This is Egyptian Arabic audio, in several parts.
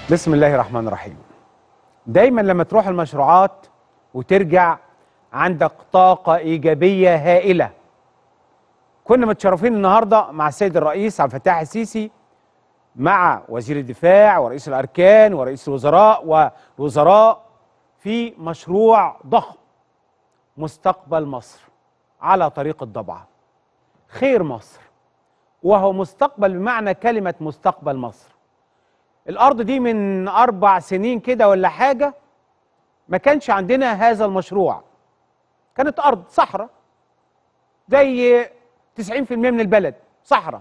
بسم الله الرحمن الرحيم دايما لما تروح المشروعات وترجع عندك طاقة إيجابية هائلة كنا متشرفين النهاردة مع السيد الرئيس عبد الفتاح السيسي مع وزير الدفاع ورئيس الأركان ورئيس الوزراء ووزراء في مشروع ضخم مستقبل مصر على طريق الضبعة خير مصر وهو مستقبل بمعنى كلمة مستقبل مصر الأرض دي من أربع سنين كده ولا حاجة ما كانش عندنا هذا المشروع كانت أرض صحراء زي 90% من البلد صحراء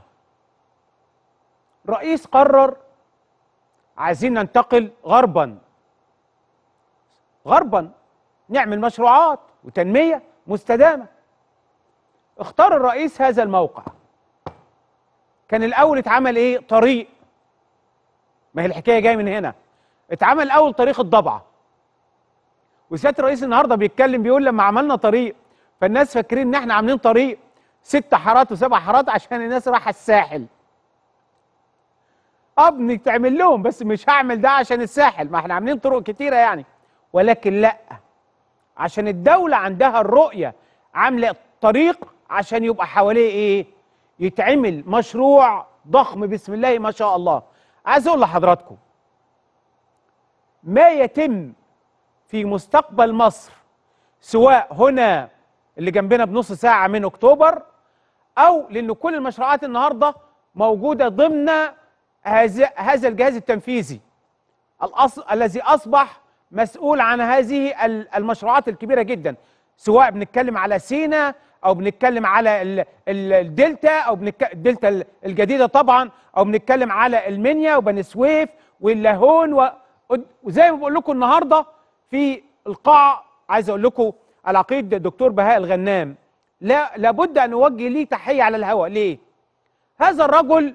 الرئيس قرر عايزين ننتقل غربا غربا نعمل مشروعات وتنمية مستدامة اختار الرئيس هذا الموقع كان الأول اتعمل ايه طريق ما هي الحكاية جاية من هنا اتعمل الأول طريق الضبعة وسيادة الرئيس النهاردة بيتكلم بيقول لما عملنا طريق فالناس فاكرين ان احنا عاملين طريق ست حارات وسبع حارات عشان الناس رايحة الساحل اه بنتعمل لهم بس مش هعمل ده عشان الساحل ما احنا عاملين طرق كتيرة يعني ولكن لا عشان الدولة عندها الرؤية عاملة طريق عشان يبقى حواليه ايه يتعمل مشروع ضخم بسم الله ما شاء الله عايز اقول لحضراتكم ما يتم في مستقبل مصر سواء هنا اللي جنبنا بنص ساعة من اكتوبر او لان كل المشروعات النهاردة موجودة ضمن هذا هذا الجهاز التنفيذي الأص... الذي اصبح مسؤول عن هذه المشروعات الكبيرة جدا سواء بنتكلم على سينا او بنتكلم على ال ال الدلتا او بنك... الدلتا الجديده طبعا او بنتكلم على المنيا وبني سويف واللاهون و... وزي ما بقول لكم النهارده في القاعه عايز اقول لكم العقيد الدكتور بهاء الغنام لا لابد ان اوجه ليه تحيه على الهواء ليه؟ هذا الرجل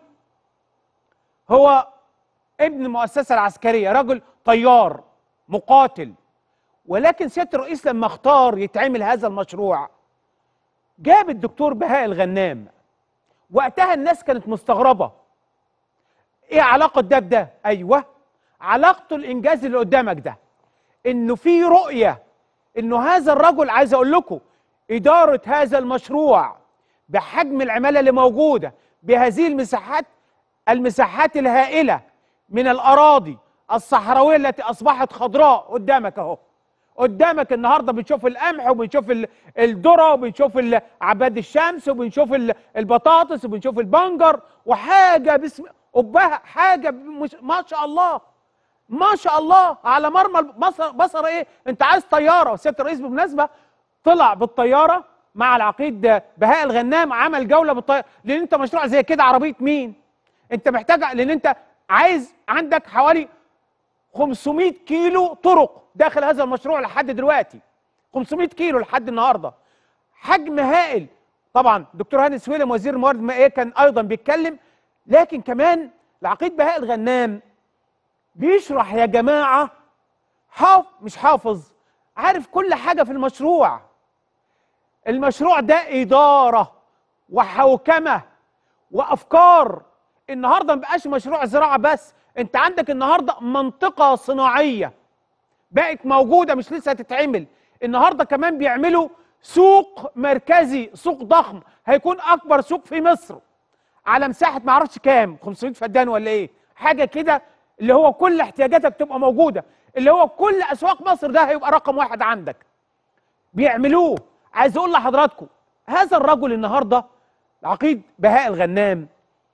هو ابن المؤسسه العسكريه رجل طيار مقاتل ولكن سياده الرئيس لما اختار يتعمل هذا المشروع جاب الدكتور بهاء الغنام وقتها الناس كانت مستغربه ايه علاقه ده بده ايوه علاقته الانجاز اللي قدامك ده انه في رؤيه انه هذا الرجل عايز اقول لكم اداره هذا المشروع بحجم العماله اللي موجوده بهذه المساحات المساحات الهائله من الاراضي الصحراويه التي اصبحت خضراء قدامك اهو قدامك النهارده بنشوف القمح وبنشوف الذره وبنشوف عباد الشمس وبنشوف البطاطس وبنشوف البنجر وحاجه بسم قبها حاجه مش ما شاء الله ما شاء الله على مرمى بصر بصر ايه انت عايز طياره سياده الرئيس بالمناسبه طلع بالطياره مع العقيد بهاء الغنام عمل جوله بالطياره لان انت مشروع زي كده عربيه مين انت محتاج لان انت عايز عندك حوالي 500 كيلو طرق داخل هذا المشروع لحد دلوقتي 500 كيلو لحد النهارده حجم هائل طبعا دكتور هاني سويلم وزير الموارد المائيه كان ايضا بيتكلم لكن كمان العقيد بهاء الغنام بيشرح يا جماعه حاف مش حافظ عارف كل حاجه في المشروع المشروع ده اداره وحوكمه وافكار النهارده ما بقاش مشروع زراعه بس انت عندك النهارده منطقه صناعيه بقت موجوده مش لسه هتتعمل النهارده كمان بيعملوا سوق مركزي سوق ضخم هيكون اكبر سوق في مصر على مساحه ما اعرفش كام 500 فدان ولا ايه حاجه كده اللي هو كل احتياجاتك تبقى موجوده اللي هو كل اسواق مصر ده هيبقى رقم واحد عندك بيعملوه عايز اقول لحضراتكم هذا الرجل النهارده العقيد بهاء الغنام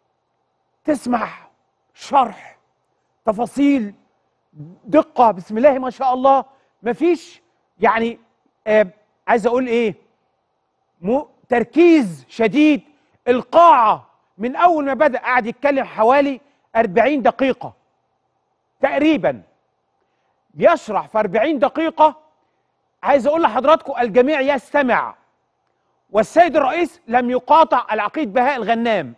تسمع شرح تفاصيل دقه بسم الله ما شاء الله مفيش يعني آه عايز اقول ايه مو تركيز شديد القاعه من اول ما بدا قاعد يتكلم حوالي 40 دقيقه تقريبا بيشرح في 40 دقيقه عايز اقول لحضراتكم الجميع يستمع والسيد الرئيس لم يقاطع العقيد بهاء الغنام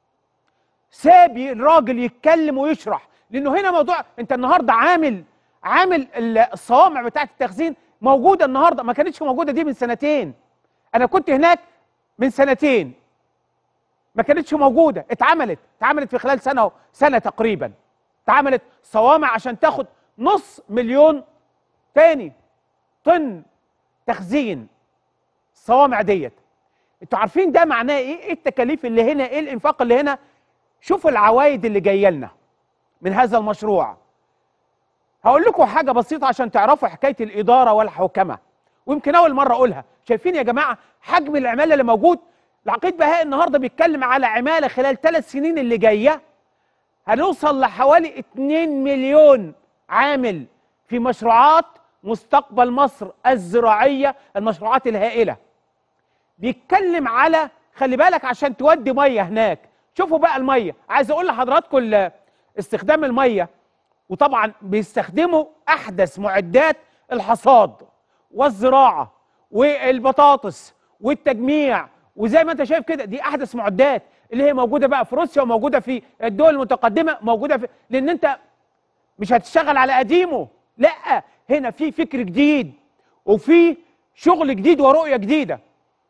ساب الراجل يتكلم ويشرح لانه هنا موضوع انت النهارده عامل عامل الصوامع بتاعه التخزين موجوده النهارده ما كانتش موجوده دي من سنتين انا كنت هناك من سنتين ما كانتش موجوده اتعملت اتعملت في خلال سنه سنه تقريبا اتعملت صوامع عشان تاخد نص مليون تاني طن تخزين الصوامع ديت انتوا عارفين ده معناه ايه ايه التكاليف اللي هنا ايه الانفاق اللي هنا شوفوا العوائد اللي جايه لنا من هذا المشروع هقول لكم حاجه بسيطه عشان تعرفوا حكايه الاداره والحوكمه ويمكن اول مره اقولها شايفين يا جماعه حجم العماله اللي موجود العقيد بهاء النهارده بيتكلم على عماله خلال ثلاث سنين اللي جايه هنوصل لحوالي 2 مليون عامل في مشروعات مستقبل مصر الزراعيه المشروعات الهائله بيتكلم على خلي بالك عشان تودي ميه هناك شوفوا بقى الميه عايز اقول لحضراتكم ال- استخدام الميه وطبعا بيستخدموا احدث معدات الحصاد والزراعه والبطاطس والتجميع وزي ما انت شايف كده دي احدث معدات اللي هي موجوده بقى في روسيا وموجوده في الدول المتقدمه موجوده في لان انت مش هتشتغل على قديمه لا هنا في فكر جديد وفي شغل جديد ورؤيه جديده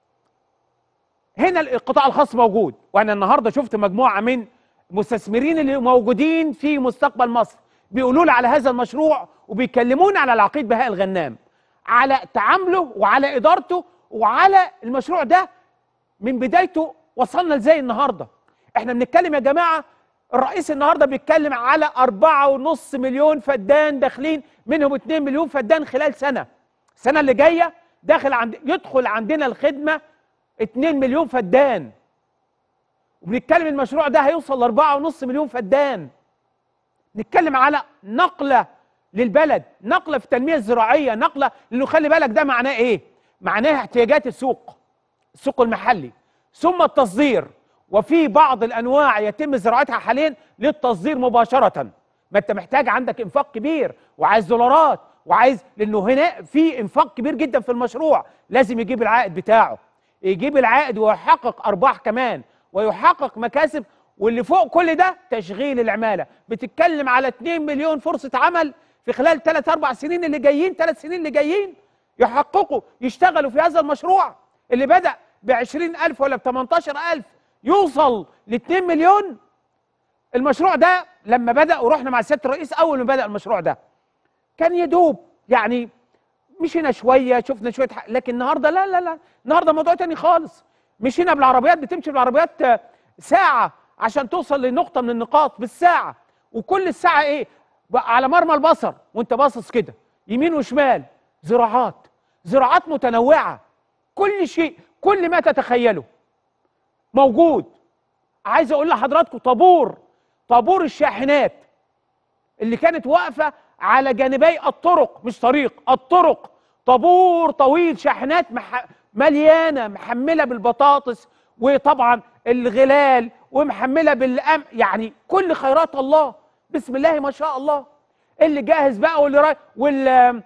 هنا القطاع الخاص موجود وانا النهارده شفت مجموعه من مستثمرين اللي موجودين في مستقبل مصر بيقولوا لي على هذا المشروع وبيكلمونا على العقيد بهاء الغنام على تعامله وعلى ادارته وعلى المشروع ده من بدايته وصلنا لزي النهارده احنا بنتكلم يا جماعه الرئيس النهارده بيتكلم على أربعة ونص مليون فدان داخلين منهم 2 مليون فدان خلال سنه السنه اللي جايه داخل عند يدخل عندنا الخدمه 2 مليون فدان وبنتكلم المشروع ده هيوصل لأربعة ونص مليون فدان نتكلم على نقلة للبلد نقلة في التنمية الزراعية نقلة لأنه خلي بالك ده معناه إيه معناه احتياجات السوق السوق المحلي ثم التصدير وفي بعض الأنواع يتم زراعتها حاليا للتصدير مباشرة ما أنت محتاج عندك إنفاق كبير وعايز دولارات وعايز لأنه هنا في إنفاق كبير جدا في المشروع لازم يجيب العائد بتاعه يجيب العائد ويحقق ارباح كمان ويحقق مكاسب واللي فوق كل ده تشغيل العماله بتتكلم على 2 مليون فرصه عمل في خلال 3 4 سنين اللي جايين 3 سنين اللي جايين يحققوا يشتغلوا في هذا المشروع اللي بدا ب 20000 ولا ب 18000 يوصل ل 2 مليون المشروع ده لما بدا ورحنا مع سياده الرئيس اول ما بدا المشروع ده كان يدوب يعني مشينا شويه شفنا شويه حق. لكن النهارده لا لا لا النهارده موضوع تاني خالص مشينا بالعربيات بتمشي بالعربيات آه، ساعه عشان توصل لنقطه من النقاط بالساعه وكل الساعه ايه بقى على مرمى البصر وانت باصص كده يمين وشمال زراعات زراعات متنوعه كل شيء كل ما تتخيله موجود عايز اقول لحضراتكم طابور طابور الشاحنات اللي كانت واقفه على جانبي الطرق مش طريق الطرق طابور طويل شاحنات مح... مليانه محمله بالبطاطس وطبعا الغلال ومحمله بالأم يعني كل خيرات الله بسم الله ما شاء الله اللي جاهز بقى واللي رايح وال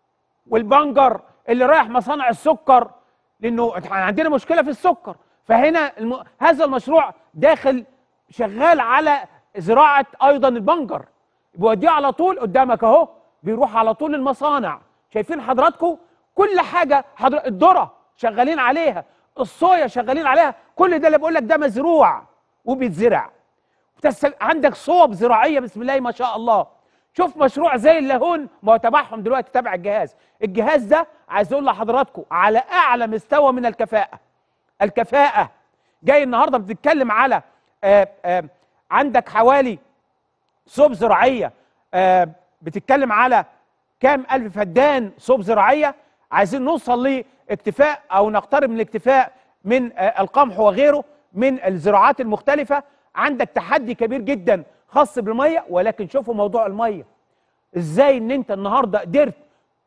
والبنجر اللي رايح مصانع السكر لانه إحنا عندنا مشكله في السكر فهنا الم... هذا المشروع داخل شغال على زراعه ايضا البنجر بيوديه على طول قدامك اهو بيروح على طول المصانع شايفين حضراتكم كل حاجه حضر... الذره شغالين عليها الصويا شغالين عليها كل ده اللي بقول لك ده مزروع وبيتزرع بتس... عندك صوب زراعيه بسم الله ما شاء الله شوف مشروع زي اللاهون ما هو تبعهم دلوقتي تبع الجهاز الجهاز ده عايز اقول لحضراتكم على اعلى مستوى من الكفاءه الكفاءه جاي النهارده بتتكلم على آآ آآ عندك حوالي صوب زراعيه آه بتتكلم على كام الف فدان صوب زراعيه عايزين نوصل لاكتفاء او نقترب من الاكتفاء من آه القمح وغيره من الزراعات المختلفه عندك تحدي كبير جدا خاص بالميه ولكن شوفوا موضوع الميه ازاي ان انت النهارده قدرت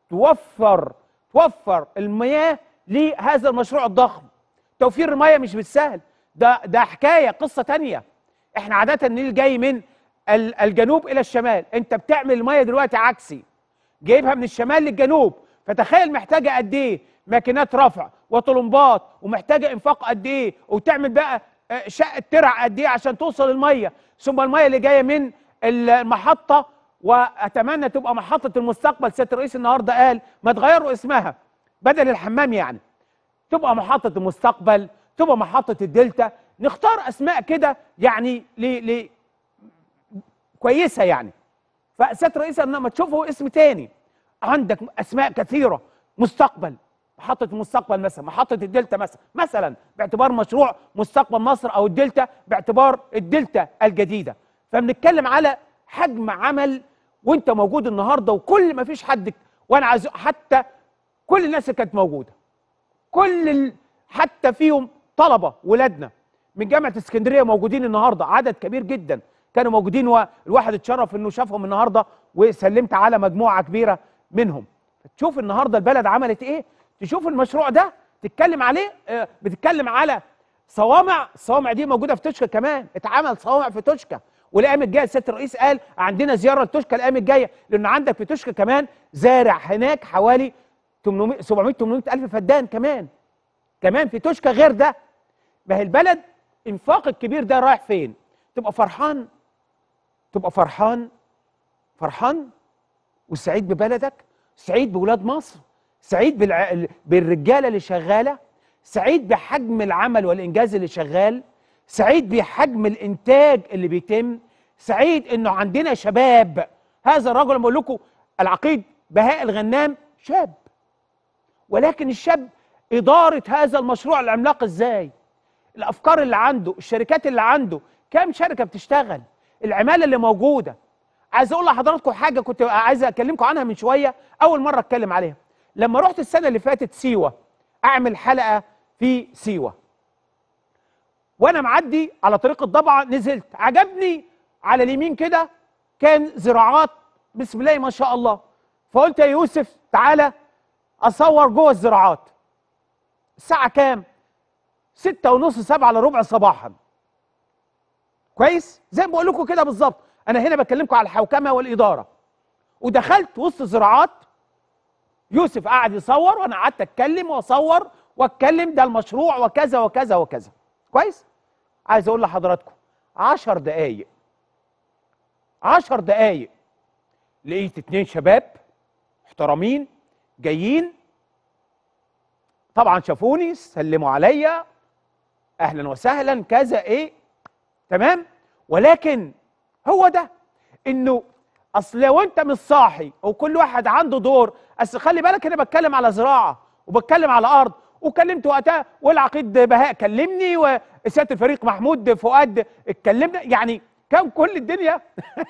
توفر توفر المياه لهذا المشروع الضخم توفير الميه مش بالسهل ده ده حكايه قصه تانية احنا عاده النيل جاي من ال- الجنوب الى الشمال انت بتعمل الميه دلوقتي عكسي جايبها من الشمال للجنوب فتخيل محتاجه قد ايه ماكينات رفع وطلمبات ومحتاجه انفاق قد ايه وتعمل بقى آه، شقه ترع قد ايه عشان توصل الميه ثم الميه اللي جايه من المحطه واتمنى تبقى محطه المستقبل سياده الرئيس النهارده قال ما تغيروا اسمها بدل الحمام يعني تبقى محطة المستقبل تبقى محطة الدلتا نختار أسماء كده يعني ل... ل... كويسه يعني فسياده الرئيس لما تشوفه اسم تاني عندك اسماء كثيره مستقبل محطة المستقبل مثلا محطة الدلتا مثلا مثلا باعتبار مشروع مستقبل مصر أو الدلتا باعتبار الدلتا الجديدة فبنتكلم على حجم عمل وانت موجود النهارده وكل ما فيش حد وانا عايز حتى كل الناس اللي كانت موجوده كل ال... حتى فيهم طلبه ولادنا من جامعه اسكندريه موجودين النهارده عدد كبير جدا كانوا موجودين والواحد اتشرف انه شافهم النهارده وسلمت على مجموعه كبيره منهم تشوف النهارده البلد عملت ايه تشوف المشروع ده تتكلم عليه آه، بتتكلم على صوامع الصوامع دي موجوده في توشكا كمان اتعمل صوامع في توشكا والايام الجايه سياده الرئيس قال عندنا زياره لتوشكا الايام الجايه لان عندك في توشكا كمان زارع هناك حوالي 800 700 800 الف فدان كمان كمان في توشكا غير ده ما هي البلد انفاق الكبير ده رايح فين تبقى فرحان تبقى فرحان فرحان وسعيد ببلدك سعيد بولاد مصر سعيد بالع... بالرجاله اللي شغاله سعيد بحجم العمل والانجاز اللي شغال سعيد بحجم الانتاج اللي بيتم سعيد انه عندنا شباب هذا الرجل لما بقول لكم العقيد بهاء الغنام شاب ولكن الشاب اداره هذا المشروع العملاق ازاي الافكار اللي عنده الشركات اللي عنده كام شركه بتشتغل العماله اللي موجوده عايز اقول لحضراتكم حاجه كنت عايز اكلمكم عنها من شويه اول مره اتكلم عليها لما رحت السنه اللي فاتت سيوه اعمل حلقه في سيوه وانا معدي على طريق الضبعه نزلت عجبني على اليمين كده كان زراعات بسم الله ما شاء الله فقلت يا يوسف تعالى اصور جوه الزراعات الساعه كام ستة ونص سبعة الا ربع صباحا كويس زي ما بقول لكم كده بالظبط انا هنا بكلمكم على الحوكمه والاداره ودخلت وسط زراعات يوسف قعد يصور وانا قعدت اتكلم واصور واتكلم ده المشروع وكذا وكذا وكذا كويس عايز اقول لحضراتكم عشر دقايق عشر دقايق لقيت اتنين شباب محترمين جايين طبعا شافوني سلموا عليا اهلا وسهلا كذا ايه تمام ولكن هو ده انه اصل لو انت مش صاحي وكل واحد عنده دور اصل خلي بالك انا بتكلم على زراعه وبتكلم على ارض وكلمت وقتها والعقيد بهاء كلمني وسياده الفريق محمود فؤاد اتكلمنا يعني كان كل الدنيا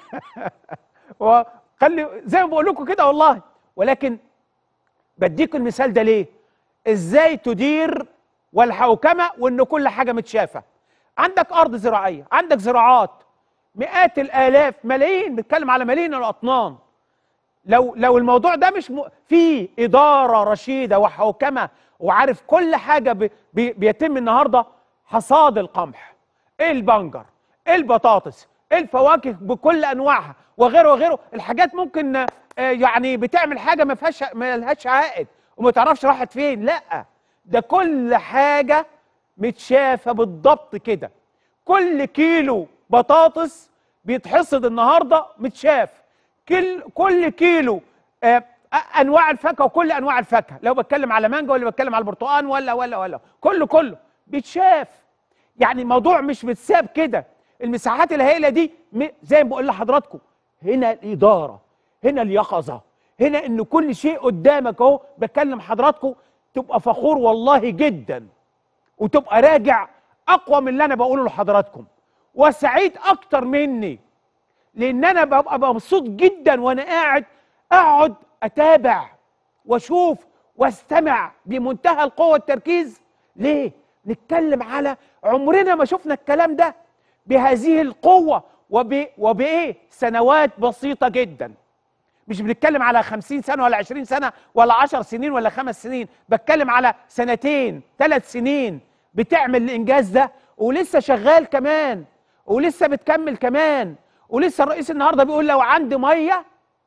وخلي زي ما بقول لكم كده والله ولكن بديكم المثال ده ليه ازاي تدير والحوكمه وان كل حاجه متشافه عندك ارض زراعيه عندك زراعات مئات الالاف ملايين بتكلم على ملايين الاطنان لو لو الموضوع ده مش م... في اداره رشيده وحوكمه وعارف كل حاجه ب... بي... بيتم النهارده حصاد القمح البنجر البطاطس الفواكه بكل انواعها وغيره وغيره الحاجات ممكن آه، يعني بتعمل حاجه ما فيهاش ما لهاش عائد وما تعرفش راحت فين لا ده كل حاجه متشافه بالضبط كده كل كيلو بطاطس بيتحصد النهارده متشاف كل كل كيلو آه انواع الفاكهه وكل انواع الفاكهه لو بتكلم على مانجا ولا بتكلم على البرتقال ولا ولا ولا كله كله بيتشاف يعني الموضوع مش متساب كده المساحات الهائله دي زي ما بقول لحضراتكم هنا الاداره هنا اليقظه هنا ان كل شيء قدامك اهو بكلم حضراتكم تبقى فخور والله جدا وتبقى راجع اقوى من اللي انا بقوله لحضراتكم وسعيد اكتر مني لان انا ببقى مبسوط جدا وانا قاعد اقعد اتابع واشوف واستمع بمنتهى القوه والتركيز ليه نتكلم على عمرنا ما شفنا الكلام ده بهذه القوه وب... وبايه سنوات بسيطه جدا مش بنتكلم على خمسين سنة ولا عشرين سنة ولا عشر سنين ولا خمس سنين بتكلم على سنتين ثلاث سنين بتعمل الإنجاز ده ولسه شغال كمان ولسه بتكمل كمان ولسه الرئيس النهارده بيقول لو عندي ميه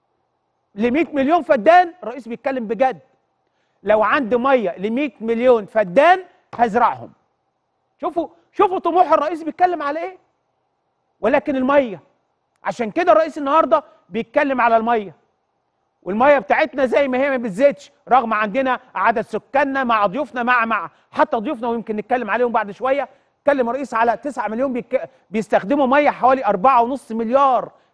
ل 100 مليون فدان الرئيس بيتكلم بجد لو عندي ميه ل 100 مليون فدان هزرعهم شوفوا شوفوا طموح الرئيس بيتكلم على ايه ولكن الميه عشان كده الرئيس النهارده بيتكلم على الميه والميه بتاعتنا زي ما هي ما بتزيدش رغم عندنا عدد سكاننا مع ضيوفنا مع مع حتى ضيوفنا ويمكن نتكلم عليهم بعد شويه اتكلم الرئيس على 9 مليون بيك... بيستخدموا ميه حوالي 4.5 مليار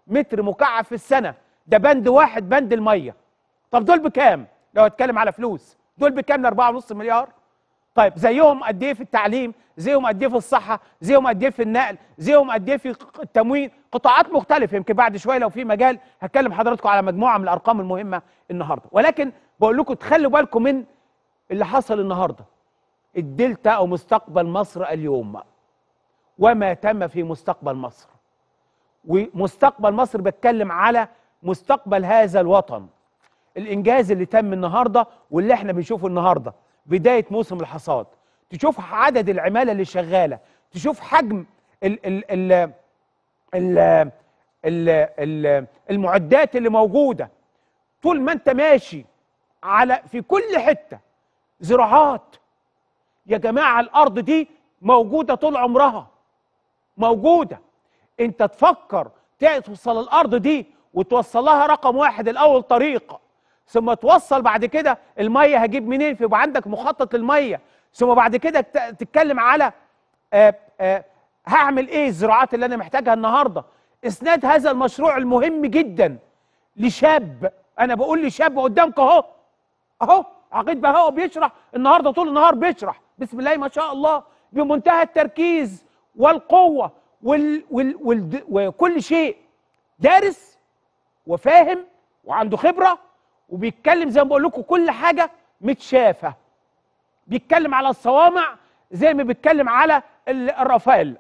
متر مكعب في السنه ده بند واحد بند الميه طب دول بكام لو اتكلم على فلوس دول بكام ل 4.5 مليار طيب زيهم قد ايه في التعليم زيهم قد ايه في الصحه زيهم قد ايه في النقل زيهم قد ايه في التموين قطاعات مختلفه يمكن بعد شويه لو في مجال هتكلم حضراتكم على مجموعه من الارقام المهمه النهارده ولكن بقول لكم تخلوا بالكم من اللي حصل النهارده الدلتا او مستقبل مصر اليوم وما تم في مستقبل مصر ومستقبل مصر بتكلم على مستقبل هذا الوطن الانجاز اللي تم النهارده واللي احنا بنشوفه النهارده بدايه موسم الحصاد تشوف عدد العماله اللي شغاله تشوف حجم ال ال ال ال ال ال المعدات اللي موجوده طول ما انت ماشي على في كل حته زراعات يا جماعه الارض دي موجوده طول عمرها موجوده انت تفكر توصل الارض دي وتوصل لها رقم واحد الاول طريق ثم توصل بعد كده الميه هجيب منين فيبقى عندك مخطط للميه ثم بعد كده تتكلم على آآ آآ هعمل ايه الزراعات اللي انا محتاجها النهارده اسناد هذا المشروع المهم جدا لشاب انا بقول لشاب قدامك اهو اهو عقيد بهاء بيشرح النهارده طول النهار بيشرح بسم الله ما شاء الله بمنتهى التركيز والقوه وال وال وال وكل شيء دارس وفاهم وعنده خبره وبيتكلم زي ما بقول لكم كل حاجه متشافه بيتكلم على الصوامع زي ما بيتكلم على الرافائيل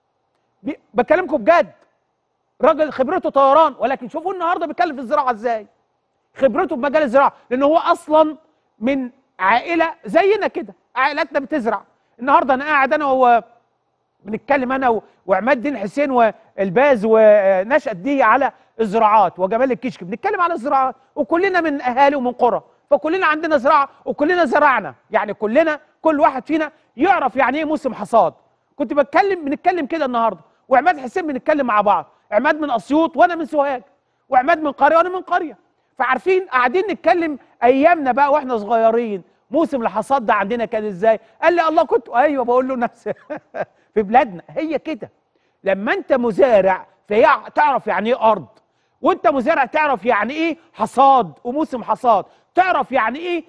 بكلمكم بجد راجل خبرته طيران ولكن شوفوا النهارده بيتكلم في الزراعه ازاي خبرته في مجال الزراعه لان هو اصلا من عائله زينا كده عائلاتنا بتزرع النهارده انا قاعد انا وهو بنتكلم انا وعماد الدين حسين والباز ونشأت دي على الزراعات وجمال الكشك بنتكلم على الزراعات وكلنا من اهالي ومن قرى فكلنا عندنا زراعه وكلنا زرعنا يعني كلنا كل واحد فينا يعرف يعني ايه موسم حصاد كنت بتكلم بنتكلم كده النهارده وعماد حسين بنتكلم مع بعض عماد من اسيوط وانا من سوهاج وعماد من قريه وانا من قريه فعارفين قاعدين نتكلم ايامنا بقى واحنا صغيرين موسم الحصاد ده عندنا كان ازاي قال لي الله كنت ايوه بقول له نفس في بلادنا هي كده لما انت مزارع تعرف يعني ايه ارض وانت مزارع تعرف يعني ايه حصاد وموسم حصاد تعرف يعني ايه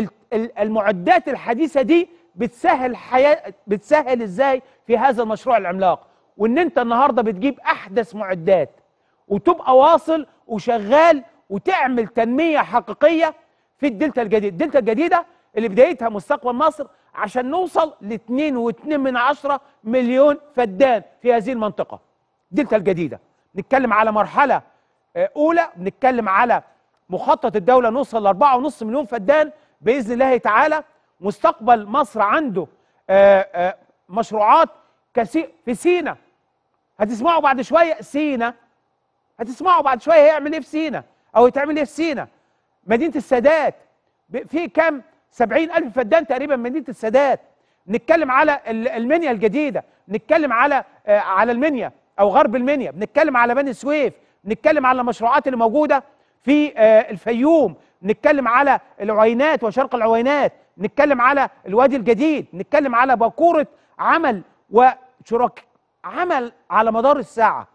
المعدات الحديثه دي بتسهل حياه بتسهل ازاي في هذا المشروع العملاق وان انت النهارده بتجيب احدث معدات وتبقى واصل وشغال وتعمل تنميه حقيقيه في الدلتا الجديده الدلتا الجديده اللي بدايتها مستقبل مصر عشان نوصل ل 2.2 من عشرة مليون فدان في هذه المنطقه الدلتا الجديده نتكلم على مرحله اولى بنتكلم على مخطط الدوله نوصل ل 4.5 مليون فدان باذن الله تعالى مستقبل مصر عنده آآ آآ مشروعات كثير في سينا هتسمعوا بعد شويه سينا هتسمعوا بعد شويه هيعمل ايه في سينا او يتعمل ايه في سينا مدينه السادات في كام 70 ألف فدان تقريبا مدينه السادات نتكلم على المنيا الجديده نتكلم على على المنيا او غرب المنيا بنتكلم على بني سويف نتكلم على المشروعات اللي موجوده في الفيوم نتكلم على العوينات وشرق العوينات نتكلم على الوادي الجديد نتكلم على باكوره عمل وشرك عمل على مدار الساعه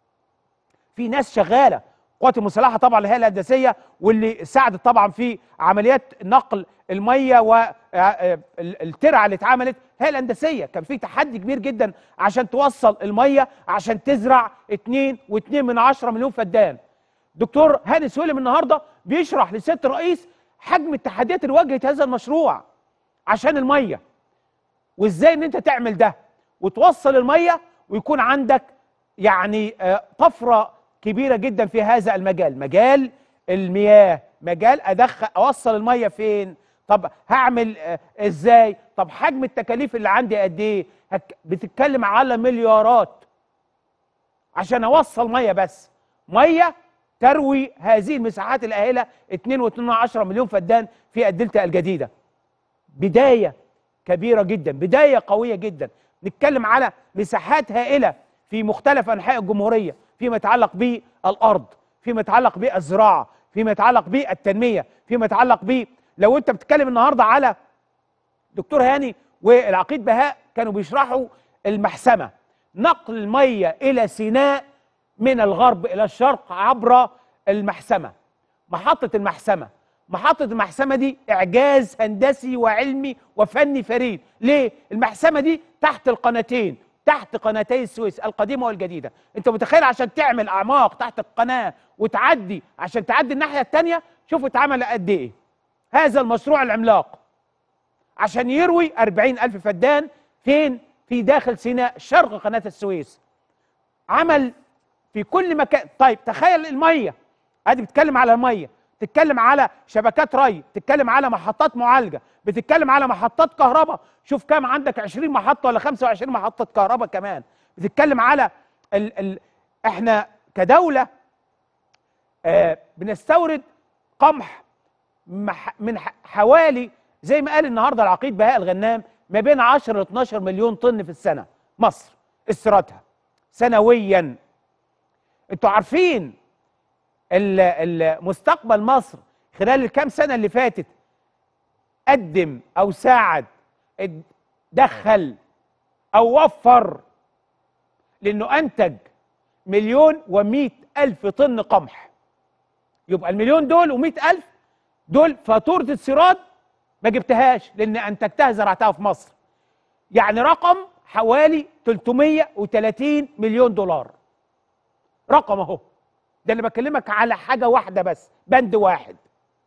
في ناس شغاله القوات المسلحه طبعا اللي هي الهندسيه واللي ساعدت طبعا في عمليات نقل الميه والترعه اللي اتعملت هي الهندسيه كان في تحدي كبير جدا عشان توصل الميه عشان تزرع 2 و2 من 10 مليون فدان دكتور هاني سويلم النهارده بيشرح لسياده الرئيس حجم التحديات اللي واجهت هذا المشروع عشان الميه وازاي ان انت تعمل ده وتوصل الميه ويكون عندك يعني طفره كبيره جدا في هذا المجال مجال المياه مجال ادخل اوصل الميه فين طب هعمل ازاي طب حجم التكاليف اللي عندي قد ايه بتتكلم على مليارات عشان اوصل ميه بس ميه تروي هذه المساحات الهائله 2.2 مليون فدان في الدلتا الجديده بدايه كبيره جدا بدايه قويه جدا نتكلم على مساحات هائله في مختلف انحاء الجمهوريه فيما يتعلق بالارض فيما يتعلق بالزراعه فيما يتعلق بالتنميه فيما يتعلق ب لو انت بتتكلم النهارده على دكتور هاني والعقيد بهاء كانوا بيشرحوا المحسمه نقل الميه الى سيناء من الغرب الى الشرق عبر المحسمه محطه المحسمه محطه المحسمه دي اعجاز هندسي وعلمي وفني فريد ليه المحسمه دي تحت القناتين تحت قناتي السويس القديمه والجديده انت متخيل عشان تعمل اعماق تحت القناه وتعدي عشان تعدي الناحيه الثانيه شوف اتعمل قد ايه هذا المشروع العملاق عشان يروي 40 ألف فدان فين في داخل سيناء شرق قناة السويس عمل في كل مكان طيب تخيل المية ادي بتتكلم على المية تتكلم على شبكات ري تتكلم على محطات معالجة بتتكلم على محطات كهرباء شوف كام عندك 20 محطة ولا 25 محطة كهرباء كمان بتتكلم على ال ال احنا كدولة آه بنستورد قمح مح- من ح- حوالي زي ما قال النهارده العقيد بهاء الغنام ما بين 10 ل 12 مليون طن في السنه مصر استيرادها سنويا انتوا عارفين ال- ال- مستقبل مصر خلال الكام سنه اللي فاتت قدم او ساعد اد- دخل او وفر لانه انتج مليون ومئة الف طن قمح يبقى المليون دول ومئة الف دول فاتوره استيراد ما جبتهاش لان انتجتها زرعتها في مصر يعني رقم حوالي 330 مليون دولار رقم اهو ده اللي بكلمك على حاجه واحده بس بند واحد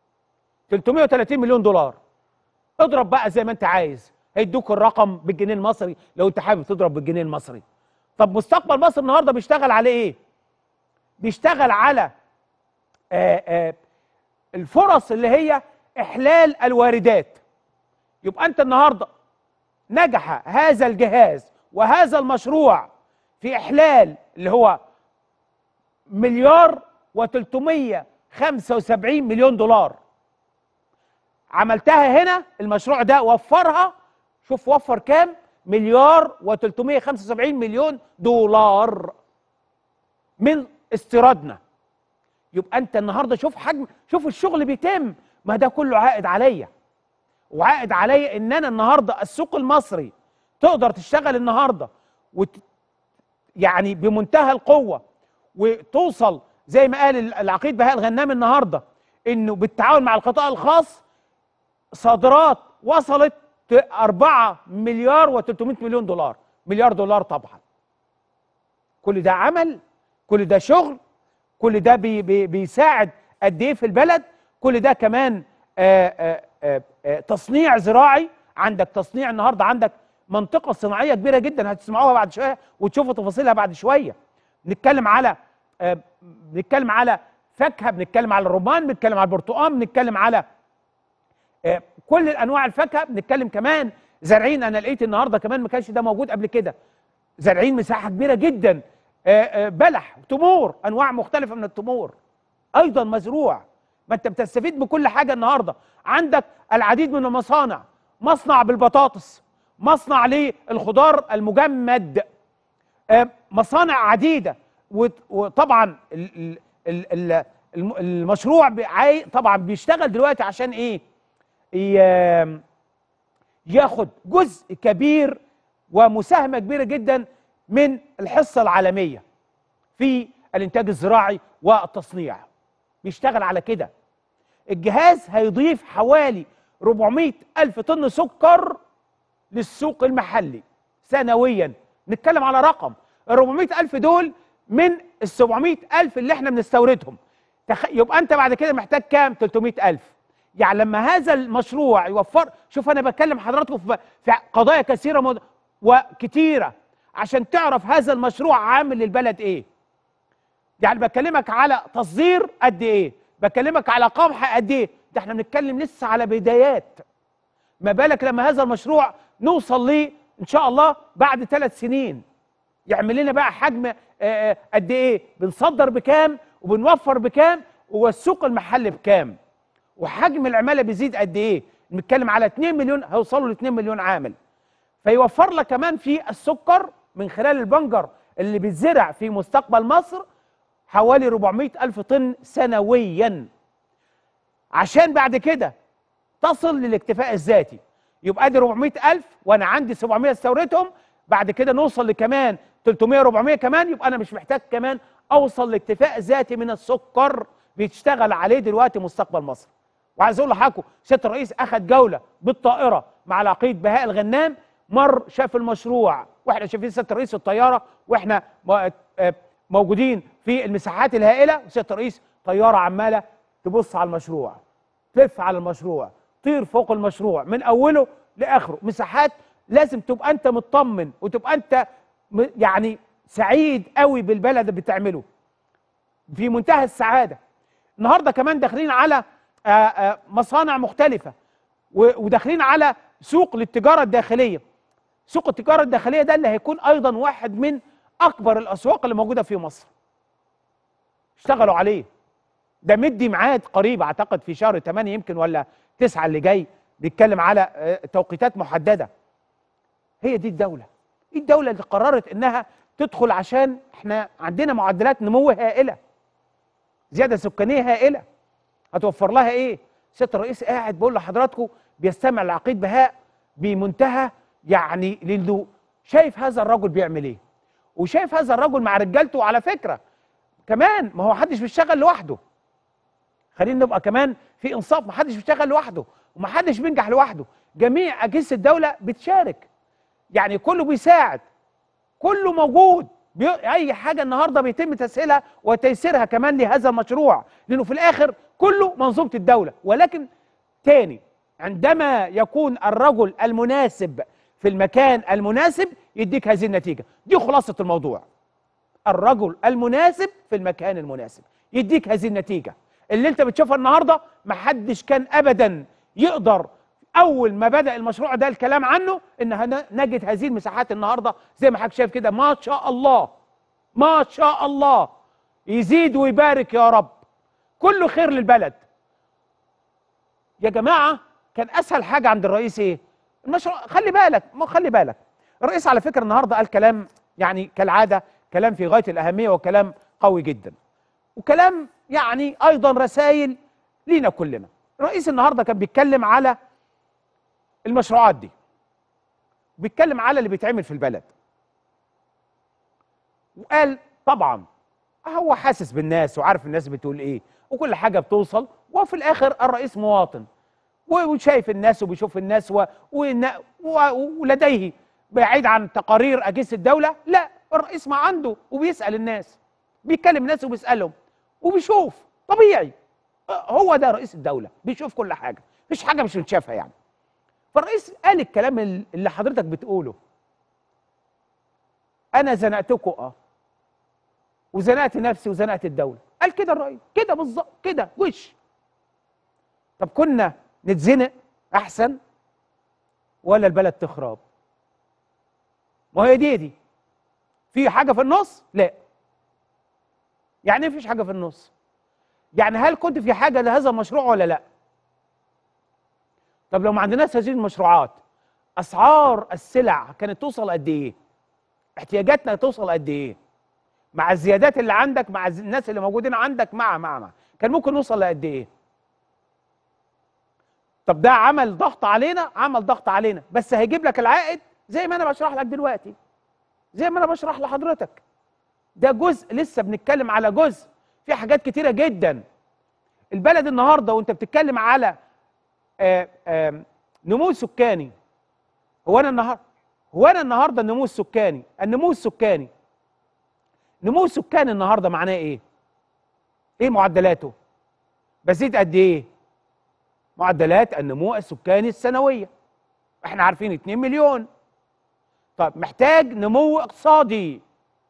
330 مليون دولار اضرب بقى زي ما انت عايز هيدوك الرقم بالجنيه المصري لو انت حابب تضرب بالجنيه المصري طب مستقبل مصر النهارده بيشتغل على ايه بيشتغل على آآ آآ الفرص اللي هي احلال الواردات يبقى انت النهارده نجح هذا الجهاز وهذا المشروع في احلال اللي هو مليار و375 مليون دولار عملتها هنا المشروع ده وفرها شوف وفر كام مليار و375 مليون دولار من استيرادنا يبقى انت النهارده شوف حجم شوف الشغل بيتم ما ده كله عائد عليا وعائد عليا ان انا النهارده السوق المصري تقدر تشتغل النهارده وت... يعني بمنتهى القوه وتوصل زي ما قال العقيد بهاء الغنام النهارده انه بالتعاون مع القطاع الخاص صادرات وصلت 4 مليار و300 مليون دولار مليار دولار طبعا كل ده عمل كل ده شغل كل ده بي بي بيساعد قد ايه في البلد كل ده كمان آآ آآ آآ تصنيع زراعي عندك تصنيع النهارده عندك منطقه صناعيه كبيره جدا هتسمعوها بعد شويه وتشوفوا تفاصيلها بعد شويه بنتكلم على بنتكلم على فاكهه بنتكلم على الرمان بنتكلم على البرتقال بنتكلم على كل الانواع الفاكهه بنتكلم كمان زارعين انا لقيت النهارده كمان ما كانش ده موجود قبل كده زارعين مساحه كبيره جدا بلح تمور انواع مختلفه من التمور ايضا مزروع ما انت بتستفيد بكل حاجه النهارده عندك العديد من المصانع مصنع بالبطاطس مصنع للخضار المجمد مصانع عديده وطبعا المشروع طبعا بيشتغل دلوقتي عشان ايه ياخد جزء كبير ومساهمه كبيره جدا من الحصه العالميه في الانتاج الزراعي والتصنيع بيشتغل على كده الجهاز هيضيف حوالي 400 ألف طن سكر للسوق المحلي سنويا نتكلم على رقم ال 400 ألف دول من ال 700 ألف اللي احنا بنستوردهم تخ... يبقى أنت بعد كده محتاج كام 300 ألف يعني لما هذا المشروع يوفر شوف أنا بكلم حضراتكم في, في قضايا كثيرة مد... وكتيرة عشان تعرف هذا المشروع عامل للبلد ايه يعني بكلمك على تصدير قد ايه بكلمك على قمح قد ايه ده احنا بنتكلم لسه على بدايات ما بالك لما هذا المشروع نوصل ليه ان شاء الله بعد ثلاث سنين يعمل لنا بقى حجم قد ايه بنصدر بكام وبنوفر بكام والسوق المحلي بكام وحجم العماله بيزيد قد ايه بنتكلم على 2 مليون هيوصلوا ل 2 مليون عامل فيوفر لك كمان في السكر من خلال البنجر اللي بيتزرع في مستقبل مصر حوالي 400 ألف طن سنويا عشان بعد كده تصل للاكتفاء الذاتي يبقى دي 400 ألف وأنا عندي 700 استوردهم بعد كده نوصل لكمان 300 400 كمان يبقى أنا مش محتاج كمان اوصل لاكتفاء ذاتي من السكر بيشتغل عليه دلوقتي مستقبل مصر وعايز اقول لحضراتكم سياده الرئيس اخذ جوله بالطائره مع العقيد بهاء الغنام مر شاف المشروع واحنا شايفين سياده الرئيس في الطياره واحنا م- آه موجودين في المساحات الهائله وسياده الرئيس طياره عماله تبص على المشروع تلف على المشروع طير فوق المشروع من اوله لاخره مساحات لازم تبقى انت مطمن وتبقى انت م- يعني سعيد قوي بالبلد اللي بتعمله في منتهى السعاده النهارده كمان داخلين على آه، آه، مصانع مختلفه و- وداخلين على سوق للتجاره الداخليه سوق التجاره الداخليه ده اللي هيكون ايضا واحد من اكبر الاسواق اللي موجوده في مصر اشتغلوا عليه ده مدي ميعاد قريب اعتقد في شهر 8 يمكن ولا 9 اللي جاي بيتكلم على آه، توقيتات محدده هي دي الدوله دي الدوله اللي قررت انها تدخل عشان احنا عندنا معدلات نمو هائله زياده سكانيه هائله هتوفر لها ايه سياده الرئيس قاعد بقول لحضراتكم بيستمع لعقيد بهاء بمنتهى يعني لانه شايف هذا الرجل بيعمل ايه وشايف هذا الرجل مع رجالته على فكره كمان ما هو محدش بيشتغل لوحده خلينا نبقى كمان في انصاف محدش بيشتغل لوحده ومحدش بينجح لوحده جميع اجهزه الدوله بتشارك يعني كله بيساعد كله موجود بي... اي حاجه النهارده بيتم تسهيلها وتيسيرها كمان لهذا المشروع لانه في الاخر كله منظومه الدوله ولكن تاني عندما يكون الرجل المناسب في المكان المناسب يديك هذه النتيجه دي خلاصه الموضوع الرجل المناسب في المكان المناسب يديك هذه النتيجه اللي انت بتشوفها النهارده محدش كان ابدا يقدر اول ما بدا المشروع ده الكلام عنه ان هن- نجد هذه المساحات النهارده زي ما حضرتك شايف كده ما شاء الله ما شاء الله يزيد ويبارك يا رب كله خير للبلد يا جماعه كان اسهل حاجه عند الرئيس ايه المشروع خلي بالك ما خلي بالك الرئيس على فكره النهارده قال كلام يعني كالعاده كلام في غايه الاهميه وكلام قوي جدا وكلام يعني ايضا رسائل لينا كلنا الرئيس النهارده كان بيتكلم على المشروعات دي بيتكلم على اللي بيتعمل في البلد وقال طبعا هو حاسس بالناس وعارف الناس بتقول ايه وكل حاجه بتوصل وفي الاخر الرئيس مواطن و- وشايف الناس وبيشوف الناس و... ون- و... ولديه بعيد عن تقارير اجهزه الدوله لا الرئيس ما عنده وبيسال الناس بيتكلم الناس وبيسالهم وبيشوف طبيعي هو ده رئيس الدوله بيشوف كل حاجه مفيش حاجه مش متشافها يعني فالرئيس قال الكلام ال- اللي حضرتك بتقوله انا زنقتكم اه وزنقت نفسي وزنقت الدوله قال كده الرئيس كده بالظبط كده وش طب كنا نتزنق احسن ولا البلد تخرب ما هي دي دي في حاجه في النص لا يعني ايه مفيش حاجه في النص يعني هل كنت في حاجه لهذا المشروع ولا لا طب لو ما عندناش هذه المشروعات اسعار السلع كانت توصل قد ايه احتياجاتنا توصل قد ايه مع الزيادات اللي عندك مع الز- الناس اللي موجودين عندك مع مع مع كان ممكن نوصل لقد ايه طب ده عمل ضغط علينا عمل ضغط علينا بس هيجيب لك العائد زي ما انا بشرح لك دلوقتي زي ما انا بشرح لحضرتك ده جزء لسه بنتكلم على جزء في حاجات كتيره جدا البلد النهارده وانت بتتكلم على آه، آه، نمو سكاني هو انا النهارده هو انا النهارده النمو السكاني النمو السكاني نمو السكان النهارده معناه ايه؟ ايه معدلاته؟ بزيد قد ايه؟ معدلات النمو السكاني السنويه احنا عارفين 2 مليون طب محتاج نمو اقتصادي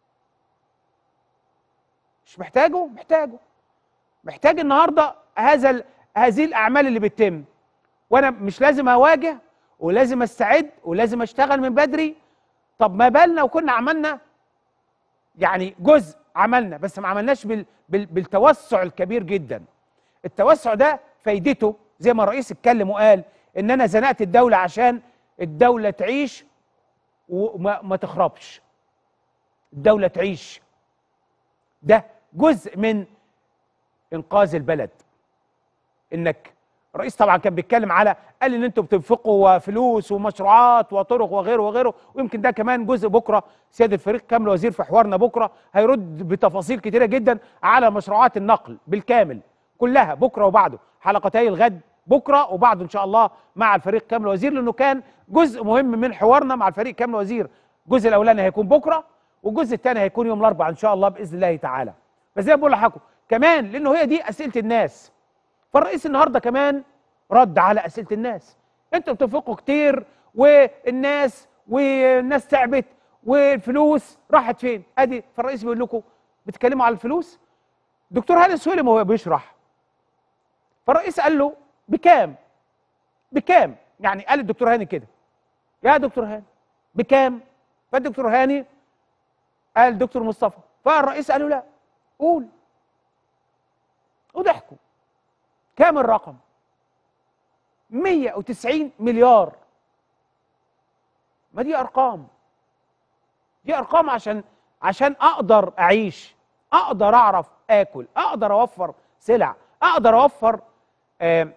مش محتاجه؟ محتاجه محتاج النهارده هذا ال- هذه الاعمال اللي بتتم وانا مش لازم اواجه ولازم استعد ولازم اشتغل من بدري طب ما بالنا وكنا عملنا يعني جزء عملنا بس ما عملناش بال بال بالتوسع الكبير جدا التوسع ده فايدته زي ما الرئيس اتكلم وقال ان انا زنقت الدوله عشان الدوله تعيش وما ما تخربش الدوله تعيش ده جزء من انقاذ البلد انك الرئيس طبعا كان بيتكلم على قال ان انتم بتنفقوا فلوس ومشروعات وطرق وغيره وغيره ويمكن ده كمان جزء بكره سياده الفريق كامل وزير في حوارنا بكره هيرد بتفاصيل كتيره جدا على مشروعات النقل بالكامل كلها بكره وبعده حلقتي الغد بكره وبعده ان شاء الله مع الفريق كامل وزير لانه كان جزء مهم من حوارنا مع الفريق كامل وزير الجزء الاولاني هيكون بكره والجزء الثاني هيكون يوم الاربعاء ان شاء الله باذن الله تعالى فزي ما بقول لحضراتكم كمان لانه هي دي اسئله الناس فالرئيس النهارده كمان رد على اسئله الناس انتوا بتنفقوا كتير والناس والناس تعبت والفلوس راحت فين ادي فالرئيس بيقول لكم بتتكلموا على الفلوس دكتور هاني السويلم وهو بيشرح فالرئيس قال له بكام بكام يعني قال الدكتور هاني كده يا دكتور هاني بكام فالدكتور هاني قال دكتور مصطفى فالرئيس قال له لا قول وضحكوا كام الرقم 190 مليار ما دي ارقام دي ارقام عشان عشان اقدر اعيش اقدر اعرف اكل اقدر اوفر سلع اقدر اوفر آه،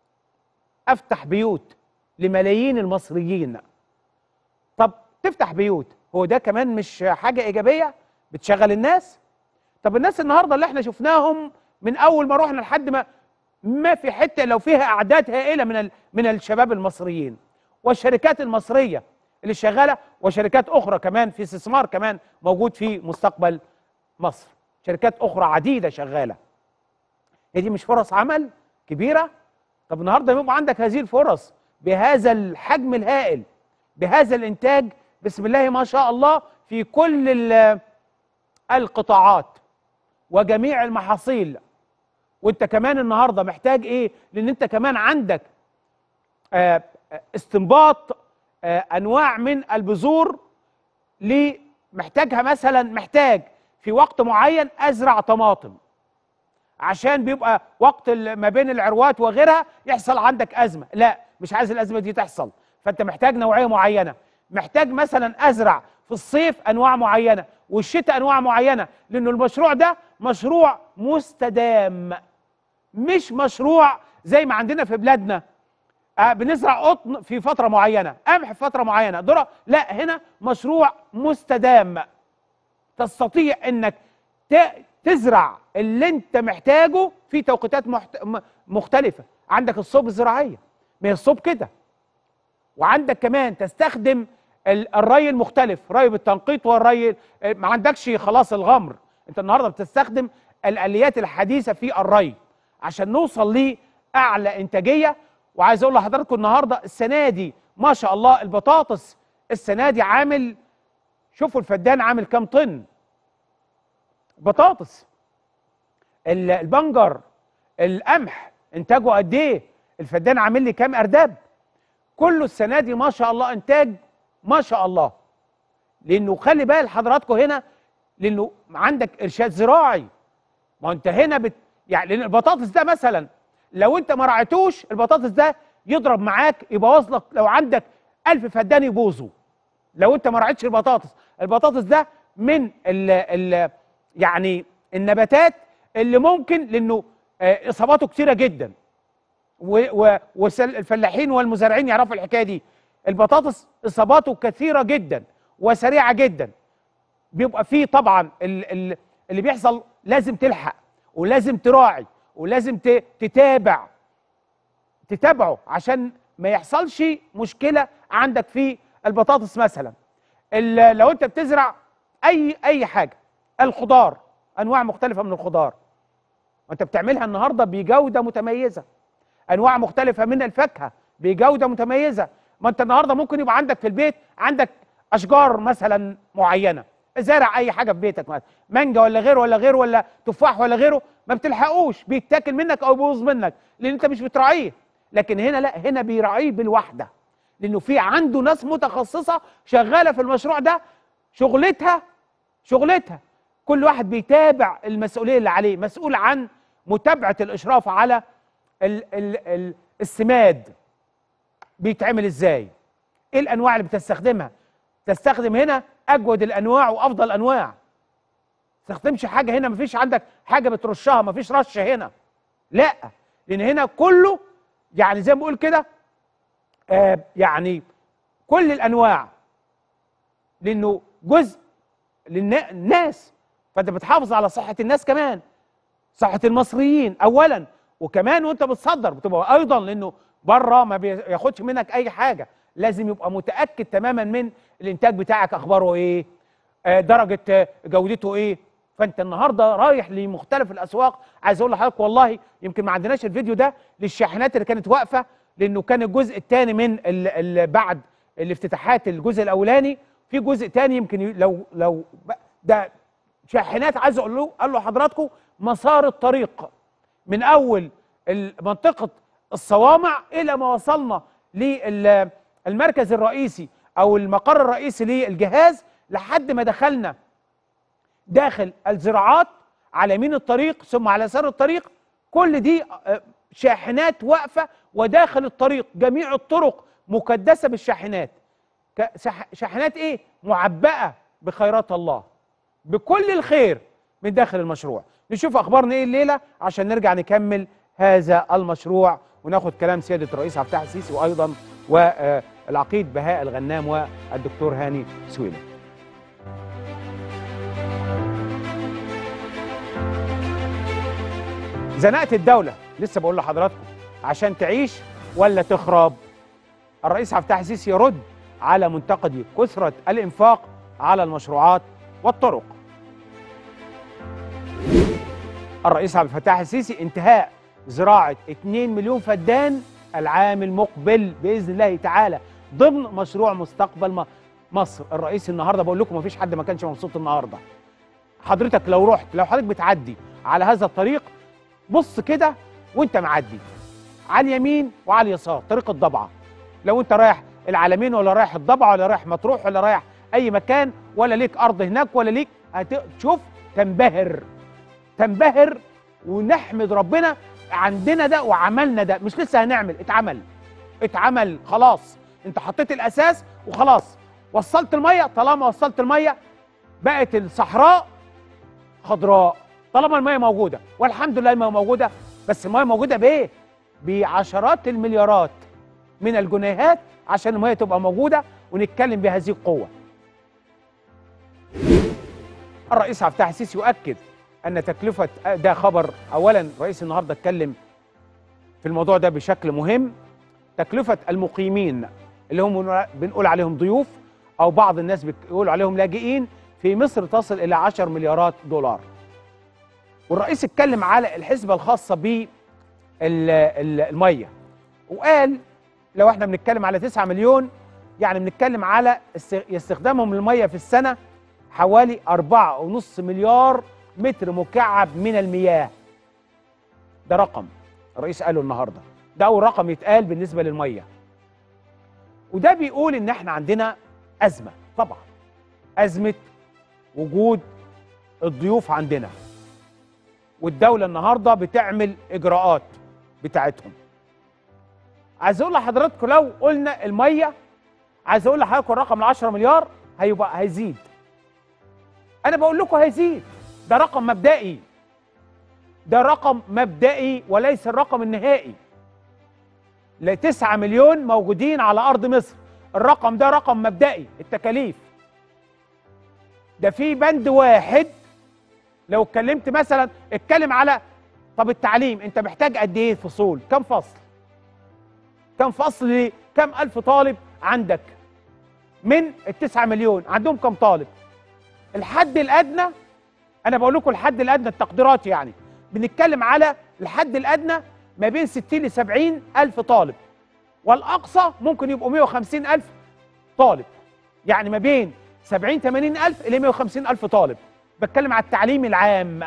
افتح بيوت لملايين المصريين طب تفتح بيوت هو ده كمان مش حاجه ايجابيه بتشغل الناس طب الناس النهارده اللي احنا شفناهم من اول ما رحنا لحد ما ما في حته لو فيها اعداد هائله من ال- من الشباب المصريين والشركات المصريه اللي شغاله وشركات اخرى كمان في استثمار كمان موجود في مستقبل مصر شركات اخرى عديده شغاله هي دي مش فرص عمل كبيره طب النهارده يبقى عندك هذه الفرص بهذا الحجم الهائل بهذا الانتاج بسم الله ما شاء الله في كل ال- القطاعات وجميع المحاصيل وانت كمان النهارده محتاج ايه لان انت كمان عندك آه، آه، استنباط آه، انواع من البذور ليه محتاجها مثلا محتاج في وقت معين ازرع طماطم عشان بيبقى وقت ال- ما بين العروات وغيرها يحصل عندك ازمه لا مش عايز الازمه دي تحصل فانت محتاج نوعيه معينه محتاج مثلا ازرع في الصيف انواع معينه والشتاء انواع معينه لانه المشروع ده مشروع مستدام مش مشروع زي ما عندنا في بلادنا آه بنزرع قطن في فتره معينه قمح في فتره معينه ذره لا هنا مشروع مستدام تستطيع انك ت- تزرع اللي انت محتاجه في توقيتات محت... م- مختلفه عندك الصوب الزراعيه ما هي الصوب كده وعندك كمان تستخدم ال- الري المختلف ري بالتنقيط والري ما عندكش خلاص الغمر انت النهارده بتستخدم الاليات الحديثه في الري عشان نوصل لاعلى انتاجيه وعايز اقول لحضراتكم النهارده السنه دي ما شاء الله البطاطس السنه دي عامل شوفوا الفدان عامل كام طن بطاطس ال- البنجر القمح انتاجه قد ايه الفدان عامل لي كام ارداب كله السنه دي ما شاء الله انتاج ما شاء الله لانه خلي بال حضراتكم هنا لانه عندك ارشاد زراعي ما انت هنا بت يعني لان البطاطس ده مثلا لو انت ما رعيتوش البطاطس ده يضرب معاك يبوظ لك لو عندك ألف فدان يبوظوا لو انت ما رعيتش البطاطس البطاطس ده من ال ال يعني النباتات اللي ممكن لانه آه، اصاباته كتيره جدا والفلاحين والمزارعين يعرفوا الحكايه دي البطاطس اصاباته كثيره جدا وسريعه جدا بيبقى فيه طبعا ال- ال- اللي بيحصل لازم تلحق ولازم تراعي ولازم ت- تتابع تتابعه عشان ما يحصلش مشكله عندك في البطاطس مثلا ال- لو انت بتزرع اي اي حاجه الخضار انواع مختلفه من الخضار وانت بتعملها النهارده بجوده متميزه انواع مختلفه من الفاكهه بجوده متميزه ما انت النهارده ممكن يبقى عندك في البيت عندك اشجار مثلا معينه زارع اي حاجه في بيتك مثلا مانجا ولا غيره ولا غيره ولا تفاح ولا غيره ما بتلحقوش بيتاكل منك او يبوظ منك لان انت مش بتراعيه لكن هنا لا هنا بيراعيه بالوحده لانه في عنده ناس متخصصه شغاله في المشروع ده شغلتها شغلتها كل واحد بيتابع المسؤوليه اللي عليه مسؤول عن متابعه الاشراف على ال ال ال السماد بيتعمل ازاي ايه الانواع اللي بتستخدمها تستخدم هنا اجود الانواع وافضل انواع تستخدمش حاجه هنا مفيش عندك حاجه بترشها مفيش رش هنا لا لان هنا كله يعني زي ما بقول كده آه يعني كل الانواع لانه جزء للناس فانت بتحافظ على صحه الناس كمان صحه المصريين اولا وكمان وانت بتصدر بتبقى ايضا لانه بره ما بياخدش منك اي حاجه لازم يبقى متاكد تماما من الانتاج بتاعك اخباره ايه آه درجه آه جودته ايه فانت النهارده رايح لمختلف الاسواق عايز اقول لحضرتك والله يمكن ما عندناش الفيديو ده للشاحنات اللي كانت واقفه لانه كان الجزء الثاني من ال ال بعد الافتتاحات الجزء الاولاني في جزء ثاني يمكن لو لو ده شاحنات عايز اقول له قال له حضراتكم مسار الطريق من اول منطقه الصوامع الى ما وصلنا للمركز الرئيسي او المقر الرئيسي للجهاز لحد ما دخلنا داخل الزراعات على يمين الطريق ثم على يسار الطريق كل دي شاحنات واقفه وداخل الطريق جميع الطرق مكدسه بالشاحنات شاحنات ايه معبأه بخيرات الله بكل الخير من داخل المشروع نشوف اخبارنا ايه الليله عشان نرجع نكمل هذا المشروع وناخد كلام سياده الرئيس عبد الفتاح السيسي وايضا والعقيد بهاء الغنام والدكتور هاني سويلم زنقت الدوله لسه بقول لحضراتكم عشان تعيش ولا تخرب الرئيس عبد الفتاح السيسي يرد على منتقدي كثره الانفاق على المشروعات والطرق الرئيس عبد الفتاح السيسي انتهاء زراعه 2 مليون فدان العام المقبل باذن الله تعالى ضمن مشروع مستقبل مصر الرئيس النهارده بقول لكم مفيش حد ما كانش مبسوط النهارده حضرتك لو رحت لو حضرتك بتعدي على هذا الطريق بص كده وانت معدي على اليمين وعلى اليسار طريق الضبعه لو انت رايح العالمين ولا رايح الضبعه ولا رايح مطروح ولا رايح اي مكان ولا ليك ارض هناك ولا ليك هتشوف تنبهر تنبهر ونحمد ربنا عندنا ده وعملنا ده مش لسه هنعمل اتعمل اتعمل خلاص انت حطيت الاساس وخلاص وصلت الميه طالما وصلت الميه بقت الصحراء خضراء طالما الميه موجوده والحمد لله الميه موجوده بس الميه موجوده بايه بعشرات المليارات من الجنيهات عشان الميه تبقى موجوده ونتكلم بهذه القوه الرئيس عبد الفتاح السيسي يؤكد ان تكلفه ده خبر اولا رئيس النهارده اتكلم في الموضوع ده بشكل مهم تكلفه المقيمين اللي هم بنقول عليهم ضيوف او بعض الناس بيقولوا عليهم لاجئين في مصر تصل الى 10 مليارات دولار والرئيس اتكلم على الحسبه الخاصه بالميه وقال لو احنا بنتكلم على 9 مليون يعني بنتكلم على استخدامهم للميه في السنه حوالي 4.5 مليار متر مكعب من المياه ده رقم الرئيس قاله النهارده ده اول رقم يتقال بالنسبه للميه وده بيقول ان احنا عندنا ازمه طبعا ازمه وجود الضيوف عندنا والدوله النهارده بتعمل اجراءات بتاعتهم عايز اقول لحضراتكم لو قلنا الميه عايز اقول لحضراتكم الرقم ال 10 مليار هيبقى هيزيد انا بقول لكم هيزيد ده رقم مبدئي ده رقم مبدئي وليس الرقم النهائي ل 9 مليون موجودين على ارض مصر الرقم ده رقم مبدئي التكاليف ده في بند واحد لو اتكلمت مثلا اتكلم على طب التعليم انت محتاج قد ايه فصول كم فصل كم فصل كم الف طالب عندك من التسعة مليون عندهم كم طالب الحد الادنى انا بقول لكم الحد الادنى التقديرات يعني بنتكلم على الحد الادنى ما بين 60 ل 70 الف طالب والاقصى ممكن يبقوا 150 الف طالب يعني ما بين 70 80 الف الى 150 الف طالب بتكلم على التعليم العام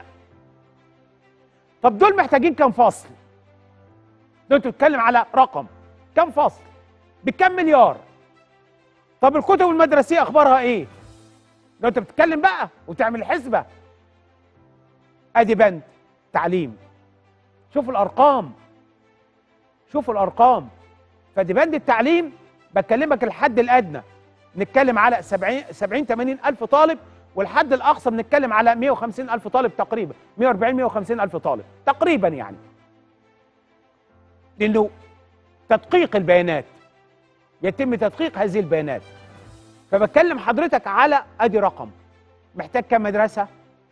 طب دول محتاجين كم فصل دول بتتكلم على رقم كم فصل بكم مليار طب الكتب المدرسيه اخبارها ايه لو انت بتتكلم بقى وتعمل حسبه ادي بند تعليم شوفوا الارقام شوفوا الارقام فدي بند التعليم بكلمك الحد الادنى نتكلم على 70 70 80 الف طالب والحد الاقصى بنتكلم على 150 الف طالب تقريبا 140 150 الف طالب تقريبا يعني لانه تدقيق البيانات يتم تدقيق هذه البيانات فبتكلم حضرتك على ادي رقم محتاج كام مدرسه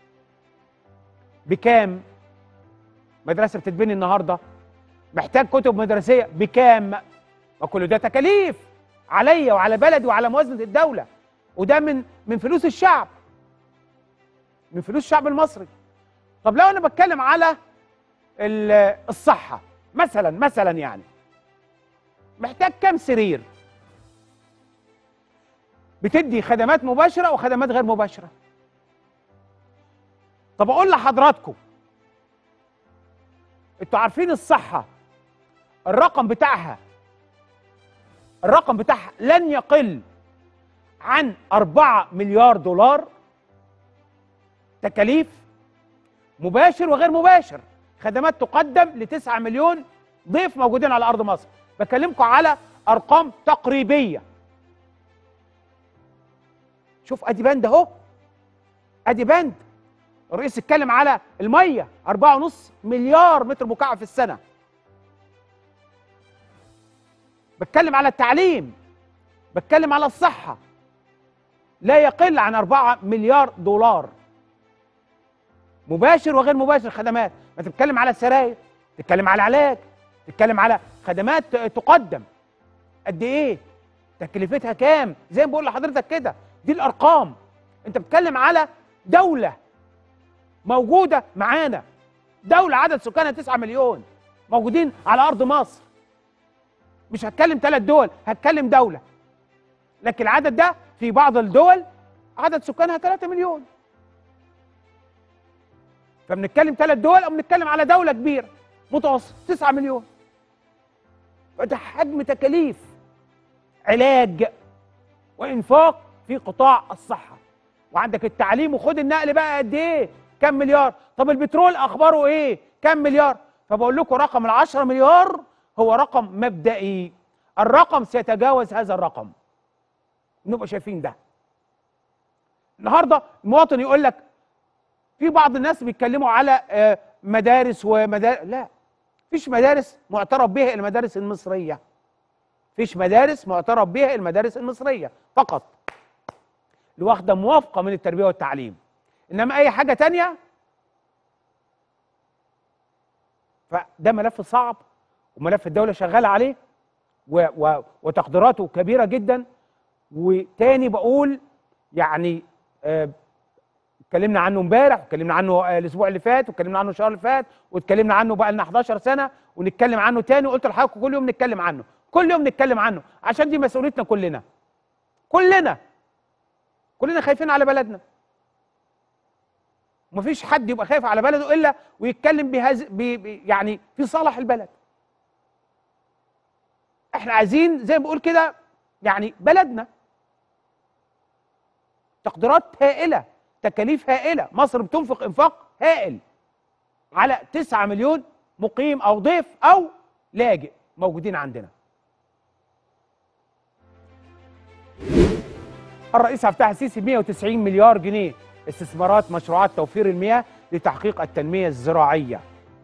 بكام مدرسه بتتبني النهارده محتاج كتب مدرسيه بكام ما كل ده تكاليف عليا وعلى بلدي وعلى موازنه الدوله وده من من فلوس الشعب من فلوس الشعب المصري طب لو انا بتكلم على ال- الصحه مثلا مثلا يعني محتاج كام سرير بتدي خدمات مباشره وخدمات غير مباشره طب اقول لحضراتكم انتوا عارفين الصحه الرقم بتاعها الرقم بتاعها لن يقل عن 4 مليار دولار تكاليف مباشر وغير مباشر خدمات تقدم ل 9 مليون ضيف موجودين على ارض مصر بكلمكم على ارقام تقريبيه شوف ادي بند اهو ادي بند الرئيس اتكلم على الميه 4.5 مليار متر مكعب في السنه بتكلم على التعليم بتكلم على الصحه لا يقل عن 4 مليار دولار مباشر وغير مباشر خدمات ما تتكلم على السراير تتكلم على علاج تتكلم على خدمات تقدم قد ايه تكلفتها كام زي ما بقول لحضرتك كده دي الارقام انت بتتكلم على دوله موجوده معانا دوله عدد سكانها 9 مليون موجودين على ارض مصر مش هتكلم ثلاث دول هتكلم دوله لكن العدد ده في بعض الدول عدد سكانها 3 مليون فبنتكلم ثلاث دول او بنتكلم على دوله كبيره متوسط 9 مليون فده حجم تكاليف علاج وانفاق في قطاع الصحه وعندك التعليم وخد النقل بقى قد ايه كم مليار طب البترول اخباره ايه كم مليار فبقول لكم رقم ال 10 مليار هو رقم مبدئي الرقم سيتجاوز هذا الرقم نبقى شايفين ده النهارده المواطن يقول لك في بعض الناس بيتكلموا على آه، مدارس ومدارس لا فيش مدارس معترف بها المدارس المصريه فيش مدارس معترف بها المدارس المصريه فقط اللي واخده موافقه من التربيه والتعليم انما اي حاجه تانية فده ملف صعب وملف الدوله شغاله عليه و و وتقديراته كبيره جدا وتاني بقول يعني آه، اتكلمنا عنه امبارح واتكلمنا عنه آه، الاسبوع اللي فات واتكلمنا عنه الشهر اللي فات واتكلمنا عنه بقى لنا 11 سنه ونتكلم عنه تاني وقلت لحضراتكم كل يوم نتكلم عنه كل يوم نتكلم عنه عشان دي مسؤوليتنا كلنا كلنا كلنا خايفين على بلدنا ومفيش حد يبقى خايف على بلده الا ويتكلم بهذا بي بي- يعني في صالح البلد احنا عايزين زي ما بقول كده يعني بلدنا تقديرات هائله تكاليف هائله مصر بتنفق انفاق هائل على 9 مليون مقيم او ضيف او لاجئ موجودين عندنا الرئيس عبد الفتاح السيسي 190 مليار جنيه استثمارات مشروعات توفير المياه لتحقيق التنميه الزراعيه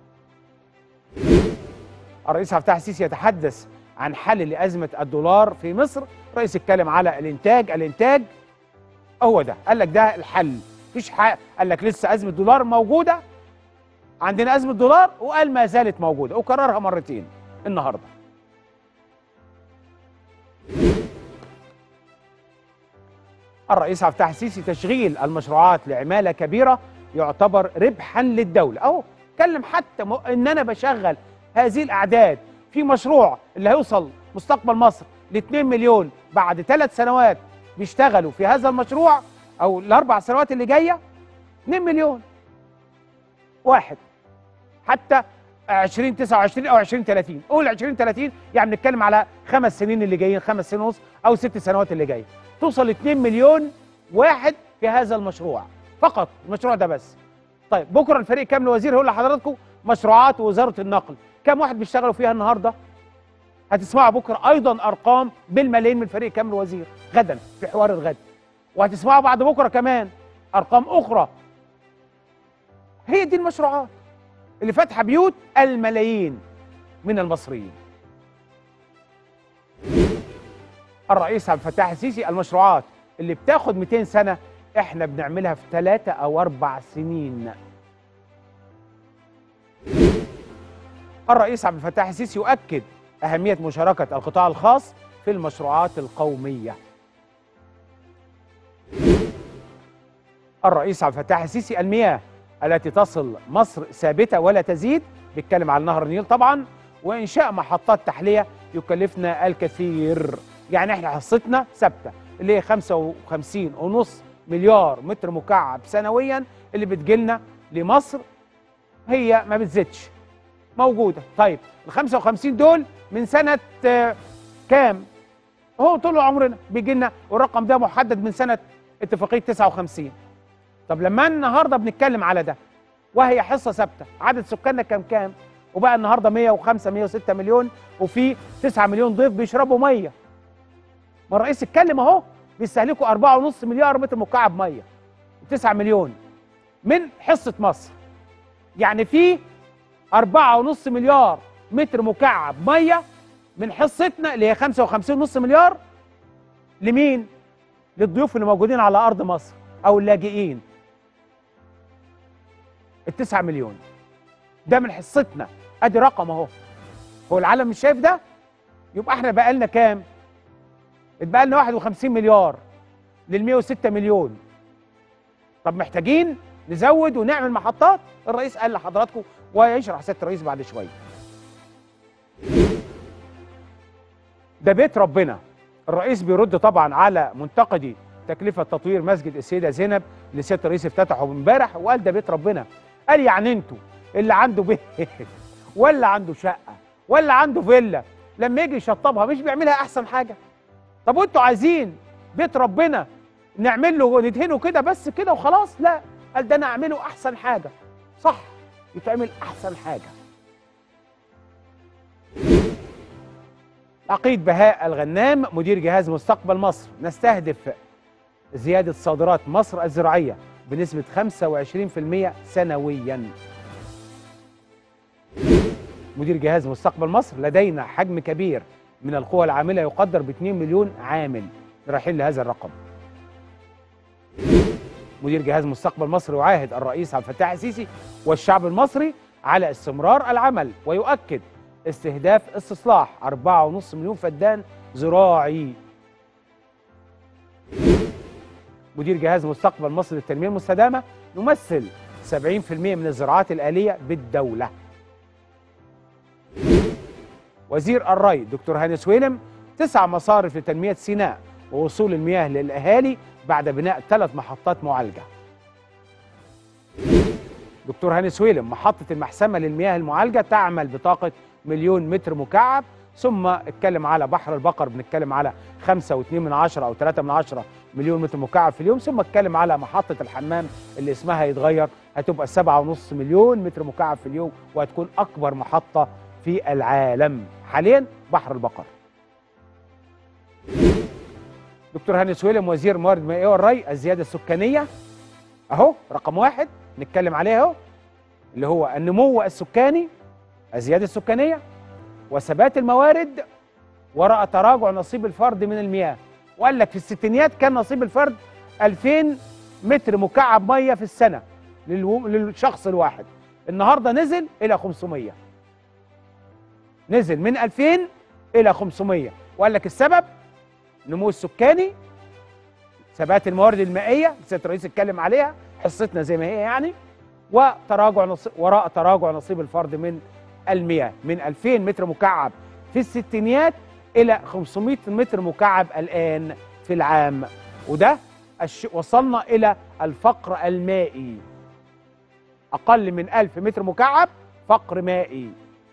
الرئيس عبد الفتاح السيسي يتحدث عن حل لازمه الدولار في مصر الرئيس اتكلم على الانتاج الانتاج هو ده قال لك ده الحل مفيش حق قال لك لسه ازمه دولار موجوده عندنا ازمه دولار وقال ما زالت موجوده وكررها مرتين النهارده الرئيس عبد الفتاح السيسي تشغيل المشروعات لعماله كبيره يعتبر ربحا للدوله اهو اتكلم حتى م... ان انا بشغل هذه الاعداد في مشروع اللي هيوصل مستقبل مصر ل 2 مليون بعد ثلاث سنوات بيشتغلوا في هذا المشروع او الاربع سنوات اللي جايه 2 مليون واحد حتى 2029 او 2030 قول 2030 يعني بنتكلم على خمس سنين اللي جايين خمس سنين ونص او ست سنوات اللي جايه توصل 2 مليون واحد في هذا المشروع فقط المشروع ده بس طيب بكره الفريق كامل وزير هيقول لحضراتكم مشروعات وزاره النقل كم واحد بيشتغلوا فيها النهارده هتسمعوا بكره ايضا ارقام بالملايين من فريق كامل وزير غدا في حوار الغد وهتسمعوا بعد بكره كمان ارقام اخرى هي دي المشروعات اللي فاتحه بيوت الملايين من المصريين الرئيس عبد الفتاح السيسي المشروعات اللي بتاخد 200 سنه احنا بنعملها في ثلاثة او اربع سنين الرئيس عبد الفتاح السيسي يؤكد اهميه مشاركه القطاع الخاص في المشروعات القوميه الرئيس عبد الفتاح السيسي المياه التي تصل مصر ثابته ولا تزيد بيتكلم على نهر النيل طبعا وانشاء محطات تحليه يكلفنا الكثير يعني احنا حصتنا ثابته اللي هي 55 ونص مليار متر مكعب سنويا اللي بتجيلنا لمصر هي ما بتزيدش موجوده طيب ال 55 دول من سنه آه، كام هو طول عمرنا بيجي لنا والرقم ده محدد من سنه اتفاقيه 59 طب لما النهارده بنتكلم على ده وهي حصه ثابته عدد سكاننا كام كام وبقى النهارده 105 106 مليون وفي 9 مليون ضيف بيشربوا ميه ما الرئيس اتكلم اهو بيستهلكوا 4.5 مليار متر مكعب ميه 9 مليون من حصه مصر يعني في 4.5 مليار متر مكعب ميه من حصتنا اللي هي 55.5 مليار لمين؟ للضيوف اللي موجودين على ارض مصر او اللاجئين التسعة مليون ده من حصتنا ادي رقم اهو هو العالم مش شايف ده يبقى احنا بقى لنا كام اتبقى لنا 51 مليار لل 106 مليون طب محتاجين نزود ونعمل محطات الرئيس قال لحضراتكم ويشرح سياده الرئيس بعد شويه ده بيت ربنا الرئيس بيرد طبعا على منتقدي تكلفه تطوير مسجد السيده زينب اللي سياده الرئيس افتتحه امبارح وقال ده بيت ربنا قال يعني انتوا اللي عنده بيت ولا عنده شقه ولا عنده فيلا لما يجي يشطبها مش بيعملها احسن حاجه طب وانتوا عايزين بيت ربنا نعمل له ندهنه كده بس كده وخلاص لا قال ده انا اعمله احسن حاجه صح يتعمل احسن حاجه عقيد بهاء الغنام مدير جهاز مستقبل مصر نستهدف زيادة صادرات مصر الزراعية بنسبة 25% سنويا مدير جهاز مستقبل مصر لدينا حجم كبير من القوى العاملة يقدر ب 2 مليون عامل رايحين لهذا الرقم مدير جهاز مستقبل مصر يعاهد الرئيس عبد الفتاح السيسي والشعب المصري على استمرار العمل ويؤكد استهداف استصلاح 4.5 مليون فدان زراعي مدير جهاز مستقبل مصر للتنميه المستدامه نمثل 70% من الزراعات الآلية بالدولة وزير الري دكتور هاني سويلم تسع مصارف لتنمية سيناء ووصول المياه للأهالي بعد بناء ثلاث محطات معالجة دكتور هاني سويلم محطة المحسمة للمياه المعالجة تعمل بطاقة مليون متر مكعب ثم اتكلم على بحر البقر بنتكلم على 5 و2 من عشرة أو 3 من عشرة مليون متر مكعب في اليوم ثم اتكلم على محطة الحمام اللي اسمها يتغير هتبقى 7.5 مليون متر مكعب في اليوم وهتكون أكبر محطة في العالم حاليا بحر البقر دكتور هاني سويلم وزير موارد المائية والري الزيادة السكانية أهو رقم واحد نتكلم عليه أهو اللي هو النمو السكاني الزيادة السكانية وثبات الموارد وراء تراجع نصيب الفرد من المياه وقال لك في الستينيات كان نصيب الفرد 2000 متر مكعب ميه في السنه للو... للشخص الواحد النهارده نزل الى 500 نزل من 2000 الى 500 وقال لك السبب النمو السكاني ثبات الموارد المائيه سياده الرئيس اتكلم عليها حصتنا زي ما هي يعني وتراجع نصيب وراء تراجع نصيب الفرد من المياه من 2000 متر مكعب في الستينيات الى 500 متر مكعب الان في العام وده الش... وصلنا الى الفقر المائي اقل من 1000 متر مكعب فقر مائي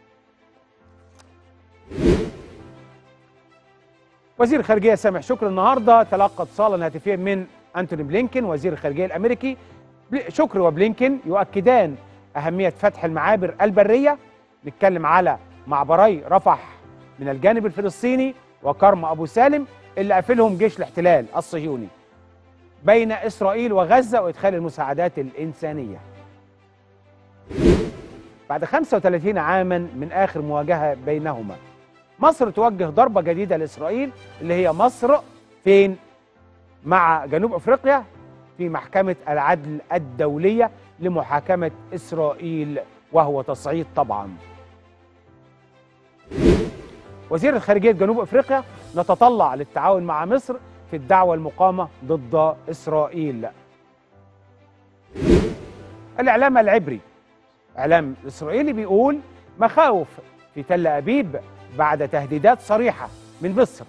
وزير الخارجيه سامح شكر النهارده تلقى اتصالا هاتفيا من انتوني بلينكن وزير الخارجيه الامريكي شكر وبلينكن يؤكدان اهميه فتح المعابر البريه نتكلم على معبري رفح من الجانب الفلسطيني وكرم ابو سالم اللي قافلهم جيش الاحتلال الصهيوني بين اسرائيل وغزه وادخال المساعدات الانسانيه. بعد 35 عاما من اخر مواجهه بينهما مصر توجه ضربة جديدة لإسرائيل اللي هي مصر فين؟ مع جنوب أفريقيا في محكمة العدل الدولية لمحاكمة إسرائيل وهو تصعيد طبعا وزير الخارجية جنوب أفريقيا نتطلع للتعاون مع مصر في الدعوة المقامة ضد إسرائيل الإعلام العبري إعلام إسرائيلي بيقول مخاوف في تل أبيب بعد تهديدات صريحة من مصر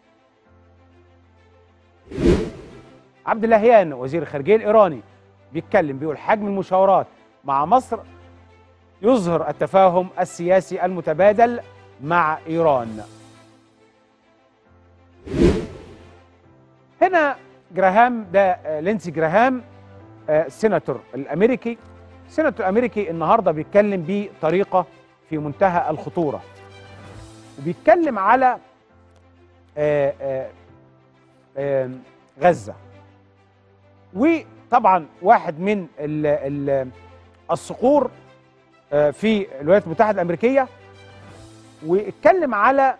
عبد اللهيان وزير الخارجية الإيراني بيتكلم بيقول حجم المشاورات مع مصر يظهر التفاهم السياسي المتبادل مع إيران هنا جراهام ده آه، لينسي جراهام آه، السيناتور الامريكي السيناتور الامريكي النهارده بيتكلم بطريقه في منتهى الخطوره وبيتكلم على آه، آه، آه، غزه وطبعا واحد من ال- ال- الصقور آه، في الولايات المتحده الامريكيه واتكلم على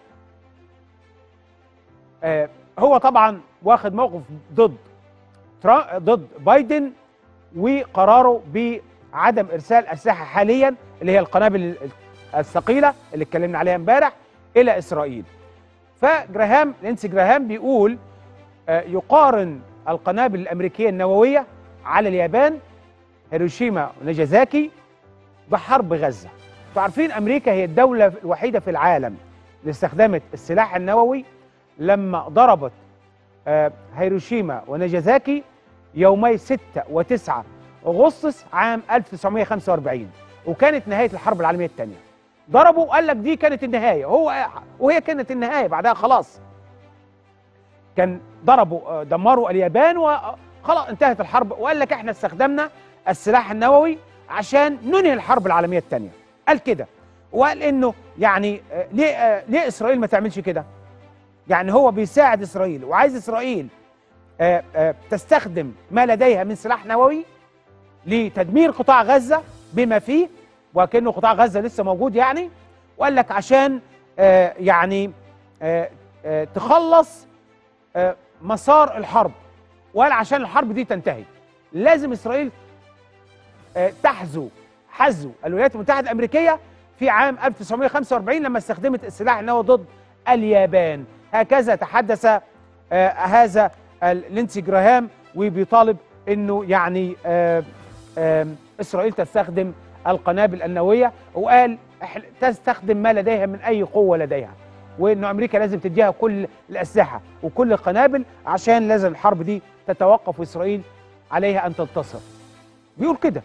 آه، هو طبعا واخد موقف ضد ترا- ضد بايدن وقراره بعدم ارسال اسلحه حاليا اللي هي القنابل الثقيله اللي اتكلمنا عليها امبارح الى اسرائيل. فجراهام لينسي جراهام بيقول آه، يقارن القنابل الامريكيه النوويه على اليابان هيروشيما وناجازاكي بحرب غزه. انتوا عارفين امريكا هي الدوله الوحيده في العالم اللي استخدمت السلاح النووي لما ضربت آه، هيروشيما وناجازاكي يومي 6 و9 اغسطس عام 1945 وكانت نهايه الحرب العالميه الثانيه ضربوا قال لك دي كانت النهايه هو وهي كانت النهايه بعدها خلاص كان ضربوا آه، دمروا اليابان وخلاص انتهت الحرب وقال لك احنا استخدمنا السلاح النووي عشان ننهي الحرب العالميه الثانيه قال كده وقال انه يعني آه، ليه آه، ليه اسرائيل ما تعملش كده يعني هو بيساعد اسرائيل وعايز اسرائيل آه، آه، تستخدم ما لديها من سلاح نووي لتدمير قطاع غزه بما فيه وكانه قطاع غزه لسه موجود يعني وقال لك عشان آه، يعني آه، آه، تخلص آه، مسار الحرب وقال عشان الحرب دي تنتهي لازم اسرائيل آه، تحذو حذو الولايات المتحده الامريكيه في عام 1945 لما استخدمت السلاح النووي ضد اليابان هكذا تحدث آه، هذا ال- لينسي جراهام وبيطالب انه يعني آه، آم، اسرائيل تستخدم القنابل النوويه وقال إح- تستخدم ما لديها من اي قوه لديها وانه امريكا لازم تديها كل الاسلحه وكل القنابل عشان لازم الحرب دي تتوقف واسرائيل عليها ان تنتصر بيقول كده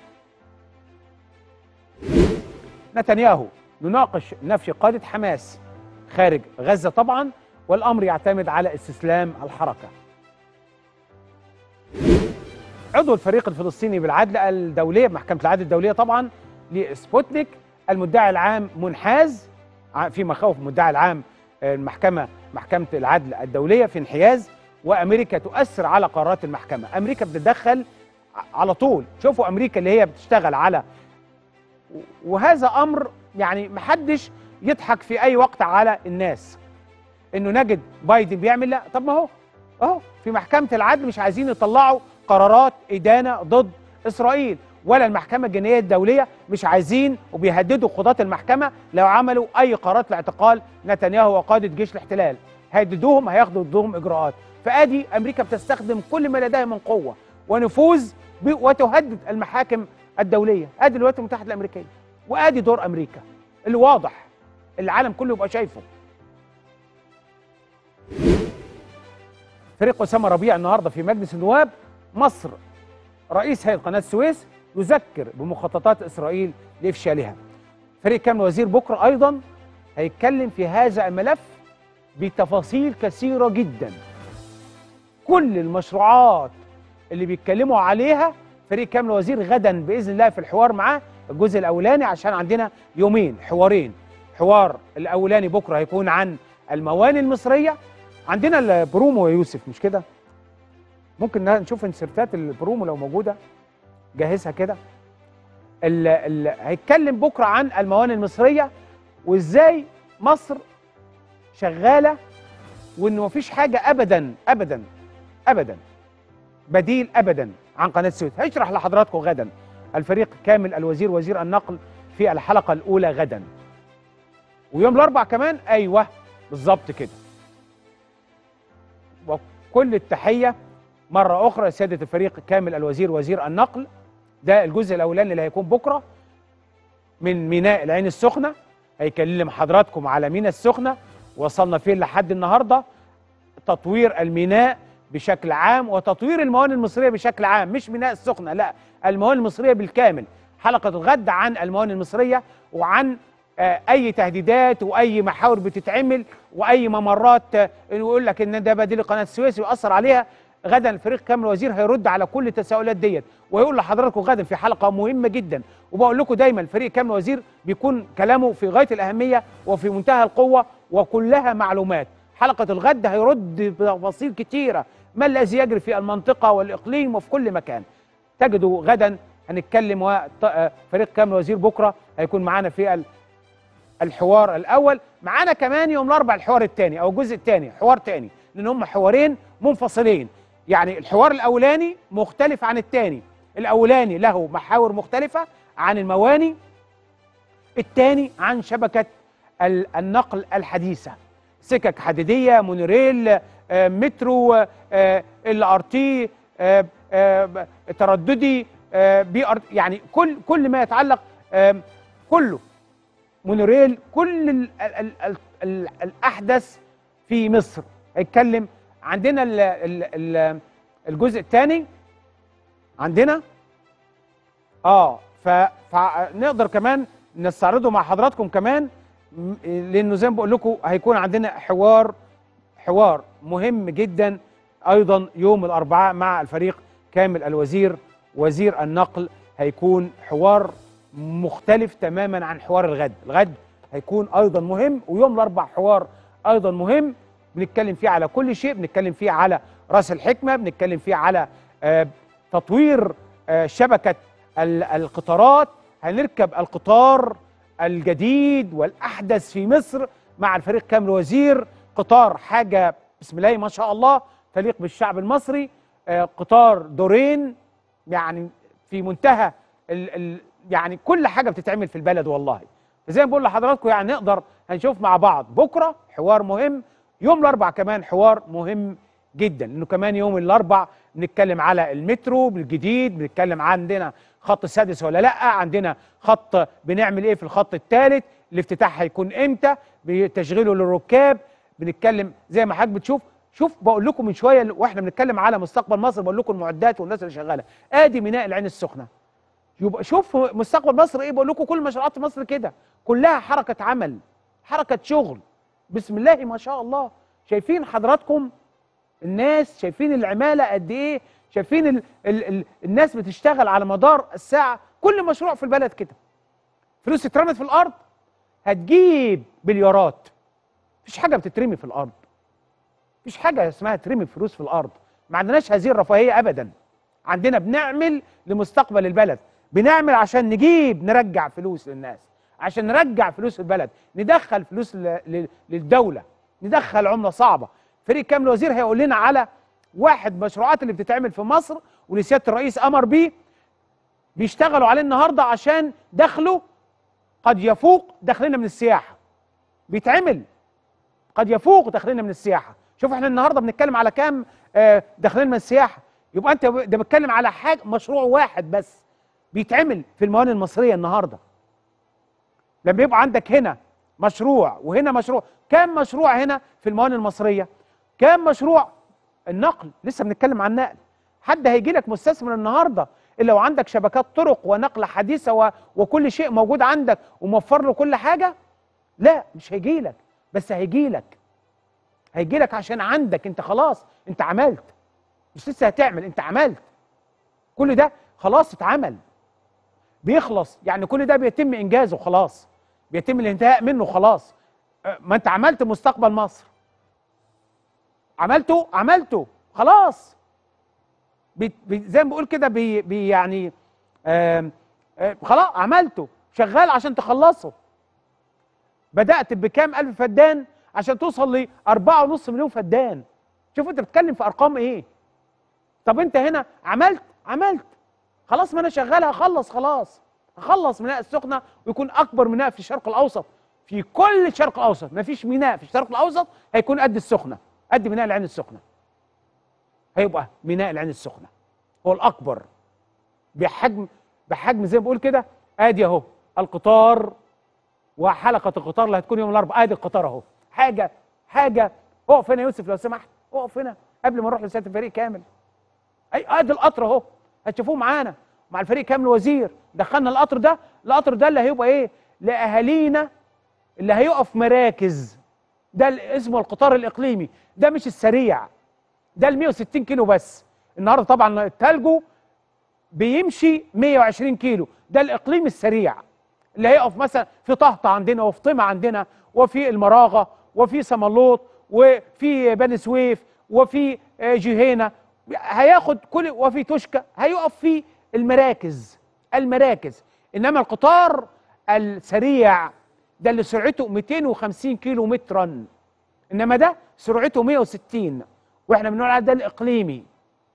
نتنياهو نناقش نفي قادة حماس خارج غزة طبعا والأمر يعتمد على استسلام الحركة عضو الفريق الفلسطيني بالعدل الدولية محكمة العدل الدولية طبعا لسبوتنيك المدعي العام منحاز ع- في مخاوف المدعي العام آه، المحكمة محكمة العدل الدولية في انحياز وأمريكا تؤثر على قرارات المحكمة أمريكا بتتدخل ع- على طول شوفوا أمريكا اللي هي بتشتغل على وهذا امر يعني محدش يضحك في اي وقت على الناس انه نجد بايدن بيعمل لا طب ما هو اهو في محكمه العدل مش عايزين يطلعوا قرارات ادانه ضد اسرائيل ولا المحكمه الجنائيه الدوليه مش عايزين وبيهددوا قضاه المحكمه لو عملوا اي قرارات لاعتقال نتنياهو وقاده جيش الاحتلال هيهددوهم هياخدوا ضدهم اجراءات فادي امريكا بتستخدم كل ما لديها من قوه ونفوذ ب- وتهدد المحاكم الدوليه ادي الولايات المتحده الامريكيه وادي دور امريكا اللي واضح العالم كله يبقى شايفه فريق اسامه ربيع النهارده في مجلس النواب مصر رئيس هيئه قناه السويس يذكر بمخططات اسرائيل لافشالها فريق كامل وزير بكره ايضا هيتكلم في هذا الملف بتفاصيل كثيره جدا كل المشروعات اللي بيتكلموا عليها فريق كامل وزير غدا باذن الله في الحوار معاه الجزء الاولاني عشان عندنا يومين حوارين حوار الاولاني بكره هيكون عن المواني المصريه عندنا البرومو يا يوسف مش كده ممكن نشوف انسرتات البرومو لو موجوده جهزها كده ال- ال- هيتكلم بكره عن المواني المصريه وازاي مصر شغاله وان مفيش حاجه ابدا ابدا ابدا بديل ابدا عن قناه السويس هشرح لحضراتكم غدا الفريق كامل الوزير وزير النقل في الحلقه الاولى غدا ويوم الاربع كمان ايوه بالظبط كده وكل التحيه مره اخرى سياده الفريق كامل الوزير وزير النقل ده الجزء الاولاني اللي هيكون بكره من ميناء العين السخنه هيكلم حضراتكم على ميناء السخنه وصلنا فين لحد النهارده تطوير الميناء بشكل عام وتطوير الموانئ المصريه بشكل عام مش ميناء السخنه لا الموانئ المصريه بالكامل حلقه الغد عن الموانئ المصريه وعن آه، اي تهديدات واي محاور بتتعمل واي ممرات آه، يقول لك ان ده بديل قناه السويس ويأثر عليها غدا الفريق كامل وزير هيرد على كل التساؤلات ديت ويقول لحضراتكم غدا في حلقه مهمه جدا وبقول لكم دايما الفريق كامل وزير بيكون كلامه في غايه الاهميه وفي منتهى القوه وكلها معلومات حلقه الغد هيرد بتفاصيل كتيره ما الذي يجري في المنطقه والاقليم وفي كل مكان تجدوا غدا هنتكلم وفريق كامل وزير بكره هيكون معانا في ال- الحوار الاول معانا كمان يوم الاربعاء الحوار الثاني او الجزء الثاني حوار ثاني لان هم حوارين منفصلين يعني الحوار الاولاني مختلف عن الثاني الاولاني له محاور مختلفه عن المواني الثاني عن شبكه ال- النقل الحديثه سكك حديديه مونوريل آه، مترو ال ار تي ترددي آه، بي ار يعني كل كل ما يتعلق آه، كله مونوريل كل ال ال ال ال الاحدث في مصر هيتكلم عندنا ال ال ال الجزء الثاني عندنا اه ف- فنقدر كمان نستعرضه مع حضراتكم كمان م- لانه زي ما بقول لكم هيكون عندنا حوار حوار مهم جدا ايضا يوم الاربعاء مع الفريق كامل الوزير وزير النقل هيكون حوار مختلف تماما عن حوار الغد الغد هيكون ايضا مهم ويوم الاربع حوار ايضا مهم بنتكلم فيه على كل شيء بنتكلم فيه على راس الحكمه بنتكلم فيه على آه، تطوير آه، شبكه ال- القطارات هنركب القطار الجديد والاحدث في مصر مع الفريق كامل وزير قطار حاجه بسم الله ما شاء الله تليق بالشعب المصري آه، قطار دورين يعني في منتهى ال ال يعني كل حاجه بتتعمل في البلد والله فزي ما بقول لحضراتكم يعني نقدر هنشوف مع بعض بكره حوار مهم يوم الاربع كمان حوار مهم جدا لانه كمان يوم الاربع بنتكلم على المترو بالجديد بنتكلم عندنا خط سادس ولا لا عندنا خط بنعمل ايه في الخط الثالث الافتتاح هيكون امتى بتشغيله للركاب بنتكلم زي ما حضرتك بتشوف شوف بقول لكم من شويه واحنا بنتكلم على مستقبل مصر بقول لكم المعدات والناس اللي شغاله ادي ميناء العين السخنه يبقى شوف مستقبل مصر ايه بقول لكم كل مشروعات مصر كده كلها حركه عمل حركه شغل بسم الله ما شاء الله شايفين حضراتكم الناس شايفين العماله قد ايه شايفين ال ال ال الناس بتشتغل على مدار الساعه كل مشروع في البلد كده فلوس اترمت في الارض هتجيب مليارات مفيش حاجه بتترمي في الارض مفيش حاجه اسمها ترمي فلوس في الارض ما عندناش هذه الرفاهيه ابدا عندنا بنعمل لمستقبل البلد بنعمل عشان نجيب نرجع فلوس للناس عشان نرجع فلوس البلد ندخل فلوس ل- ل- للدوله ندخل عمله صعبه فريق كامل وزير هيقول لنا على واحد مشروعات اللي بتتعمل في مصر واللي سياده الرئيس امر بيه بيشتغلوا عليه النهارده عشان دخله قد يفوق دخلنا من السياحه بيتعمل قد يفوق دخلنا من السياحه شوف احنا النهارده بنتكلم على كام آه، دخلنا من السياحه يبقى انت ب- ده بتكلم على حاجه مشروع واحد بس بيتعمل في الموانئ المصريه النهارده لما يبقى عندك هنا مشروع وهنا مشروع كام مشروع هنا في الموانئ المصريه كام مشروع النقل لسه بنتكلم عن النقل حد هيجي لك مستثمر النهارده الا لو عندك شبكات طرق ونقل حديثه و... وكل شيء موجود عندك وموفر له كل حاجه لا مش هيجي لك بس هيجي لك هيجي لك عشان عندك انت خلاص انت عملت مش لسه هتعمل انت عملت كل ده خلاص اتعمل بيخلص يعني كل ده بيتم انجازه خلاص بيتم الانتهاء منه خلاص أه، ما انت عملت مستقبل مصر عملته عملته خلاص بي بي زي ما بقول كده بي بي يعني آم، آم، خلاص عملته شغال عشان تخلصه بدأت بكام ألف فدان عشان توصل ل 4.5 مليون فدان شوف انت بتتكلم في ارقام ايه طب انت هنا عملت عملت خلاص ما انا شغال هخلص خلاص هخلص ميناء السخنه ويكون اكبر ميناء في الشرق الاوسط في كل الشرق الاوسط ما فيش ميناء في الشرق الاوسط هيكون قد السخنه قد ميناء العين السخنه هيبقى ميناء العين السخنه هو الاكبر بحجم بحجم زي ما بقول كده ادي اهو القطار وحلقه القطار اللي هتكون يوم الاربعاء ادي القطار اهو حاجه حاجه اقف هنا يا يوسف لو سمحت اقف هنا قبل ما نروح لسياده الفريق كامل اي ادي القطر اهو هتشوفوه معانا مع الفريق كامل وزير دخلنا القطر ده القطر ده اللي هيبقى ايه لاهالينا اللي هيقف مراكز ده اللي اسمه القطار الاقليمي ده مش السريع ده ال 160 كيلو بس النهارده طبعا التالجو بيمشي 120 كيلو ده الاقليم السريع اللي هيقف مثلا في طهطا عندنا وفي طمع عندنا وفي المراغه وفي سملوط وفي بني سويف وفي آه، جهينه هياخد كل وفي توشكا هيقف في المراكز المراكز انما القطار السريع ده اللي سرعته 250 كيلو مترا انما ده سرعته 160 واحنا بنقول على ده الاقليمي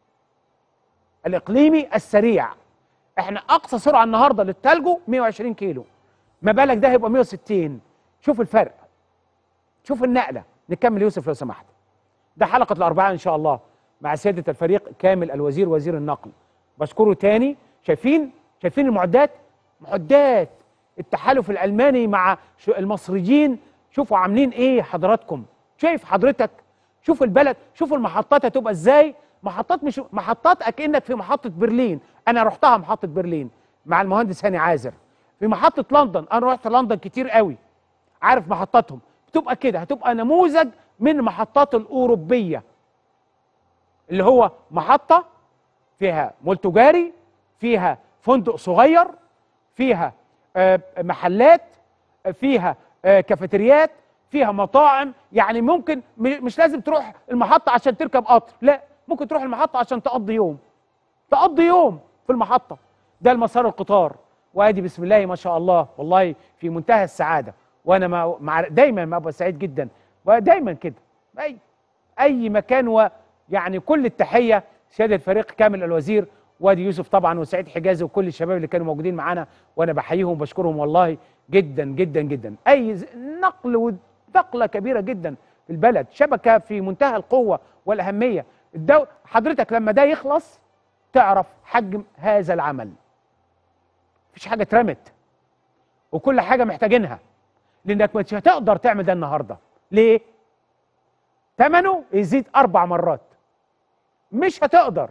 الاقليمي السريع احنا اقصى سرعه النهارده للتالجو 120 كيلو ما بالك ده هيبقى 160 شوف الفرق شوف النقله نكمل يوسف لو سمحت ده حلقه الاربعاء ان شاء الله مع سياده الفريق كامل الوزير وزير النقل بشكره تاني شايفين شايفين المعدات معدات التحالف الالماني مع شو- المصريين شوفوا عاملين ايه حضراتكم شايف حضرتك شوف البلد شوف المحطات هتبقى ازاي محطات مش محطات اكنك في محطه برلين انا رحتها محطه برلين مع المهندس هاني عازر في محطه لندن انا رحت لندن كتير قوي عارف محطاتهم بتبقى كده هتبقى نموذج من المحطات الاوروبيه اللي هو محطه فيها مول تجاري فيها فندق صغير فيها آه، محلات آه، فيها آه، كافيتريات فيها مطاعم يعني ممكن م- مش لازم تروح المحطة عشان تركب قطر لا ممكن تروح المحطة عشان تقضي يوم تقضي يوم في المحطة ده المسار القطار وادي بسم الله ما شاء الله والله في منتهى السعادة وانا مع مع دايما ما ابقى سعيد جدا ودايما كده اي اي مكان ويعني كل التحيه سياده الفريق كامل الوزير وادي يوسف طبعا وسعيد حجازي وكل الشباب اللي كانوا موجودين معانا وانا بحييهم وبشكرهم والله جدا جدا جدا اي ز- نقل ونقله كبيره جدا في البلد شبكه في منتهى القوه والاهميه الدو... حضرتك لما ده يخلص تعرف حجم هذا العمل مفيش حاجه اترمت وكل حاجه محتاجينها لانك مش هتقدر تعمل ده النهارده ليه ثمنه يزيد اربع مرات مش هتقدر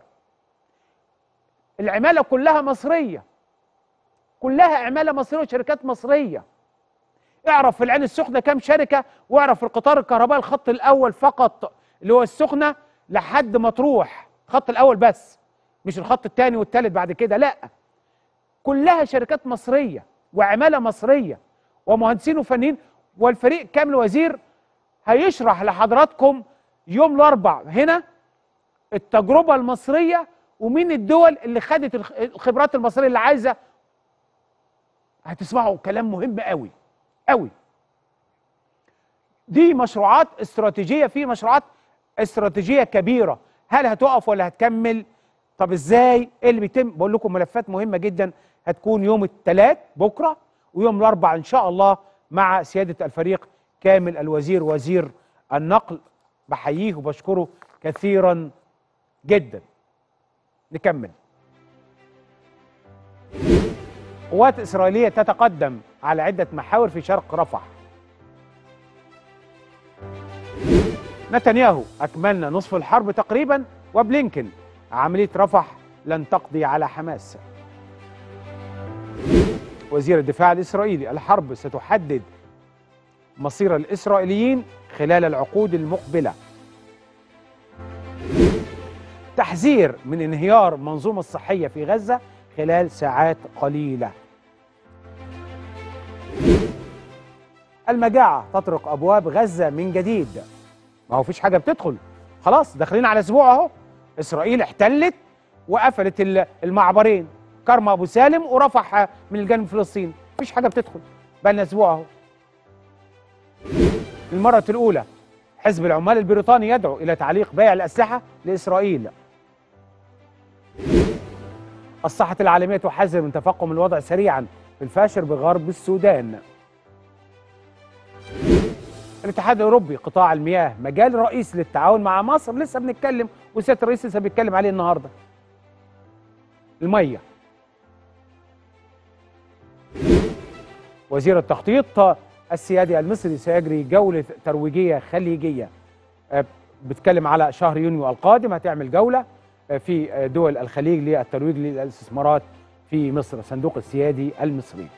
العماله كلها مصريه كلها عماله مصريه وشركات مصريه اعرف في العين السخنه كام شركه واعرف في القطار الكهربائي الخط الاول فقط اللي هو السخنه لحد مطروح الخط الاول بس مش الخط الثاني والثالث بعد كده لا كلها شركات مصريه وعماله مصريه ومهندسين وفنيين والفريق كامل وزير هيشرح لحضراتكم يوم الاربع هنا التجربه المصريه ومين الدول اللي خدت الخ- الخبرات المصريه اللي عايزه هتسمعوا كلام مهم قوي قوي دي مشروعات استراتيجيه في مشروعات استراتيجيه كبيره هل هتقف ولا هتكمل طب ازاي ايه اللي بيتم بقول لكم ملفات مهمه جدا هتكون يوم الثلاث بكره ويوم الاربع ان شاء الله مع سياده الفريق كامل الوزير وزير النقل بحييه وبشكره كثيرا جدا نكمل قوات إسرائيلية تتقدم على عدة محاور في شرق رفح نتنياهو أكملنا نصف الحرب تقريبا وبلينكن عملية رفح لن تقضي على حماس وزير الدفاع الإسرائيلي الحرب ستحدد مصير الإسرائيليين خلال العقود المقبلة تحذير من انهيار المنظومة الصحية في غزة خلال ساعات قليلة المجاعة تطرق أبواب غزة من جديد ما هو فيش حاجة بتدخل خلاص داخلين على أسبوع أهو إسرائيل احتلت وقفلت ال- المعبرين كرم أبو سالم ورفح من الجانب الفلسطيني مفيش حاجة بتدخل بقى لنا أسبوع أهو للمرة الأولى حزب العمال البريطاني يدعو إلى تعليق بيع الأسلحة لإسرائيل الصحة العالمية تحذر من تفاقم الوضع سريعا في الفاشر بغرب السودان الاتحاد الاوروبي قطاع المياه مجال رئيس للتعاون مع مصر لسه بنتكلم وسياده الرئيس لسه بيتكلم عليه النهارده الميه وزير التخطيط السيادي المصري سيجري جوله ترويجيه خليجيه آه، بتكلم على شهر يونيو القادم هتعمل جوله آه، في آه، دول الخليج للترويج للاستثمارات في مصر صندوق السيادي المصري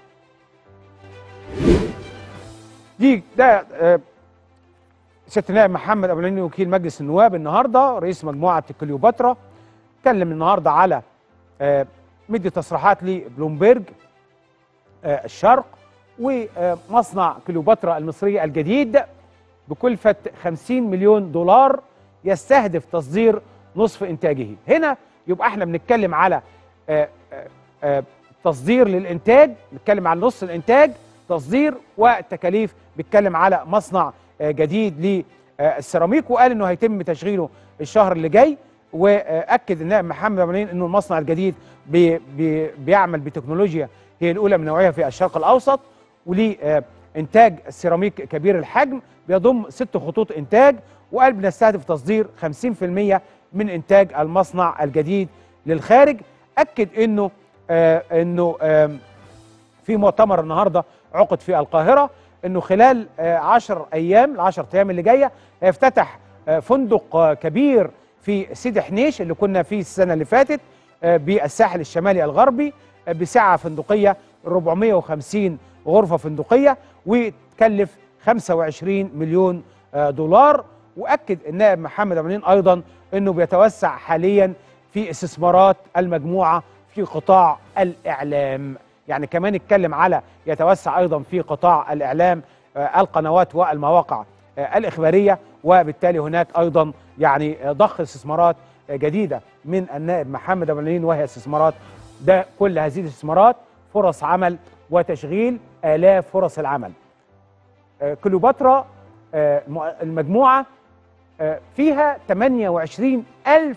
دي ده آه، سياده النائب محمد ابو العيني وكيل مجلس النواب النهارده رئيس مجموعه كليوباترا اتكلم النهارده على آه، مدي تصريحات لبلومبرج آه، الشرق ومصنع كليوباترا المصريه الجديد بكلفه 50 مليون دولار يستهدف تصدير نصف انتاجه هنا يبقى احنا بنتكلم على آه، آه، آه، تصدير للانتاج نتكلم على نص الانتاج تصدير والتكاليف بيتكلم على مصنع آه، جديد للسيراميك وقال انه هيتم تشغيله الشهر اللي جاي واكد النائب محمد عمرين انه المصنع الجديد بي بي بيعمل بتكنولوجيا هي الاولى من نوعها في الشرق الاوسط وليه آه، انتاج سيراميك كبير الحجم بيضم ست خطوط انتاج وقال بنستهدف تصدير 50% من انتاج المصنع الجديد للخارج اكد انه آه انه آه في مؤتمر النهارده عقد في القاهره انه خلال 10 ايام ال 10 ايام اللي جايه هيفتتح آه، فندق آه، كبير في سيدي حنيش اللي كنا فيه السنه اللي فاتت آه، بالساحل الشمالي الغربي آه، بسعه فندقيه 450 غرفه فندقيه وتكلف 25 مليون آه، دولار واكد النائب محمد امين ايضا انه بيتوسع حاليا في استثمارات المجموعه في قطاع الاعلام يعني كمان اتكلم على يتوسع ايضا في قطاع الاعلام آه، القنوات والمواقع آه، الاخباريه وبالتالي هناك ايضا يعني آه، ضخ استثمارات آه، جديده من النائب محمد ابو العنين وهي استثمارات ده كل هذه الاستثمارات فرص عمل وتشغيل الاف فرص العمل آه، كليوباترا آه، الم- المجموعه آه، فيها 28 ألف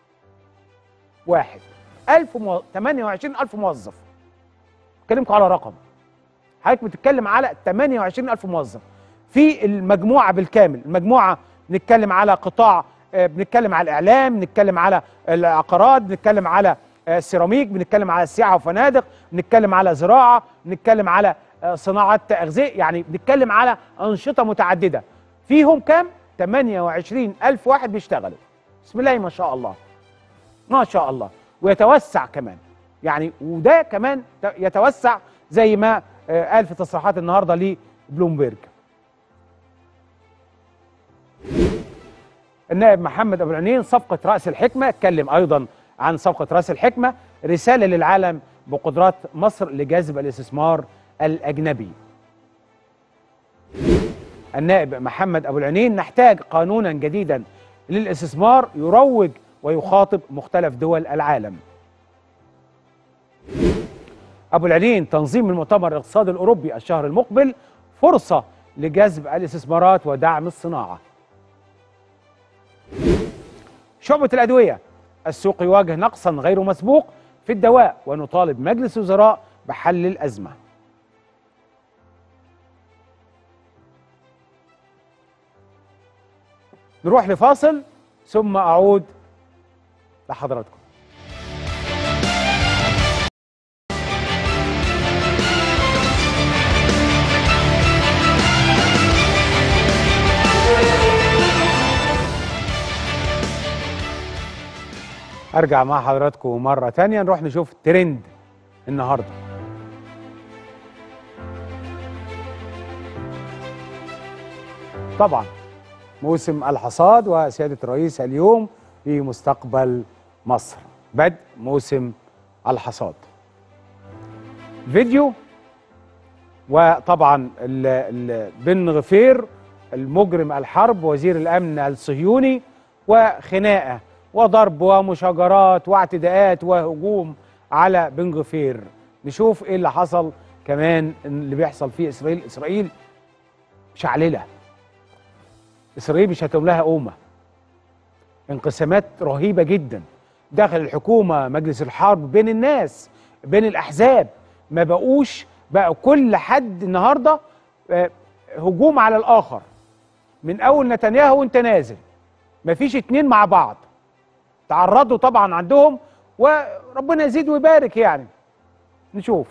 واحد ألف مو... 28 ألف موظف بكلمكم على رقم حضرتك بتتكلم على 28 ألف موظف في المجموعة بالكامل المجموعة بنتكلم على قطاع آه، بنتكلم على الإعلام بنتكلم على العقارات بنتكلم على آه، السيراميك بنتكلم على السياحة وفنادق بنتكلم على زراعة بنتكلم على آه، صناعات تغذية يعني بنتكلم على أنشطة متعددة فيهم كام 28 ألف واحد بيشتغلوا بسم الله ما شاء الله ما شاء الله ويتوسع كمان يعني وده كمان ت- يتوسع زي ما آه، قال في تصريحات النهارده لبلومبرج النائب محمد ابو العنين صفقه راس الحكمه اتكلم ايضا عن صفقه راس الحكمه رساله للعالم بقدرات مصر لجذب الاستثمار الاجنبي النائب محمد ابو العنين نحتاج قانونا جديدا للاستثمار يروج ويخاطب مختلف دول العالم ابو العنين تنظيم المؤتمر الاقتصادي الاوروبي الشهر المقبل فرصه لجذب الاستثمارات ودعم الصناعه شعبة الأدوية السوق يواجه نقصا غير مسبوق في الدواء ونطالب مجلس الوزراء بحل الأزمة نروح لفاصل ثم أعود لحضراتكم ارجع مع حضراتكم مره تانية نروح نشوف ترند النهارده طبعا موسم الحصاد وسياده الرئيس اليوم في مستقبل مصر بدء موسم الحصاد فيديو وطبعا ال- ال- بن غفير المجرم الحرب وزير الامن الصهيوني وخناقه وضرب ومشاجرات واعتداءات وهجوم على بن غفير نشوف ايه اللي حصل كمان اللي بيحصل في اسرائيل اسرائيل شعلله اسرائيل مش هتقوم لها قومه انقسامات رهيبه جدا داخل الحكومه مجلس الحرب بين الناس بين الاحزاب ما بقوش بقى كل حد النهارده آه، هجوم على الاخر من اول نتنياهو وانت نازل مفيش اتنين مع بعض تعرضوا طبعا عندهم وربنا يزيد ويبارك يعني نشوف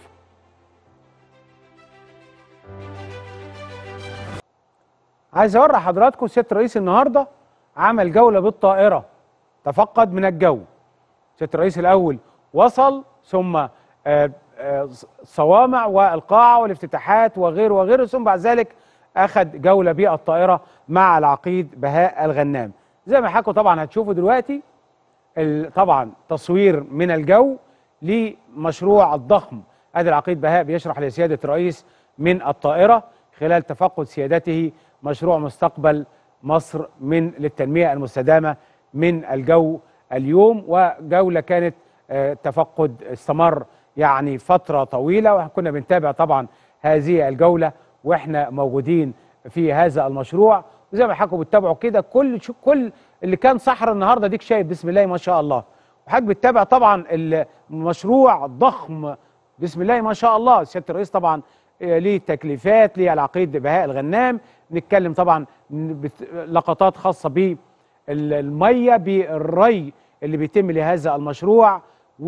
عايز اوري حضراتكم سياده الرئيس النهارده عمل جوله بالطائره تفقد من الجو سياده الرئيس الاول وصل ثم آه، آه، صوامع والقاعه والافتتاحات وغيره وغيره ثم بعد ذلك اخذ جوله بالطائره مع العقيد بهاء الغنام زي ما حكوا طبعا هتشوفوا دلوقتي ال- طبعا تصوير من الجو لمشروع الضخم ادي العقيد بهاء بيشرح لسياده الرئيس من الطائره خلال تفقد سيادته مشروع مستقبل مصر من للتنميه المستدامه من الجو اليوم وجوله كانت آه، تفقد استمر يعني فتره طويله وكنا بنتابع طبعا هذه الجوله واحنا موجودين في هذا المشروع وزي ما حكوا بتتابعوا كده كل شو كل اللي كان صحراء النهارده ديك شايف بسم الله ما شاء الله وحضرتك بتتابع طبعا المشروع الضخم بسم الله ما شاء الله سياده الرئيس طبعا آه، ليه تكليفات ليه العقيد بهاء الغنام نتكلم طبعا بت- لقطات خاصه بالميه بالري اللي بيتم لهذا المشروع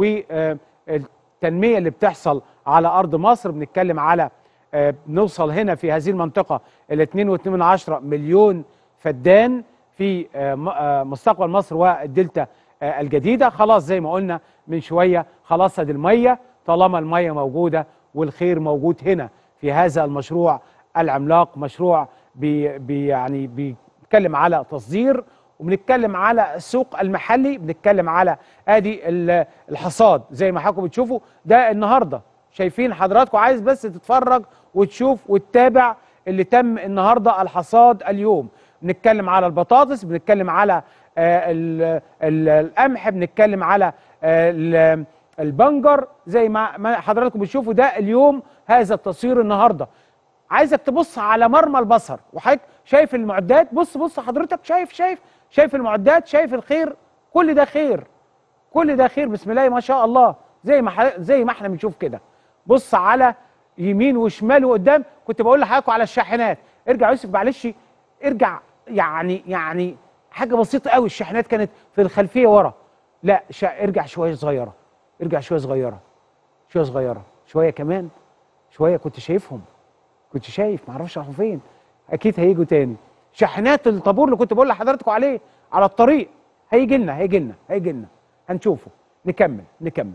والتنميه اللي بتحصل على ارض مصر بنتكلم على آه، نوصل هنا في هذه المنطقه ال 2.2 مليون فدان في آه، م- آه، مستقبل مصر والدلتا آه، الجديده خلاص زي ما قلنا من شويه خلاص ادي الميه طالما الميه موجوده والخير موجود هنا في هذا المشروع العملاق مشروع بي بي يعني بيتكلم على تصدير وبنتكلم على السوق المحلي بنتكلم على ادي ال- الحصاد زي ما حضراتكم بتشوفوا ده النهارده شايفين حضراتكم عايز بس تتفرج وتشوف وتتابع اللي تم النهارده الحصاد اليوم بنتكلم على البطاطس بنتكلم على آه، ال- ال- القمح بنتكلم على آه، ال- البنجر زي ما ما حضراتكم بتشوفوا ده اليوم هذا التصوير النهارده عايزك تبص على مرمى البصر وحضرتك شايف المعدات بص بص حضرتك شايف شايف شايف المعدات شايف الخير كل ده خير كل ده خير بسم الله ما شاء الله زي ما ح- زي ما احنا بنشوف كده بص على يمين وشمال وقدام كنت بقول لحضراتكم على الشاحنات ارجع يا يوسف معلش ارجع يعني يعني حاجه بسيطه قوي الشاحنات كانت في الخلفيه ورا لا شا ارجع شويه صغيره ارجع شويه صغيره شويه صغيره شويه كمان شويه كنت شايفهم كنت شايف معرفش راحوا فين اكيد هيجوا تاني شاحنات الطابور اللي كنت بقول لحضراتكم عليه على الطريق هيجي لنا هيجي لنا هيجي لنا هنشوفه نكمل نكمل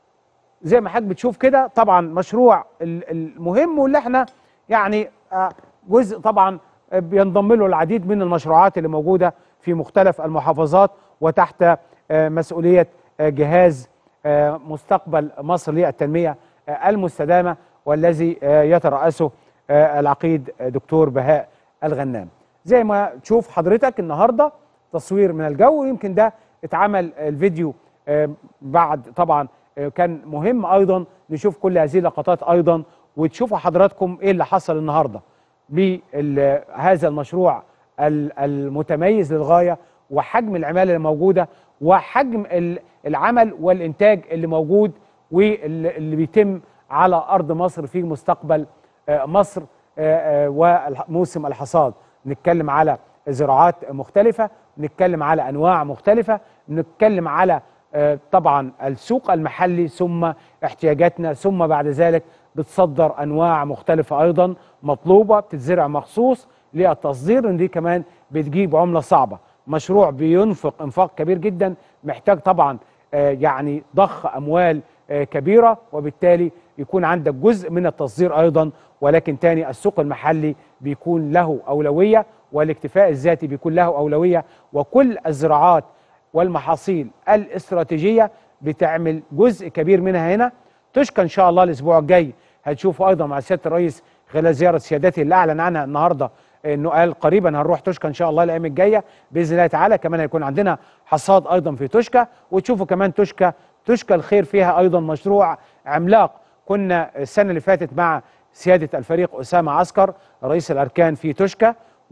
زي ما حضرتك بتشوف كده طبعا مشروع ال- المهم واللي احنا يعني آه، جزء طبعا آه، بينضم له العديد من المشروعات اللي موجوده في مختلف المحافظات وتحت آه، مسؤوليه آه، جهاز آه، مستقبل مصر للتنميه آه، المستدامه والذي آه، يترأسه آه، العقيد آه، دكتور بهاء الغنام زي ما تشوف حضرتك النهارده تصوير من الجو يمكن ده اتعمل الفيديو آه، بعد طبعا آه، كان مهم ايضا نشوف كل هذه اللقطات ايضا وتشوفوا حضراتكم ايه اللي حصل النهارده بهذا المشروع ال- المتميز للغايه وحجم العماله اللي موجوده وحجم ال- العمل والانتاج اللي موجود واللي اللي بيتم على ارض مصر في مستقبل آه، مصر آه، آه، وموسم الحصاد نتكلم على زراعات مختلفه نتكلم على انواع مختلفه نتكلم على آه، طبعا السوق المحلي ثم احتياجاتنا ثم بعد ذلك بتصدر انواع مختلفه ايضا مطلوبه بتتزرع مخصوص للتصدير ان دي كمان بتجيب عمله صعبه مشروع بينفق انفاق كبير جدا محتاج طبعا آه، يعني ضخ اموال آه، كبيره وبالتالي يكون عندك جزء من التصدير ايضا ولكن تاني السوق المحلي بيكون له اولويه والاكتفاء الذاتي بيكون له اولويه وكل الزراعات والمحاصيل الاستراتيجيه بتعمل جزء كبير منها هنا تشكى ان شاء الله الاسبوع الجاي هتشوفوا ايضا مع سياده الرئيس خلال زياره سيادته اللي اعلن عنها النهارده انه قال قريبا هنروح توشكا ان شاء الله الايام الجايه باذن الله تعالى كمان هيكون عندنا حصاد ايضا في توشكا وتشوفوا كمان توشكا توشكا الخير فيها ايضا مشروع عملاق كنا السنه اللي فاتت مع سياده الفريق اسامه عسكر رئيس الاركان في توشكا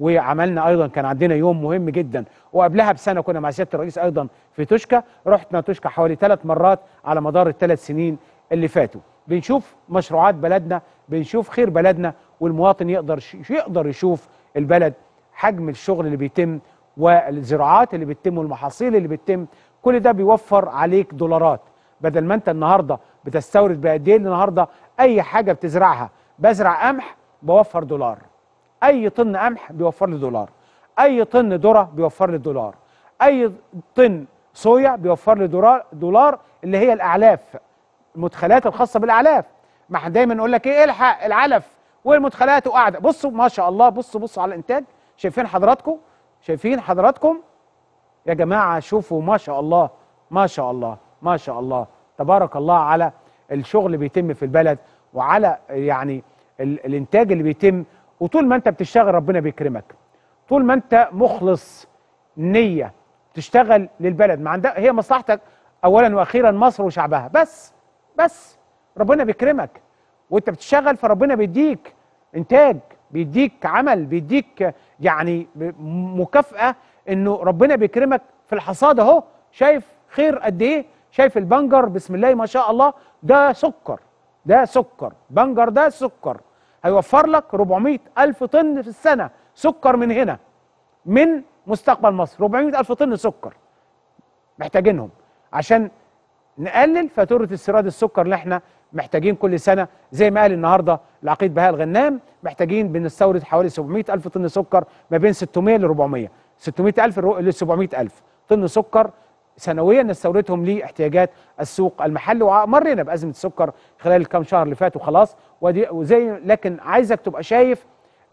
وعملنا ايضا كان عندنا يوم مهم جدا وقبلها بسنه كنا مع سياده الرئيس ايضا في توشكا رحنا توشكا حوالي ثلاث مرات على مدار الثلاث سنين اللي فاتوا بنشوف مشروعات بلدنا بنشوف خير بلدنا والمواطن يقدر يقدر يشوف البلد حجم الشغل اللي بيتم والزراعات اللي بتتم والمحاصيل اللي بتتم كل ده بيوفر عليك دولارات بدل ما انت النهارده بتستورد بقد ايه النهارده اي حاجه بتزرعها بزرع قمح بوفر دولار اي طن قمح بيوفر لي دولار اي طن ذره بيوفر لي دولار اي طن صويا بيوفر لي دولار دولار اللي هي الاعلاف المدخلات الخاصه بالاعلاف ما احنا دايما نقول لك ايه الحق العلف والمدخلات وقاعده بصوا ما شاء الله بصوا بصوا على الانتاج شايفين حضراتكم شايفين حضراتكم يا جماعه شوفوا ما شاء الله ما شاء الله ما شاء الله تبارك الله على الشغل اللي بيتم في البلد وعلى يعني ال الانتاج اللي بيتم وطول ما انت بتشتغل ربنا بيكرمك طول ما انت مخلص نيه تشتغل للبلد ما عندك هي مصلحتك اولا واخيرا مصر وشعبها بس بس ربنا بيكرمك وانت بتشتغل فربنا بيديك انتاج بيديك عمل بيديك يعني مكافاه انه ربنا بيكرمك في الحصاد اهو شايف خير قد ايه شايف البنجر بسم الله ما شاء الله ده سكر ده سكر بنجر ده سكر هيوفر لك 400 ألف طن في السنة سكر من هنا من مستقبل مصر 400 ألف طن سكر محتاجينهم عشان نقلل فاتورة استيراد السكر اللي احنا محتاجين كل سنة زي ما قال النهاردة العقيد بهاء الغنام محتاجين بنستورد حوالي 700 ألف طن سكر ما بين 600 ل 400 600 ألف ل 700 ألف طن سكر سنويا نستوردهم لاحتياجات السوق المحلي ومرينا بازمه السكر خلال الكام شهر اللي فاتوا خلاص ودي وزي لكن عايزك تبقى شايف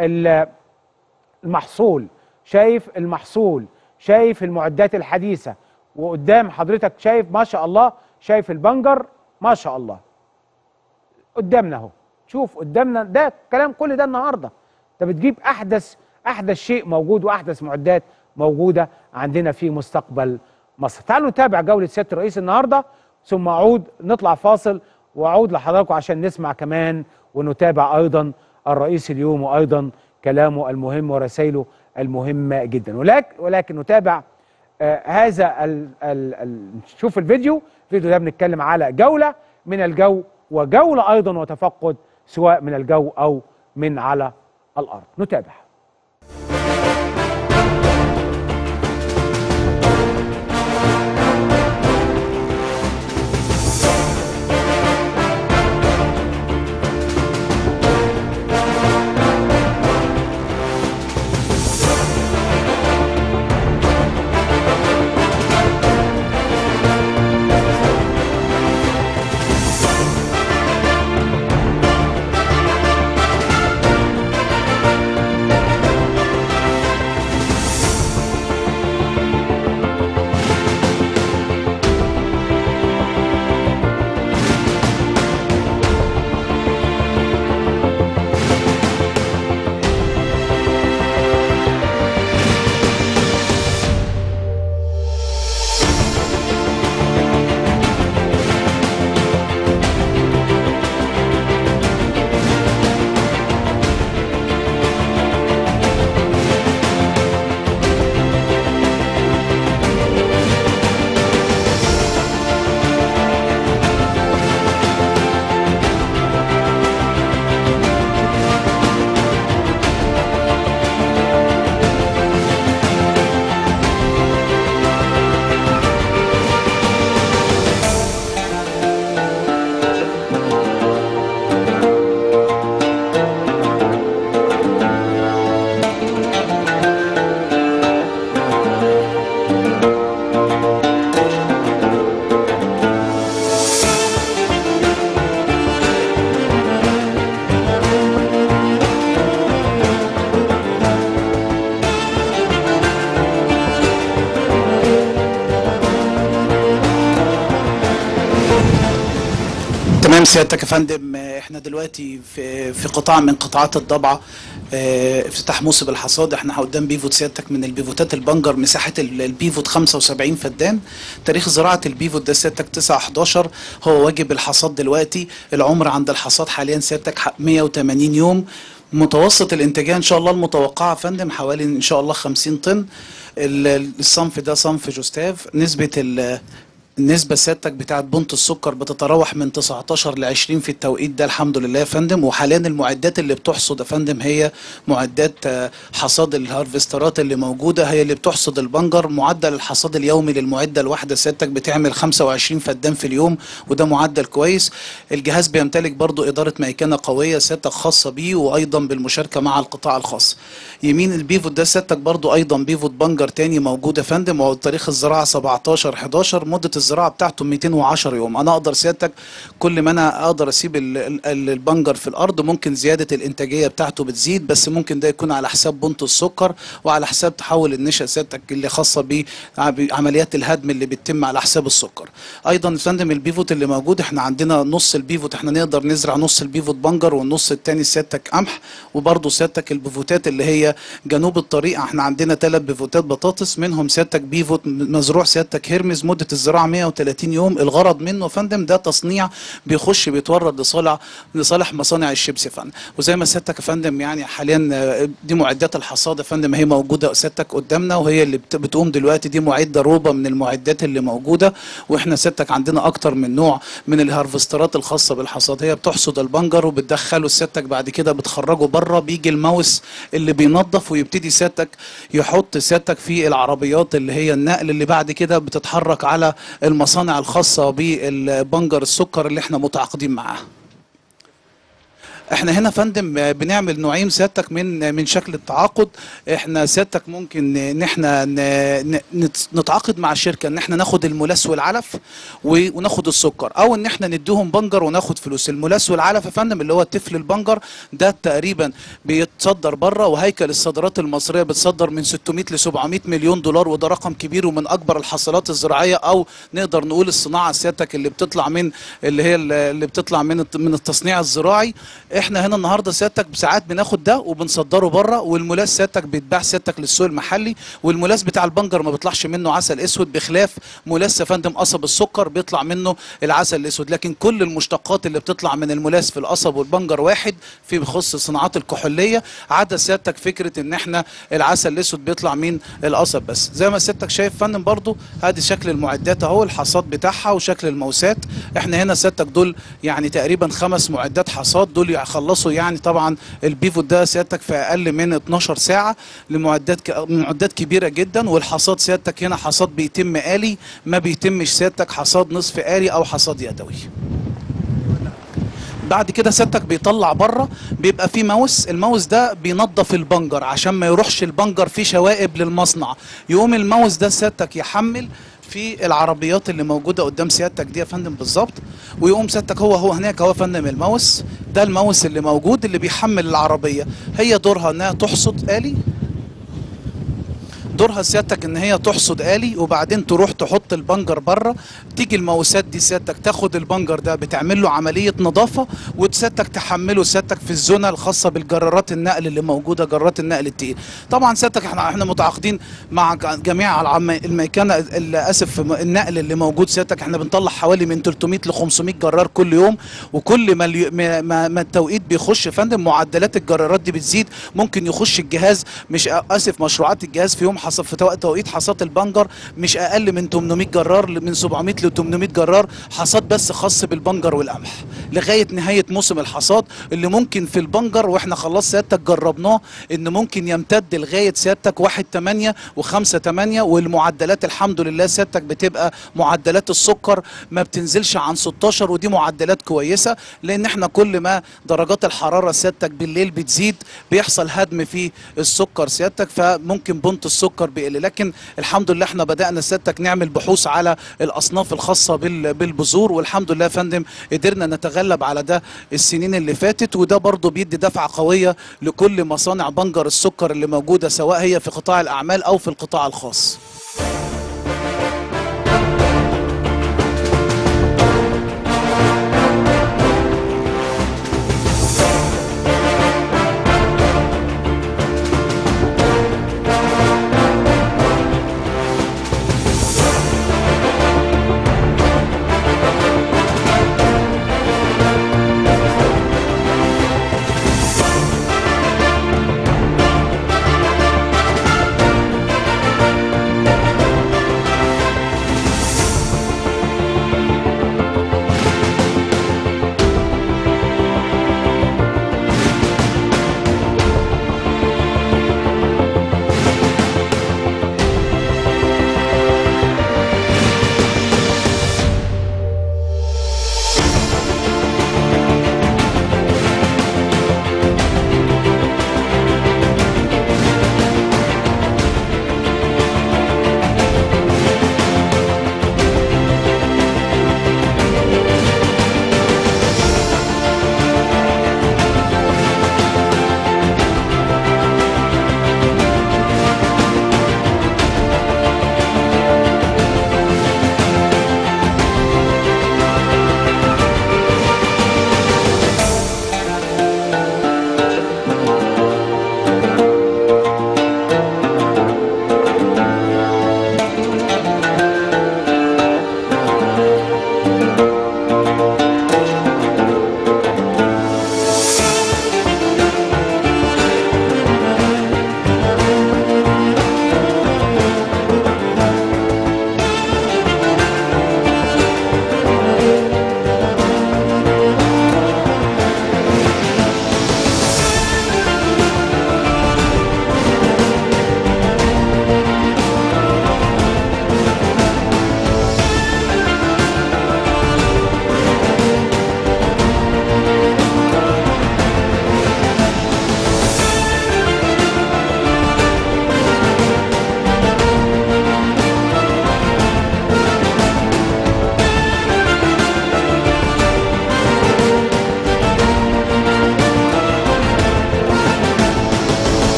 المحصول شايف المحصول شايف المعدات الحديثه وقدام حضرتك شايف ما شاء الله شايف البنجر ما شاء الله قدامنا اهو شوف قدامنا ده كلام كل ده النهارده انت بتجيب احدث احدث شيء موجود واحدث معدات موجوده عندنا في مستقبل مصر تعالوا نتابع جولة سيادة الرئيس النهاردة ثم أعود نطلع فاصل وأعود لحضراتكم عشان نسمع كمان ونتابع أيضا الرئيس اليوم وأيضا كلامه المهم ورسائله المهمة جدا ولكن, ولكن نتابع آه هذا ال ال ال شوف الفيديو الفيديو ده بنتكلم على جولة من الجو وجولة أيضا وتفقد سواء من الجو أو من على الأرض نتابع تمام سيادتك يا فندم احنا دلوقتي في في قطاع من قطاعات الضبعه اه، افتتاح موسم الحصاد احنا قدام بيفوت سيادتك من البيفوتات البنجر مساحه ال- البيفوت 75 فدان تاريخ زراعه البيفوت ده سيادتك 9 11 هو واجب الحصاد دلوقتي العمر عند الحصاد حاليا سيادتك ح- 180 يوم متوسط الانتاجيه ان شاء الله المتوقعه يا فندم حوالي ان شاء الله 50 طن ال- الصنف ده صنف جوستاف نسبه ال النسبة سيادتك بتاعت بنط السكر بتتراوح من 19 ل 20 في التوقيت ده الحمد لله يا فندم وحاليا المعدات اللي بتحصد يا فندم هي معدات آه، حصاد الهارفسترات اللي موجودة هي اللي بتحصد البنجر معدل الحصاد اليومي للمعدة الواحدة سيادتك بتعمل 25 فدان في اليوم وده معدل كويس الجهاز بيمتلك برضو إدارة ميكنة قوية سيادتك خاصة بيه وأيضا بالمشاركة مع القطاع الخاص يمين البيفوت ده سيادتك برضو أيضا بيفوت بنجر تاني موجود يا فندم وهو تاريخ الزراعة 17 11 مدة الزراعة بتاعته 210 يوم أنا أقدر سيادتك كل ما أنا أقدر أسيب ال- ال- البنجر في الأرض ممكن زيادة الإنتاجية بتاعته بتزيد بس ممكن ده يكون على حساب بنط السكر وعلى حساب تحول النشا سيادتك اللي خاصة بعمليات الهدم اللي بتتم على حساب السكر أيضا يا فندم البيفوت اللي موجود احنا عندنا نص البيفوت احنا نقدر نزرع نص البيفوت بنجر والنص التاني سيادتك قمح وبرضه سيادتك البيفوتات اللي هي جنوب الطريق احنا عندنا ثلاث بيفوتات بطاطس منهم سيادتك بيفوت مزروع سيادتك هيرمز مدة الزراعة 130 يوم الغرض منه يا فندم ده تصنيع بيخش بيتورد لصالح لصالح مصانع الشيبس يا فندم وزي ما سيادتك يا فندم يعني حاليا آه، دي معدات الحصاد يا فندم هي موجودة سيادتك قدامنا وهي اللي بت- بتقوم دلوقتي دي معدة روبة من المعدات اللي موجودة واحنا سيادتك عندنا اكتر من نوع من الهارفسترات الخاصة بالحصاد هي بتحصد البنجر وبتدخله سيادتك بعد كده بتخرجه بره بيجي الماوس اللي بينظف ويبتدي سيادتك يحط سيادتك في العربيات اللي هي النقل اللي بعد كده بتتحرك على المصانع الخاصة بالبنجر السكر اللي احنا متعاقدين معاها احنا هنا فندم آه، بنعمل نوعين سيادتك من من شكل التعاقد احنا سيادتك ممكن ان احنا ن- ن- نت- نتعاقد مع الشركه ان احنا ناخد الملاس والعلف و- وناخد السكر او ان احنا نديهم بنجر وناخد فلوس الملاس والعلف يا فندم اللي هو التفل البنجر ده تقريبا بيتصدر بره وهيكل الصادرات المصريه بتصدر من 600 ل 700 مليون دولار وده رقم كبير ومن اكبر الحاصلات الزراعيه او نقدر نقول الصناعه سيادتك اللي بتطلع من اللي هي اللي بتطلع من الت- من التصنيع الزراعي احنا هنا النهارده سيادتك ساعات بناخد ده وبنصدره بره والملاس سيادتك بيتباع سيادتك للسوق المحلي والملاس بتاع البنجر ما بيطلعش منه عسل اسود بخلاف ملاس يا فندم قصب السكر بيطلع منه العسل الاسود لكن كل المشتقات اللي بتطلع من الملاس في القصب والبنجر واحد في بخص الصناعات الكحوليه عدا سيادتك فكره ان احنا العسل الاسود بيطلع من القصب بس زي ما سيادتك شايف فندم برضو ادي شكل المعدات اهو الحصاد بتاعها وشكل الموسات احنا هنا سيادتك دول يعني تقريبا خمس معدات حصاد دول يخلصوا يعني طبعا البيفوت ده سيادتك في اقل من 12 ساعه لمعدات ك... معدات كبيره جدا والحصاد سيادتك هنا حصاد بيتم آلي ما بيتمش سيادتك حصاد نصف آلي او حصاد يدوي بعد كده سيادتك بيطلع بره بيبقى فيه ماوس الماوس ده بينظف البنجر عشان ما يروحش البنجر فيه شوائب للمصنع يقوم الماوس ده سيادتك يحمل في العربيات اللي موجوده قدام سيادتك دي يا فندم بالظبط ويقوم سيادتك هو هو هناك هو يا فندم الماوس ده الماوس اللي موجود اللي بيحمل العربيه هي دورها انها تحصد آلي دورها سيادتك ان هي تحصد آلي وبعدين تروح تحط البنجر بره تيجي الموسات دي سيادتك تاخد البنجر ده بتعمل له عمليه نظافه وسيادتك تحمله سيادتك في الزونه الخاصه بالجرارات النقل اللي موجوده جرارات النقل التقيل طبعا سيادتك احنا احنا متعاقدين مع ج- جميع العم- الميكنه ال- اسف النقل اللي موجود سيادتك احنا بنطلع حوالي من 300 ل 500 جرار كل يوم وكل ما اليو- ما, ما, ما التوقيت بيخش يا فندم معدلات الجرارات دي بتزيد ممكن يخش الجهاز مش أ- اسف مشروعات الجهاز في يوم حصل في تو- توقيت حصاد البنجر مش اقل من 800 جرار ل- من 700 ل 800 جرار حصاد بس خاص بالبنجر والقمح لغايه نهايه موسم الحصاد اللي ممكن في البنجر واحنا خلاص سيادتك جربناه ان ممكن يمتد لغايه سيادتك 1 8 و5 8 والمعدلات الحمد لله سيادتك بتبقى معدلات السكر ما بتنزلش عن 16 ودي معدلات كويسه لان احنا كل ما درجات الحراره سيادتك بالليل بتزيد بيحصل هدم في السكر سيادتك فممكن بنت السكر بيقل لكن الحمد لله احنا بدانا سيادتك نعمل بحوث على الاصناف الخاصه بال- بالبذور والحمد لله يا فندم قدرنا نتغلب على ده السنين اللي فاتت وده برضه بيدي دفعه قويه لكل مصانع بنجر السكر اللي موجوده سواء هي في قطاع الاعمال او في القطاع الخاص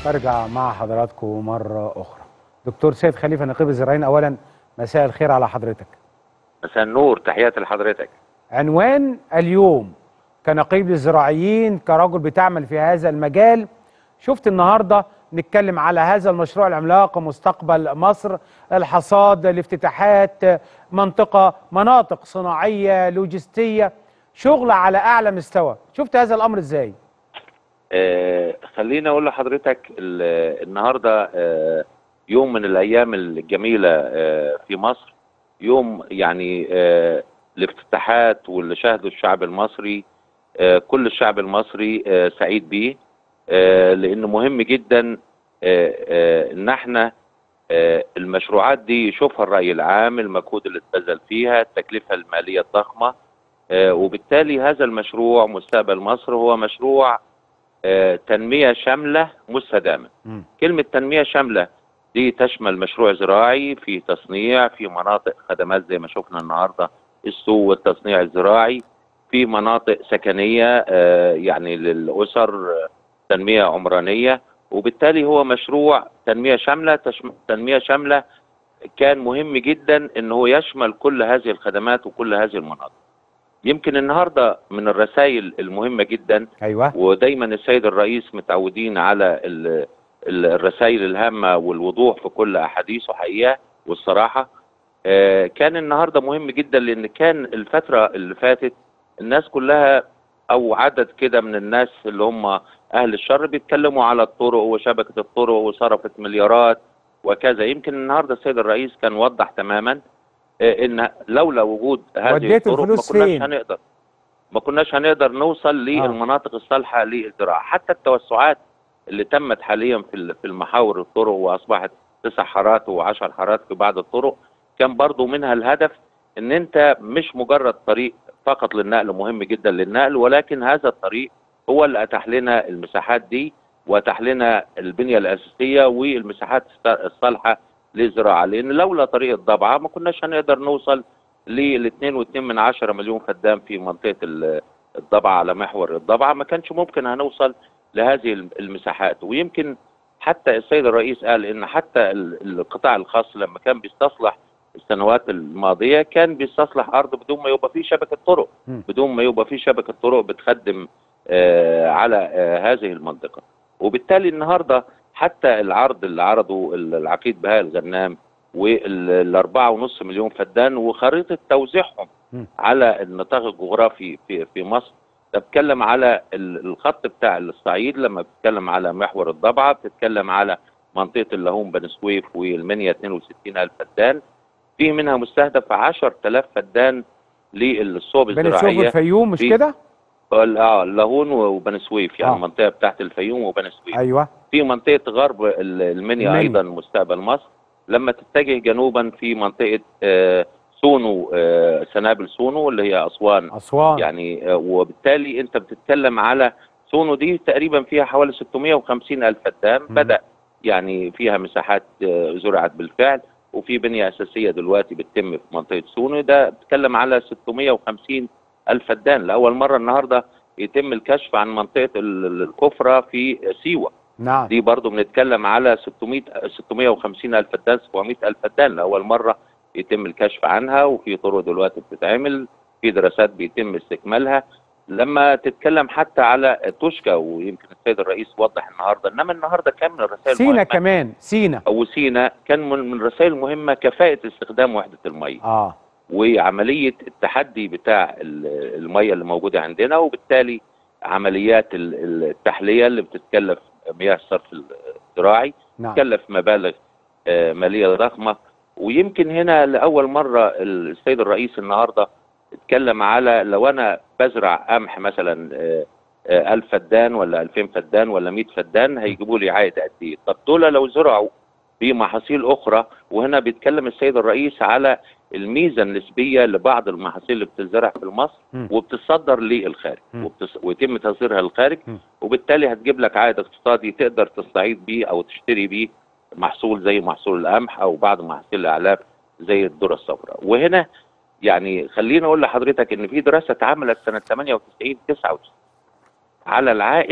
برجع مع حضراتكم مرة أخرى دكتور سيد خليفة نقيب الزراعين أولا مساء الخير على حضرتك مساء النور تحياتي لحضرتك عنوان اليوم كنقيب للزراعيين كرجل بتعمل في هذا المجال شفت النهارده نتكلم على هذا المشروع العملاق مستقبل مصر الحصاد الافتتاحات منطقة مناطق صناعية لوجستية شغل على أعلى مستوى شفت هذا الأمر إزاي؟ آه خليني اقول لحضرتك ال- النهارده آه يوم من الايام الجميله آه في مصر يوم يعني آه الافتتاحات واللي شاهده الشعب المصري آه كل الشعب المصري آه سعيد بيه آه لانه مهم جدا آه آه ان احنا آه المشروعات دي يشوفها الراي العام المجهود اللي اتبذل فيها التكلفه الماليه الضخمه آه وبالتالي هذا المشروع مستقبل مصر هو مشروع آه، تنمية شاملة مستدامة مم. كلمة تنمية شاملة دي تشمل مشروع زراعي في تصنيع في مناطق خدمات زي ما شفنا النهاردة السوق والتصنيع الزراعي في مناطق سكنية آه، يعني للأسر آه، تنمية عمرانية وبالتالي هو مشروع تنمية شاملة تشم... تنمية شاملة كان مهم جدا ان هو يشمل كل هذه الخدمات وكل هذه المناطق يمكن النهارده من الرسائل المهمه جدا أيوه ودايما السيد الرئيس متعودين على ال- ال- الرسائل الهامه والوضوح في كل احاديثه حقيقه والصراحه آه، كان النهارده مهم جدا لان كان الفتره اللي فاتت الناس كلها او عدد كده من الناس اللي هم اهل الشر بيتكلموا على الطرق وشبكه الطرق وصرفت مليارات وكذا يمكن النهارده السيد الرئيس كان وضح تماما آه، ان لولا وجود هذه وديت الطرق ما الفلوس كناش فين؟ هنقدر ما كناش هنقدر نوصل للمناطق الصالحه للزراعه حتى التوسعات اللي تمت حاليا في ال- في المحاور الطرق واصبحت تسع حارات وعشر حارات في بعض الطرق كان برضو منها الهدف ان انت مش مجرد طريق فقط للنقل مهم جدا للنقل ولكن هذا الطريق هو اللي اتاح لنا المساحات دي واتاح لنا البنيه الاساسيه والمساحات الص- الصالحه للزراعه لان لولا طريق الضبعه ما كناش هنقدر نوصل لل 2.2 من عشرة مليون فدان في منطقه ال- الضبعه على محور الضبعه ما كانش ممكن هنوصل لهذه الم- المساحات ويمكن حتى السيد الرئيس قال ان حتى ال- القطاع الخاص لما كان بيستصلح السنوات الماضيه كان بيستصلح ارض بدون ما يبقى فيه شبكه طرق مم. بدون ما يبقى فيه شبكه طرق بتخدم آه على آه هذه المنطقه وبالتالي النهارده حتى العرض اللي عرضه ال- العقيد بهاء الغنام والأربعة ونص مليون فدان وخريطة توزيعهم مم. على النطاق الجغرافي في في مصر ده بتتكلم على ال- الخط بتاع الصعيد لما بتتكلم على محور الضبعة بتتكلم على منطقة اللهوم بني سويف والمنيا 62 ألف فدان في منها مستهدف 10000 فدان للصوب بني سويف الزراعية والفيوم مش في- كده؟ ال- اه اللاهون وبني سويف يعني آه. المنطقة بتاعت الفيوم وبني سويف أيوه في منطقة غرب ال- المنيا المنيا. أيضا مستقبل مصر لما تتجه جنوبا في منطقة آه، سونو آه، سنابل سونو اللي هي أسوان أسوان يعني آه، وبالتالي أنت بتتكلم على سونو دي تقريبا فيها حوالي 650 ألف فدان مم. بدأ يعني فيها مساحات آه، زرعت بالفعل وفي بنية أساسية دلوقتي بتتم في منطقة سونو ده بتتكلم على 650 ألف فدان لأول مرة النهاردة يتم الكشف عن منطقة ال- ال- الكفرة في سيوة نعم دي برضو بنتكلم على 600 650 الف فدان 700 الف فدان لاول مره يتم الكشف عنها وفي طرق دلوقتي بتتعمل في دراسات بيتم استكمالها لما تتكلم حتى على توشكا ويمكن السيد الرئيس وضح النهارده انما النهارده كان من الرسائل سينا المهمة كمان سينا او سينا كان من من الرسائل المهمه كفاءه استخدام وحده الميه اه وعمليه التحدي بتاع ال- الميه اللي موجوده عندنا وبالتالي عمليات ال- ال- التحليه اللي بتتكلف مياه الصرف الزراعي نعم تكلف مبالغ آه، ماليه ضخمه ويمكن هنا لاول مره السيد الرئيس النهارده اتكلم على لو انا بزرع قمح مثلا آه، آه، 1000 فدان ولا 2000 فدان ولا 100 فدان هيجيبوا لي عائد قد ايه؟ طب دول لو زرعوا بمحاصيل اخرى وهنا بيتكلم السيد الرئيس على الميزه النسبيه لبعض المحاصيل اللي بتزرع في مصر مم. وبتصدر للخارج مم. وبتص... ويتم تصديرها للخارج مم. وبالتالي هتجيب لك عائد اقتصادي تقدر تستعيد بيه او تشتري بيه محصول زي محصول القمح او بعض محاصيل الاعلاف زي الذره الصفراء وهنا يعني خليني اقول لحضرتك ان في دراسه اتعملت سنه 98 99 على العائد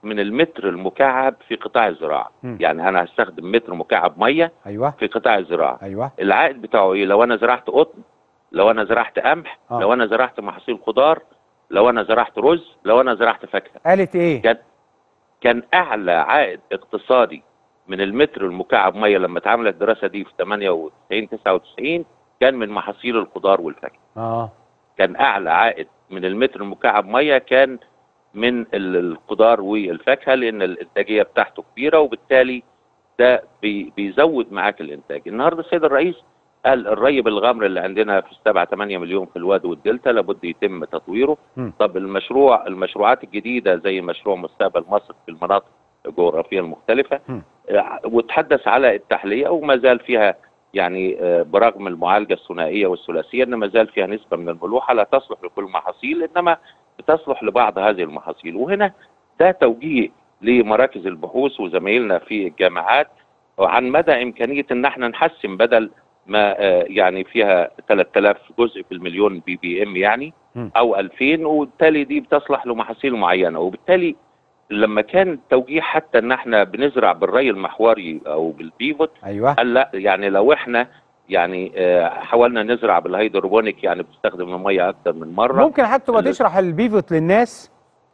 من المتر المكعب في قطاع الزراعه مم. يعني انا هستخدم متر مكعب ميه ايوه في قطاع الزراعه ايوه العائد بتاعه ايه لو انا زرعت قطن لو انا زرعت قمح آه. لو انا زرعت محاصيل خضار لو انا زرعت رز لو انا زرعت فاكهه قالت ايه كان كان اعلى عائد اقتصادي من المتر المكعب ميه لما اتعملت الدراسه دي في 98 99 كان من محاصيل الخضار والفاكهه اه كان اعلى عائد من المتر المكعب ميه كان من ال- الخضار والفاكهه لان الانتاجيه بتاعته كبيره وبالتالي ده بي بيزود معاك الانتاج النهارده السيد الرئيس قال الري بالغمر اللي عندنا في 7 8 مليون في الوادي والدلتا لابد يتم تطويره مم. طب المشروع المشروعات الجديده زي مشروع مستقبل مصر في المناطق الجغرافيه المختلفه مم. آه، وتحدث على التحليه وما زال فيها يعني آه، برغم المعالجه الثنائيه والثلاثيه ان ما زال فيها نسبه من الملوحه لا تصلح لكل المحاصيل انما بتصلح لبعض هذه المحاصيل وهنا ده توجيه لمراكز البحوث وزمايلنا في الجامعات عن مدى امكانيه ان احنا نحسن بدل ما آه، يعني فيها 3000 جزء في المليون بي بي ام يعني مم. او 2000 وبالتالي دي بتصلح لمحاصيل معينه وبالتالي لما كان التوجيه حتى ان احنا بنزرع بالري المحوري او بالبيفوت ايوه قال لا يعني لو احنا يعني آه، حاولنا نزرع بالهيدروبونيك يعني بتستخدم الميه اكتر من مره ممكن حتى تبقى ال- تشرح البيفوت للناس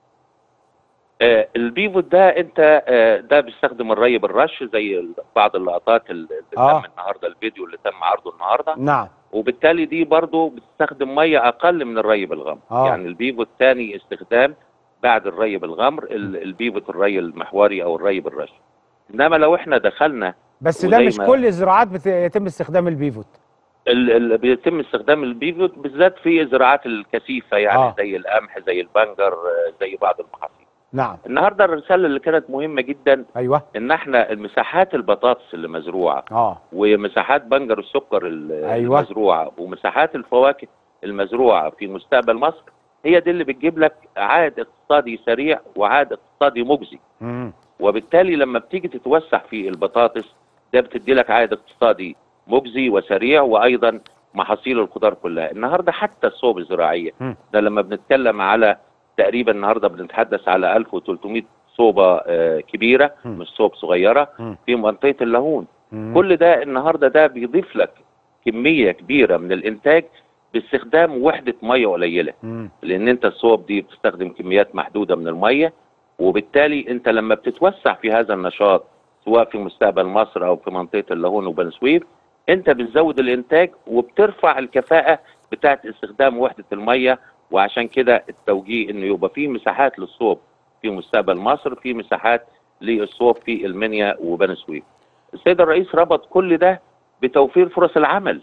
آه، البيفوت ده انت آه، ده بيستخدم الري بالرش زي ال- بعض اللقطات اللي آه. تم النهارده الفيديو اللي تم عرضه النهارده نعم وبالتالي دي برضو بتستخدم ميه اقل من الري بالغمر آه. يعني البيفوت ثاني استخدام بعد الري بالغمر ال- البيفوت الري المحوري او الري بالرش انما لو احنا دخلنا بس ده وزي مش ما- كل الزراعات بت- يتم استخدام البيفوت ال- ال- بيتم استخدام البيفوت بالذات في الزراعات الكثيفه يعني آه. آه. زي القمح زي البنجر آه، زي بعض المحاصيل نعم النهارده الرساله اللي كانت مهمه جدا ايوه ان احنا المساحات البطاطس اللي مزروعه اه ومساحات بنجر السكر ال- أيوة. المزروعه ومساحات الفواكه المزروعه في مستقبل مصر هي دي اللي بتجيب لك عائد اقتصادي سريع وعائد اقتصادي مجزي مم. وبالتالي لما بتيجي تتوسع في البطاطس ده بتدي لك عائد اقتصادي مجزي وسريع وايضا محاصيل الخضار كلها النهارده حتى الصوب الزراعيه مم. ده لما بنتكلم على تقريبا النهارده بنتحدث على 1300 صوبه آه، كبيره مم. مش صوب صغيره مم. في منطقه اللاهون مم. كل ده النهارده ده بيضيف لك كميه كبيره من الانتاج باستخدام وحده ميه قليله مم. لان انت الصوب دي بتستخدم كميات محدوده من الميه وبالتالي انت لما بتتوسع في هذا النشاط سواء في مستقبل مصر او في منطقه اللاهون وبني سويف انت بتزود الانتاج وبترفع الكفاءه بتاعت استخدام وحده الميه وعشان كده التوجيه انه يبقى في مساحات للصوب في مستقبل مصر في مساحات للصوب في المنيا وبني سويف. السيد الرئيس ربط كل ده بتوفير فرص العمل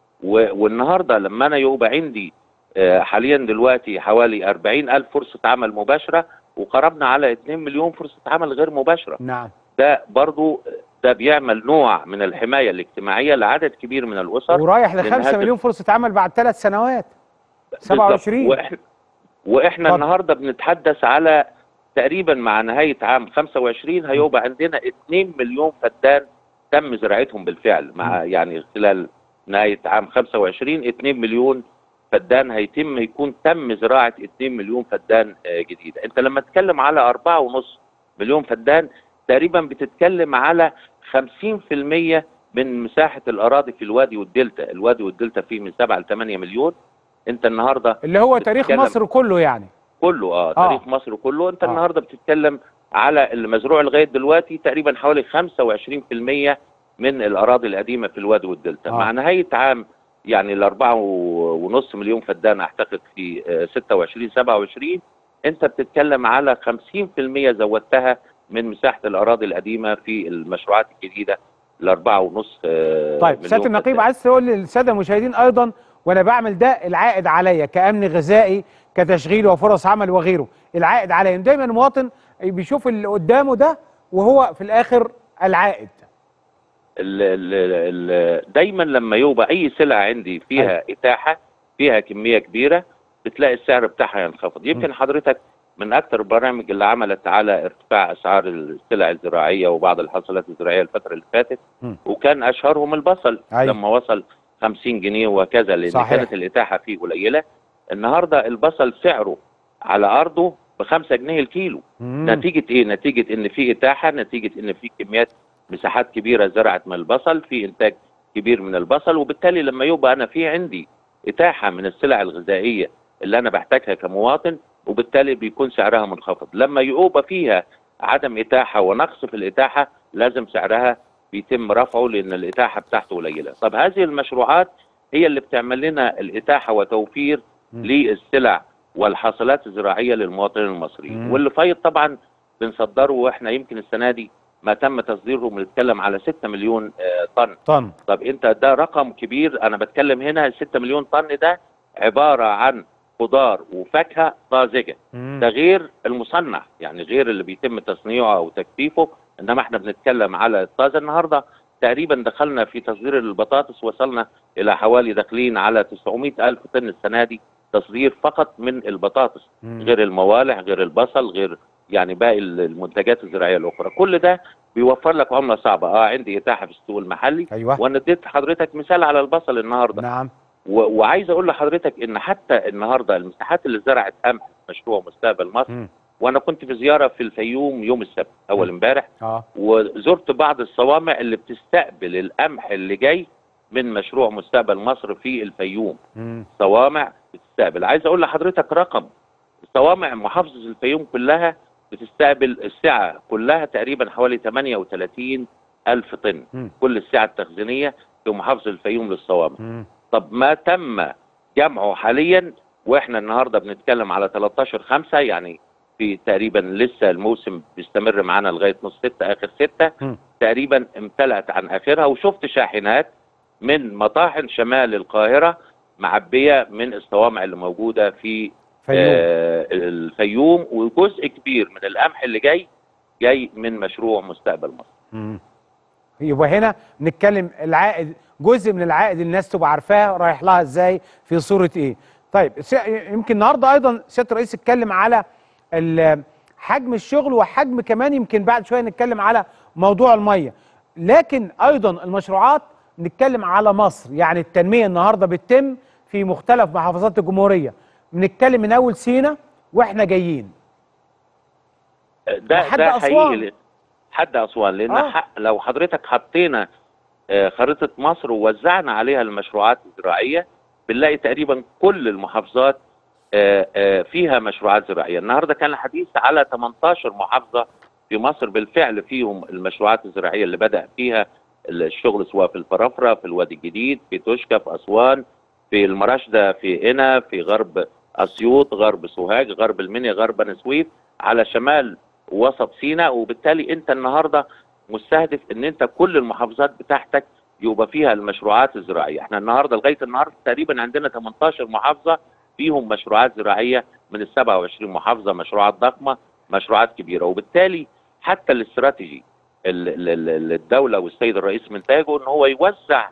و- والنهارده لما انا يبقى عندي آه، حاليا دلوقتي حوالي 40 ألف فرصة عمل مباشرة وقربنا على 2 مليون فرصة عمل غير مباشرة نعم ده برضو ده بيعمل نوع من الحماية الاجتماعية لعدد كبير من الأسر ورايح ل لأن 5 هذا- مليون فرصه عمل بعد ثلاث سنوات بالظبط. 27 واحنا واحنا اتفضل. النهارده بنتحدث على تقريبا مع نهايه عام 25 هيبقى عندنا 2 مليون فدان تم زراعتهم بالفعل مع يعني خلال نهايه عام 25 2 مليون فدان هيتم يكون تم زراعه 2 مليون فدان آه، جديده انت لما تتكلم على 4.5 مليون فدان تقريبا بتتكلم على 50% من مساحه الاراضي في الوادي والدلتا الوادي والدلتا فيه من 7 ل 8 مليون انت النهارده اللي هو تاريخ بتتكلم- مصر كله يعني كله اه آه. تاريخ مصر كله انت آه. آه. النهارده بتتكلم على المزروع لغايه دلوقتي تقريبا حوالي 25% من الاراضي القديمه في الوادي والدلتا آه. آه. مع نهايه عام يعني الأربعة و- ونص مليون فدان اعتقد في آه، 26 27 انت بتتكلم على 50% زودتها من مساحه الاراضي القديمه في المشروعات الجديده الأربعة ونص آه، طيب مليون سياده النقيب فدان. عايز تقول للساده المشاهدين ايضا وانا بعمل ده العائد عليا كامن غذائي كتشغيل وفرص عمل وغيره العائد عليا دايما المواطن بيشوف اللي قدامه ده وهو في الاخر العائد ال ال ال دايما لما يبقى اي سلعه عندي فيها اتاحه فيها كميه كبيره بتلاقي السعر بتاعها ينخفض يمكن حضرتك من اكثر البرامج اللي عملت على ارتفاع اسعار السلع الزراعيه وبعض الحاصلات الزراعيه الفتره اللي فاتت م. وكان اشهرهم البصل أيوة. لما وصل 50 جنيه وكذا لان صحيح. كانت الاتاحه فيه قليله النهارده البصل سعره على ارضه ب 5 جنيه الكيلو مم. نتيجه ايه؟ نتيجه ان في اتاحه، نتيجه ان في كميات مساحات كبيره زرعت من البصل، في انتاج كبير من البصل وبالتالي لما يبقى انا في عندي اتاحه من السلع الغذائيه اللي انا بحتاجها كمواطن وبالتالي بيكون سعرها منخفض، لما يبقى فيها عدم اتاحه ونقص في الاتاحه لازم سعرها بيتم رفعه لان الاتاحه بتاعته قليله، طب هذه المشروعات هي اللي بتعمل لنا الاتاحه وتوفير مم. للسلع والحاصلات الزراعيه للمواطن المصري مم. واللي فايض طبعا بنصدره واحنا يمكن السنه دي ما تم تصديره بنتكلم على 6 مليون آه، طن طن طب انت ده رقم كبير انا بتكلم هنا 6 مليون طن ده عباره عن خضار وفاكهه طازجه مم. ده غير المصنع يعني غير اللي بيتم تصنيعه او تجفيفه انما احنا بنتكلم على الطازه النهارده تقريبا دخلنا في تصدير البطاطس وصلنا الى حوالي داخلين على 900 الف طن السنه دي تصدير فقط من البطاطس مم. غير الموالح غير البصل غير يعني باقي المنتجات الزراعيه الاخرى كل ده بيوفر لك عمله صعبه اه عندي اتاحه في السوق المحلي ايوه وانا اديت حضرتك مثال على البصل النهارده نعم و- وعايز اقول لحضرتك ان حتى النهارده المساحات اللي زرعت قمح في مشروع مستقبل مصر مم. وانا كنت في زياره في الفيوم يوم السبت اول امبارح اه وزرت بعض الصوامع اللي بتستقبل القمح اللي جاي من مشروع مستقبل مصر في الفيوم مم. صوامع بتستقبل عايز اقول لحضرتك رقم صوامع محافظه الفيوم كلها بتستقبل السعه كلها تقريبا حوالي 38 الف طن مم. كل السعه التخزينيه في محافظه الفيوم للصوامع مم. طب ما تم جمعه حاليا واحنا النهارده بنتكلم على 13 5 يعني في تقريبا لسه الموسم بيستمر معانا لغايه نص 6 اخر 6 مم. تقريبا امتلأت عن اخرها وشفت شاحنات من مطاحن شمال القاهره معبيه من الصوامع اللي موجوده في فيوم آه الفيوم وجزء كبير من القمح اللي جاي جاي من مشروع مستقبل مصر مم. يبقى هنا نتكلم العائد جزء من العائد الناس تبقى عارفاه رايح لها ازاي في صوره ايه طيب س- يمكن النهارده ايضا سياده الرئيس اتكلم على ال- حجم الشغل وحجم كمان يمكن بعد شويه نتكلم على موضوع الميه لكن ايضا المشروعات نتكلم على مصر يعني التنميه النهارده بتتم في مختلف محافظات الجمهوريه بنتكلم من اول سينا واحنا جايين ده لحد ده أسوان. حقيقي حد اسوان لان آه. حق لو حضرتك حطينا آه، خريطه مصر ووزعنا عليها المشروعات الزراعيه بنلاقي تقريبا كل المحافظات آه، آه، فيها مشروعات زراعيه النهارده كان الحديث على 18 محافظه في مصر بالفعل فيهم المشروعات الزراعيه اللي بدا فيها الشغل سواء في الفرافره في الوادي الجديد في توشكا في اسوان في المراشده في قنا في غرب اسيوط غرب سوهاج غرب المنيا غرب بني سويف على شمال وسط سيناء وبالتالي انت النهارده مستهدف ان انت كل المحافظات بتاعتك يبقى فيها المشروعات الزراعيه احنا النهارده لغايه النهارده تقريبا عندنا 18 محافظه فيهم مشروعات زراعيه من ال 27 محافظه مشروعات ضخمه مشروعات كبيره وبالتالي حتى الاستراتيجي ال- ال- ال- الدوله والسيد الرئيس منتاجه ان هو يوزع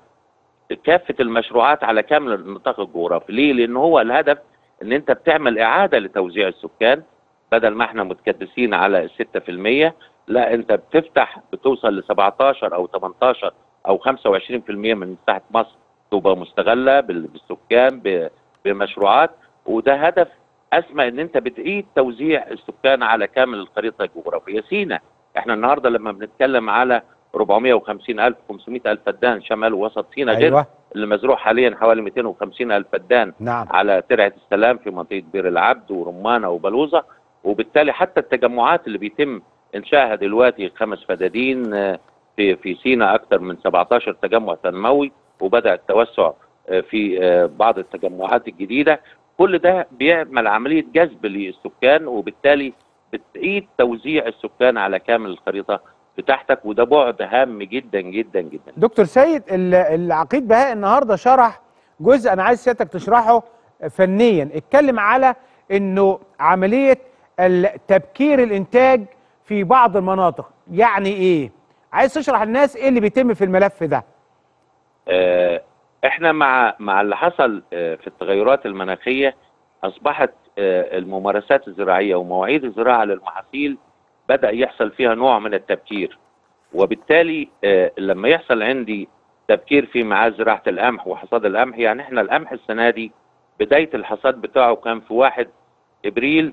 كافه المشروعات على كامل النطاق الجغرافي ليه لان هو الهدف ان انت بتعمل اعاده لتوزيع السكان بدل ما احنا متكدسين على 6% لا انت بتفتح بتوصل ل 17 او 18 او 25% من مساحه مصر تبقى مستغله بال- بالسكان ب- بمشروعات وده هدف اسمى ان انت بتعيد توزيع السكان على كامل الخريطه الجغرافيه سينا احنا النهارده لما بنتكلم على 450 الف 500 الف فدان شمال ووسط سينا غير ايوه اللي مزروع حاليا حوالي 250 الف فدان نعم على ترعه السلام في منطقه بير العبد ورمانه وبلوزه وبالتالي حتى التجمعات اللي بيتم انشائها دلوقتي خمس فدادين آه، في في سينا اكثر من 17 تجمع تنموي وبدا التوسع آه، في آه، بعض التجمعات الجديده كل ده بيعمل عمليه جذب للسكان وبالتالي بتعيد توزيع السكان على كامل الخريطه بتاعتك وده بعد هام جدا جدا جدا دكتور سيد ال- العقيد بهاء النهارده شرح جزء انا عايز سيادتك تشرحه فنيا اتكلم على انه عمليه ال- تبكير الانتاج في بعض المناطق يعني ايه عايز تشرح للناس ايه اللي بيتم في الملف ده آه، احنا مع مع اللي حصل آه، في التغيرات المناخيه اصبحت آه، الممارسات الزراعيه ومواعيد الزراعه للمحاصيل بدا يحصل فيها نوع من التبكير وبالتالي آه، لما يحصل عندي تبكير في ميعاد زراعه القمح وحصاد القمح يعني احنا القمح السنه دي بدايه الحصاد بتاعه كان في 1 ابريل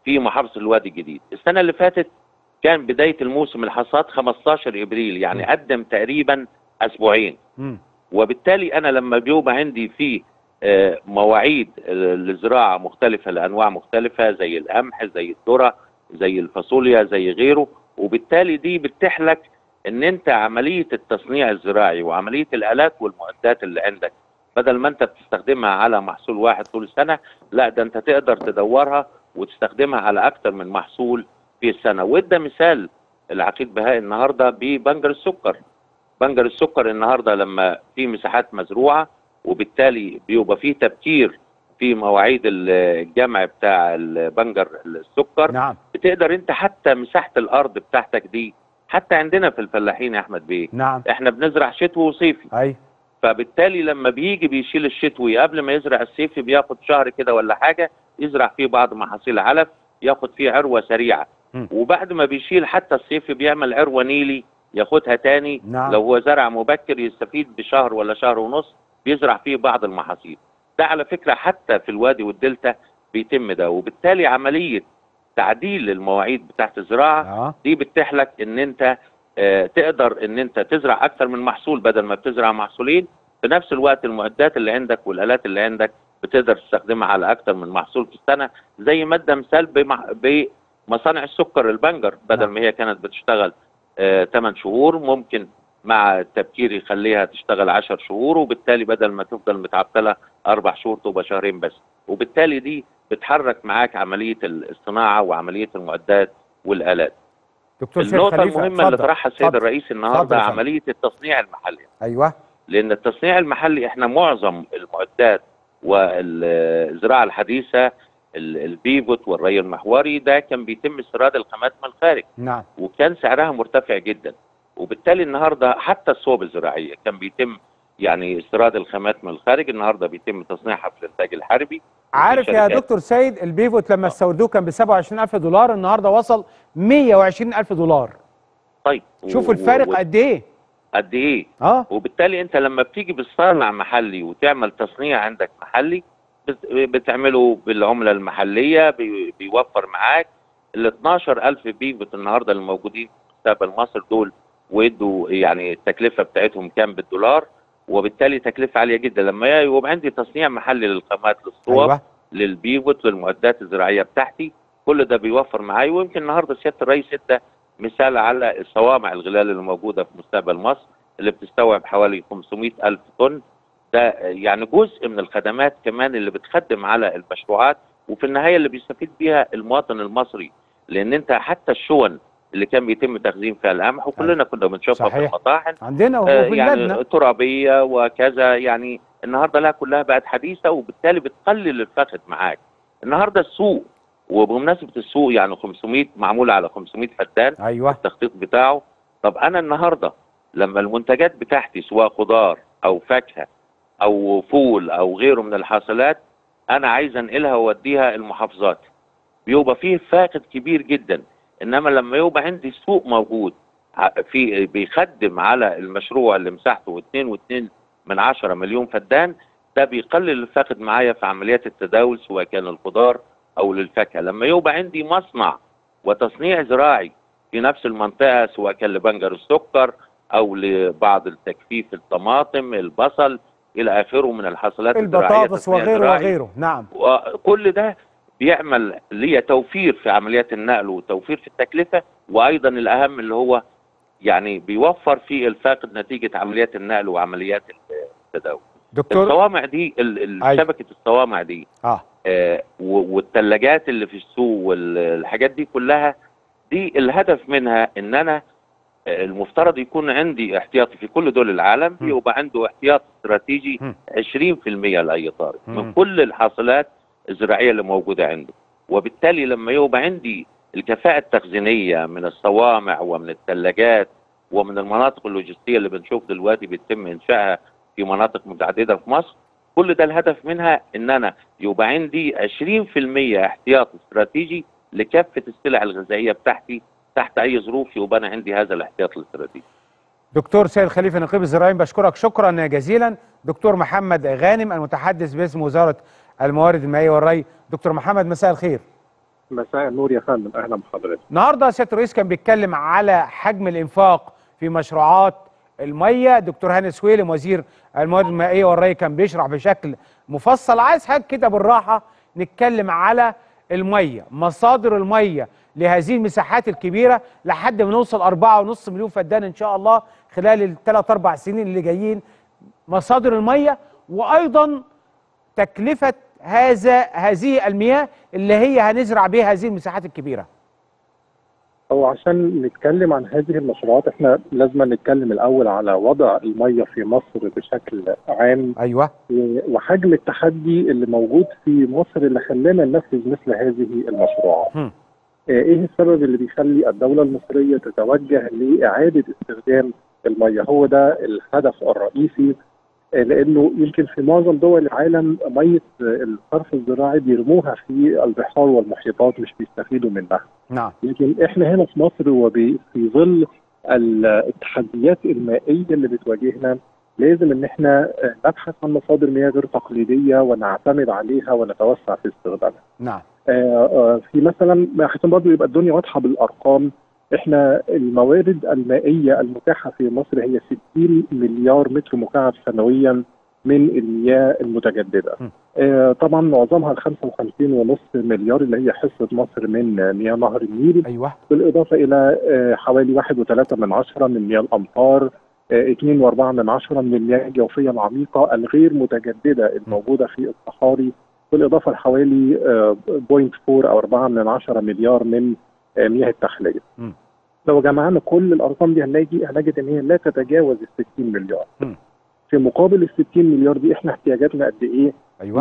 في محافظه الوادي الجديد السنه اللي فاتت كان بدايه الموسم الحصاد 15 ابريل يعني م. قدم تقريبا اسبوعين مم. وبالتالي انا لما بيبقى عندي في آه، مواعيد آه، لزراعه مختلفه لانواع مختلفه زي القمح زي الذره زي الفاصوليا زي غيره وبالتالي دي بتتيح لك ان انت عمليه التصنيع الزراعي وعمليه الالات والمعدات اللي عندك بدل ما انت بتستخدمها على محصول واحد طول السنه لا ده انت تقدر تدورها وتستخدمها على اكتر من محصول في السنه وادى مثال العقيد بهاء النهارده ببنجر السكر بنجر السكر النهارده لما في مساحات مزروعه وبالتالي بيبقى فيه تبكير في مواعيد الجمع بتاع البنجر السكر نعم بتقدر انت حتى مساحه الارض بتاعتك دي حتى عندنا في الفلاحين يا احمد بيه نعم احنا بنزرع شتوي وصيفي اي فبالتالي لما بيجي بيشيل الشتوي قبل ما يزرع الصيفي بياخد شهر كده ولا حاجه يزرع فيه بعض محاصيل علف ياخد فيه عروه سريعه مم. وبعد ما بيشيل حتى الصيفي بيعمل عروه نيلي ياخدها تاني نعم. لو هو زرع مبكر يستفيد بشهر ولا شهر ونص بيزرع فيه بعض المحاصيل ده على فكره حتى في الوادي والدلتا بيتم ده وبالتالي عمليه تعديل المواعيد بتاعت الزراعه اه دي بتتيح لك ان انت آه، تقدر ان انت تزرع اكثر من محصول بدل ما بتزرع محصولين في نفس الوقت المعدات اللي عندك والالات اللي عندك بتقدر تستخدمها على اكثر من محصول في السنه زي ما ادى مثال بمع- بمصانع السكر البنجر بدل نعم. ما هي كانت بتشتغل 8 شهور ممكن مع التبكير يخليها تشتغل 10 شهور وبالتالي بدل ما تفضل متعطله اربع شهور تبقى شهرين بس وبالتالي دي بتحرك معاك عمليه الصناعه وعمليه المعدات والالات دكتور سيد النقطة خليفه المهمة اللي اتفضل، طرحها السيد اتفضل. الرئيس اتفضل النهارده يا فندم. عملية التصنيع المحلي ايوه لأن التصنيع المحلي احنا معظم المعدات والزراعة الحديثة ال- البيفوت والري المحوري ده كان بيتم استيراد الخامات من الخارج نعم وكان سعرها مرتفع جدا وبالتالي النهارده حتى الصوب الزراعية كان بيتم يعني استيراد الخامات من الخارج النهارده بيتم تصنيعها في الانتاج الحربي عارف يا شركات. دكتور سيد البيفوت لما استوردوه كان ب 27000 دولار النهارده وصل 120000 دولار طيب شوفوا و- الفارق و- قد ايه قد ايه اه وبالتالي انت لما بتيجي بتصنع محلي وتعمل تصنيع عندك محلي بت- بتعمله بالعمله المحليه بي- بيوفر معاك ال 12000 بيفوت النهارده اللي موجودين في مستقبل مصر دول وادوا يعني التكلفه بتاعتهم كام بالدولار وبالتالي تكلفه عاليه جدا لما يبقى عندي تصنيع محلي للخامات للصوب ايوه للبيفوت للمعدات الزراعيه بتاعتي كل ده بيوفر معايا ويمكن النهارده سياده الرئيس ادى مثال على الصوامع الغلال اللي موجوده في مستقبل مصر اللي بتستوعب حوالي 500 ألف طن ده يعني جزء من الخدمات كمان اللي بتخدم على المشروعات وفي النهاية اللي بيستفيد بيها المواطن المصري لأن أنت حتى الشون اللي كان بيتم تخزين فيها القمح وكلنا كنا بنشوفها في صحيح. المطاحن عندنا آه، وفي بلادنا يعني ترابية وكذا يعني النهارده لا كلها بقت حديثة وبالتالي بتقلل الفخد معاك النهارده السوق وبمناسبة السوق يعني 500 معمول على 500 فدان ايوه التخطيط بتاعه طب انا النهارده لما المنتجات بتاعتي سواء خضار او فاكهه او فول او غيره من الحاصلات انا عايز انقلها واوديها المحافظات بيبقى فيه فاقد كبير جدا انما لما يبقى عندي سوق موجود ع- في بيخدم على المشروع اللي مساحته 2.2 من 10 مليون فدان ده بيقلل الفاقد معايا في عمليات التداول سواء كان الخضار او للفاكهه لما يبقى عندي مصنع وتصنيع زراعي في نفس المنطقه سواء كان لبنجر السكر او لبعض التجفيف الطماطم البصل الى اخره من الحاصلات الزراعيه البطاطس تصنيع وغيره زراعي. وغيره نعم وكل ده بيعمل ليا توفير في عمليات النقل وتوفير في التكلفه وايضا الاهم اللي هو يعني بيوفر في الفاقد نتيجه عمليات النقل وعمليات التداول. دكتور الصوامع دي ال- ال- أيوة. شبكه الصوامع دي اه آه، و- والثلاجات اللي في السوق والحاجات دي كلها دي الهدف منها ان انا آه، المفترض يكون عندي احتياطي في كل دول العالم م. يبقى عنده احتياط استراتيجي م. 20% لاي طارئ م. من كل الحاصلات الزراعيه اللي موجوده عنده وبالتالي لما يبقى عندي الكفاءه التخزينيه من الصوامع ومن الثلاجات ومن المناطق اللوجستيه اللي بنشوف دلوقتي بيتم انشائها في مناطق متعدده في مصر كل ده الهدف منها ان انا يبقى عندي 20% احتياط استراتيجي لكافه السلع الغذائيه بتاعتي تحت اي ظروف يبقى انا عندي هذا الاحتياط الاستراتيجي دكتور سيد خليفه نقيب الزراعيين بشكرك شكرا جزيلا دكتور محمد غانم المتحدث باسم وزاره الموارد المائيه والري دكتور محمد مساء الخير مساء النور يا فندم اهلا بحضرتك النهارده سياده الرئيس كان بيتكلم على حجم الانفاق في مشروعات الميه دكتور هاني سويلم وزير الموارد المائيه والري كان بيشرح بشكل مفصل عايز حاجه كده بالراحه نتكلم على الميه مصادر الميه لهذه المساحات الكبيره لحد ما نوصل 4.5 مليون فدان ان شاء الله خلال الثلاث اربع سنين اللي جايين مصادر الميه وايضا تكلفه هذا هذه المياه اللي هي هنزرع بيها هذه المساحات الكبيره هو عشان نتكلم عن هذه المشروعات احنا لازم نتكلم الاول على وضع الميه في مصر بشكل عام ايوه و- وحجم التحدي اللي موجود في مصر اللي خلانا ننفذ مثل هذه المشروعات. هم. آه، ايه السبب اللي بيخلي الدوله المصريه تتوجه لاعاده استخدام الميه؟ هو ده الهدف الرئيسي آه، لانه يمكن في معظم دول العالم ميه آه، الصرف الزراعي بيرموها في البحار والمحيطات مش بيستفيدوا منها. نعم لكن احنا هنا في مصر وفي ظل ال- التحديات المائيه اللي بتواجهنا لازم ان احنا آه، نبحث عن مصادر مياه غير تقليديه ونعتمد عليها ونتوسع في استخدامها. نعم آه، آه، في مثلا عشان برضه يبقى الدنيا واضحه بالارقام احنا الموارد المائيه المتاحه في مصر هي 60 مليار متر مكعب سنويا من المياه المتجدده. م. آه، طبعا معظمها ال 55.5 مليار اللي هي حصه مصر من آه، مياه نهر النيل ايوه بالاضافه الى آه، حوالي 1.3 من عشرة من مياه الامطار آه، 2.4 من عشرة من المياه الجوفيه العميقه الغير متجدده الموجوده في الصحاري بالاضافه لحوالي آه، 0.4 او 4 من عشرة مليار من آه، مياه التحليه. م. لو جمعنا كل الارقام دي هنلاقي هنجد ان هي لا تتجاوز ال 60 مليار. م. في مقابل ال 60 مليار دي احنا احتياجاتنا قد ايه؟ ايوه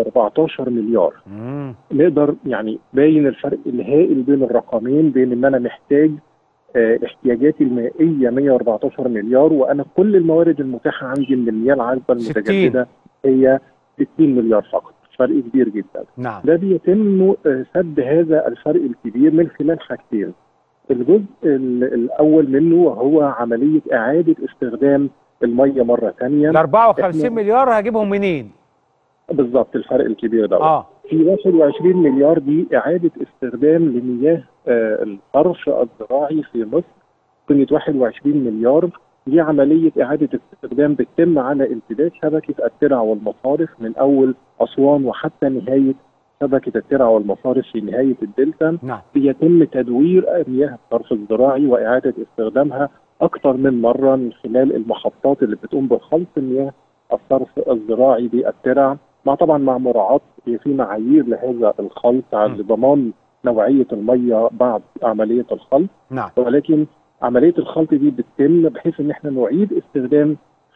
114 مليار. مم. نقدر يعني باين الفرق الهائل بين الرقمين بين ان انا محتاج آه، احتياجاتي المائيه 114 مليار وانا كل الموارد المتاحه عندي من المياه العذبه 60. المتجدده هي 60 مليار فقط فرق كبير جدا نعم ده بيتم آه، سد هذا الفرق الكبير من خلال حاجتين الجزء ال- الاول منه وهو عمليه اعاده استخدام الميه مره ثانيه ال 54 إحنا- مليار هجيبهم منين؟ بالظبط الفرق الكبير ده اه في 21 مليار دي إعادة استخدام لمياه آه، الصرف الزراعي في مصر قيمة 21 مليار دي عملية إعادة استخدام بتتم على امتداد شبكة الترع والمصارف من أول أسوان وحتى نهاية شبكة الترع والمصارف في نهاية الدلتا نعم بيتم تدوير مياه الصرف الزراعي وإعادة استخدامها أكثر من مرة من خلال المحطات اللي بتقوم بخلط مياه الصرف الزراعي بالترع مع طبعا مع مراعاة في معايير لهذا الخلط على ضمان نوعية المية بعد عملية الخلط نعم ولكن عملية الخلط دي بتتم بحيث ان احنا نعيد استخدام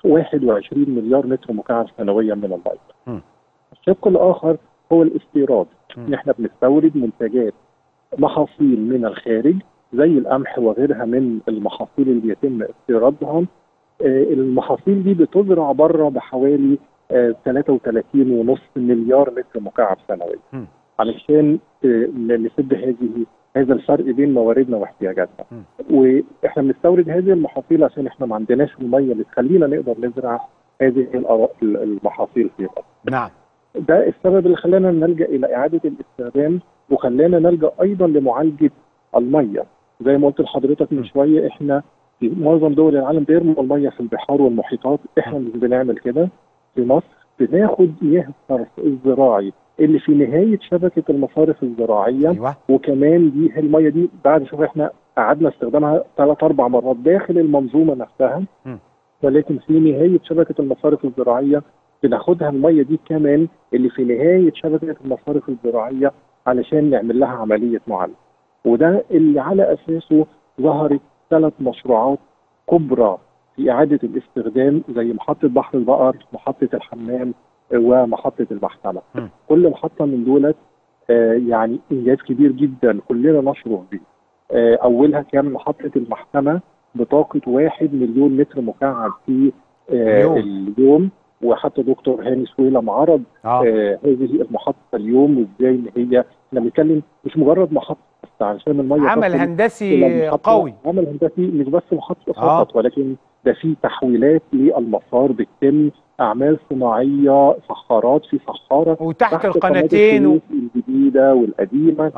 21 مليار متر مكعب سنويا من م. المية. الشق الآخر هو الاستيراد م. ان احنا بنستورد منتجات محاصيل من الخارج زي القمح وغيرها من المحاصيل اللي بيتم استيرادها آه، المحاصيل دي بتزرع بره بحوالي آه، 33.5 مليار متر مكعب سنويا م. علشان آه، نسد هذه هذا الفرق بين مواردنا واحتياجاتنا م. واحنا بنستورد هذه المحاصيل عشان احنا ما عندناش الميه اللي تخلينا نقدر نزرع هذه الأرا- المحاصيل في مصر نعم ده السبب اللي خلانا نلجا الى اعاده الاستخدام وخلانا نلجا ايضا لمعالجه الميه زي ما قلت لحضرتك م. من شويه احنا في معظم دول العالم بيرموا الميه في البحار والمحيطات احنا مش بنعمل كده في مصر بناخد مياه الصرف الزراعي اللي في نهايه شبكه المصارف الزراعيه ايوه وكمان دي الميه دي بعد شوف احنا قعدنا استخدامها ثلاث اربع مرات داخل المنظومه نفسها م. ولكن في نهايه شبكه المصارف الزراعيه بناخدها الميه دي كمان اللي في نهايه شبكه المصارف الزراعيه علشان نعمل لها عمليه معالجه وده اللي على اساسه ظهرت ثلاث مشروعات كبرى في اعاده الاستخدام زي محطه بحر البقر محطه الحمام ومحطه المحسنه م. كل محطه من دولت آه، يعني انجاز كبير جدا كلنا نشرف بيه آه، اولها كان محطه المحكمه بطاقه واحد مليون متر مكعب في آه، اليوم. اليوم وحتى دكتور هاني سويلم عرض اه آه هذه المحطه اليوم وازاي ان هي احنا بنتكلم مش مجرد محطه بس علشان الميه عمل تصل هندسي إلى المحطة. قوي عمل هندسي مش بس محطه آه. فقط ولكن ده في تحويلات للمسار بتتم اعمال صناعيه صخارات في صخاره وتحت تحت القناتين و... القناة الجديده والقديمه اه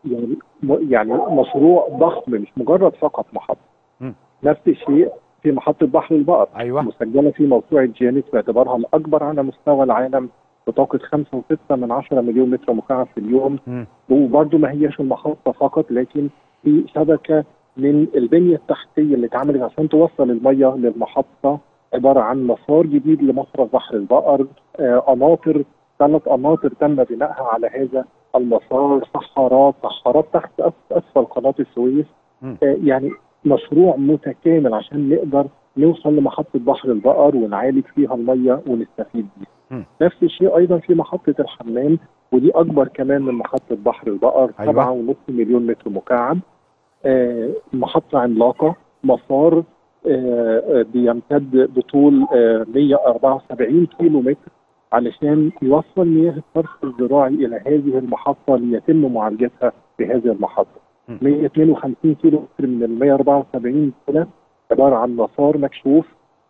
يعني م- يعني مشروع ضخم مش مجرد فقط محطه مم. نفس الشيء في محطه بحر البقر ايوه مسجله في موسوعه جينيس باعتبارها الاكبر على مستوى العالم بطاقه 5.6 من 10 مليون متر مكعب في اليوم مم. وبرضه ما هيش المحطه فقط لكن في شبكه من البنيه التحتيه اللي اتعملت عشان توصل الميه للمحطه عباره عن مسار جديد لمصرف بحر البقر آه، قناطر ثلاث قناطر تم بنائها على هذا المسار صحارات صحارات تحت أس- اسفل قناه السويس مم. آه، يعني مشروع متكامل عشان نقدر نوصل لمحطه بحر البقر ونعالج فيها الميه ونستفيد مم. بيها. نفس الشيء ايضا في محطه الحمام ودي اكبر كمان من محطه بحر البقر أيوة. 7.5 مليون متر مكعب آه، محطه عملاقه مسار آه، آه، بيمتد بطول آه، 174 كيلو متر علشان يوصل مياه الصرف الزراعي الى هذه المحطه ليتم معالجتها في هذه المحطه. م. 152 كيلو متر من ال 174 كيلو عباره عن مسار مكشوف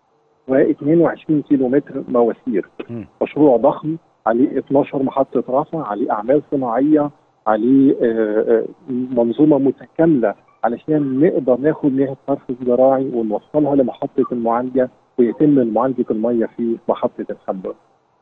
و22 كيلو متر مواسير. م. مشروع ضخم عليه 12 محطه رفع، عليه اعمال صناعيه، عليه آه، آه، منظومه متكامله علشان نقدر ناخد مياه الصرف الزراعي ونوصلها لمحطه المعالجه ويتم معالجه الميه في محطه الحمام.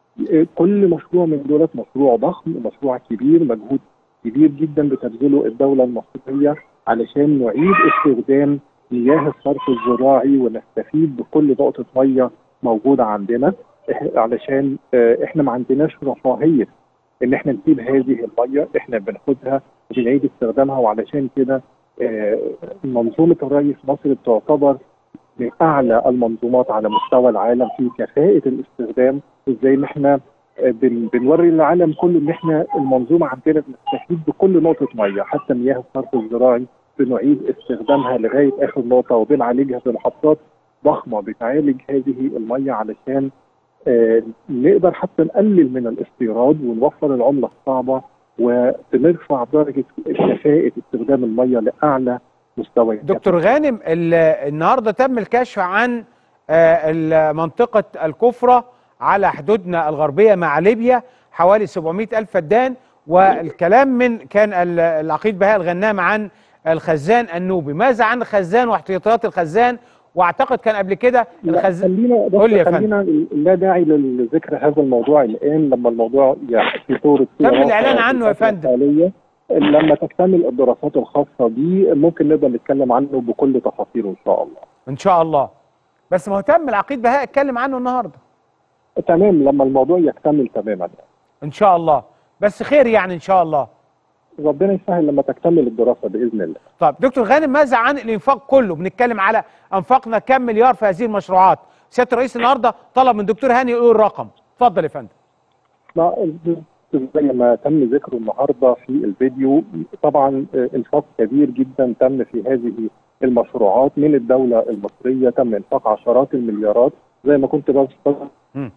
كل مشروع من دولت مشروع ضخم مشروع كبير مجهود كبير جدا بتبذله الدوله المصريه علشان نعيد استخدام مياه الصرف الزراعي ونستفيد بكل نقطه ميه موجوده عندنا إح- علشان آه، احنا ما عندناش رفاهيه ان احنا نسيب هذه الميه احنا بناخدها وبنعيد استخدامها وعلشان كده آه، منظومه الري في مصر بتعتبر من اعلى المنظومات على مستوى العالم في كفاءه الاستخدام وازاي ان احنا آه، بن بنوري العالم كله ان احنا المنظومه عندنا بنستفيد بكل نقطه ميه حتى مياه الصرف الزراعي بنعيد استخدامها لغايه اخر نقطه وبنعالجها في محطات ضخمه بتعالج هذه الميه علشان آه، نقدر حتى نقلل من الاستيراد ونوفر العمله الصعبه وبنرفع درجه كفاءه استخدام الميه لاعلى مستويات دكتور غانم ال- النهارده تم الكشف عن آه، ال- منطقة الكفرة على حدودنا الغربية مع ليبيا حوالي 700 ألف فدان والكلام من كان ال- العقيد بهاء الغنام عن الخزان النوبي ماذا عن الخزان واحتياطيات الخزان واعتقد كان قبل كده لا الخزان خلينا بس قول لي يا خلينا لا داعي لذكر هذا الموضوع الان لما الموضوع يعني في طور تم الإعلان عنه يا فندم. الحالية. لما تكتمل الدراسات الخاصه بيه ممكن نقدر نتكلم عنه بكل تفاصيله ان شاء الله. ان شاء الله بس مهتم العقيد بهاء اتكلم عنه النهارده تمام لما الموضوع يكتمل تماما ان شاء الله بس خير يعني ان شاء الله ربنا يسهل لما تكتمل الدراسه باذن الله. طيب دكتور غانم ماذا عن الانفاق كله بنتكلم على انفقنا كم مليار في هذه المشروعات سياده الرئيس النهارده طلب من دكتور هاني يقول الرقم اتفضل يا فندم ما زي ما تم ذكره النهارده في الفيديو طبعا آه، انفاق كبير جدا تم في هذه المشروعات من الدوله المصريه تم انفاق عشرات المليارات زي ما كنت بس مم.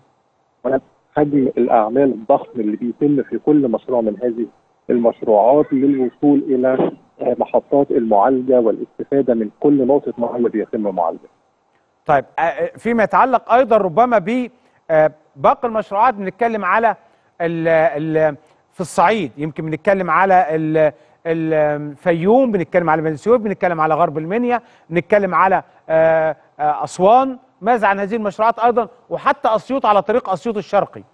حجم الاعمال الضخم اللي بيتم في كل مشروع من هذه المشروعات للوصول الى آه، محطات المعالجه والاستفاده من كل نقطه ميه بيتم معالجتها. طيب آه، آه، فيما يتعلق ايضا ربما ب آه، باقي المشروعات بنتكلم على ال ال في الصعيد يمكن بنتكلم على ال الفيوم بنتكلم على بني سويف بنتكلم على غرب المنيا بنتكلم على آه، آه، اسوان ماذا عن هذه المشروعات ايضا وحتى اسيوط على طريق اسيوط الشرقي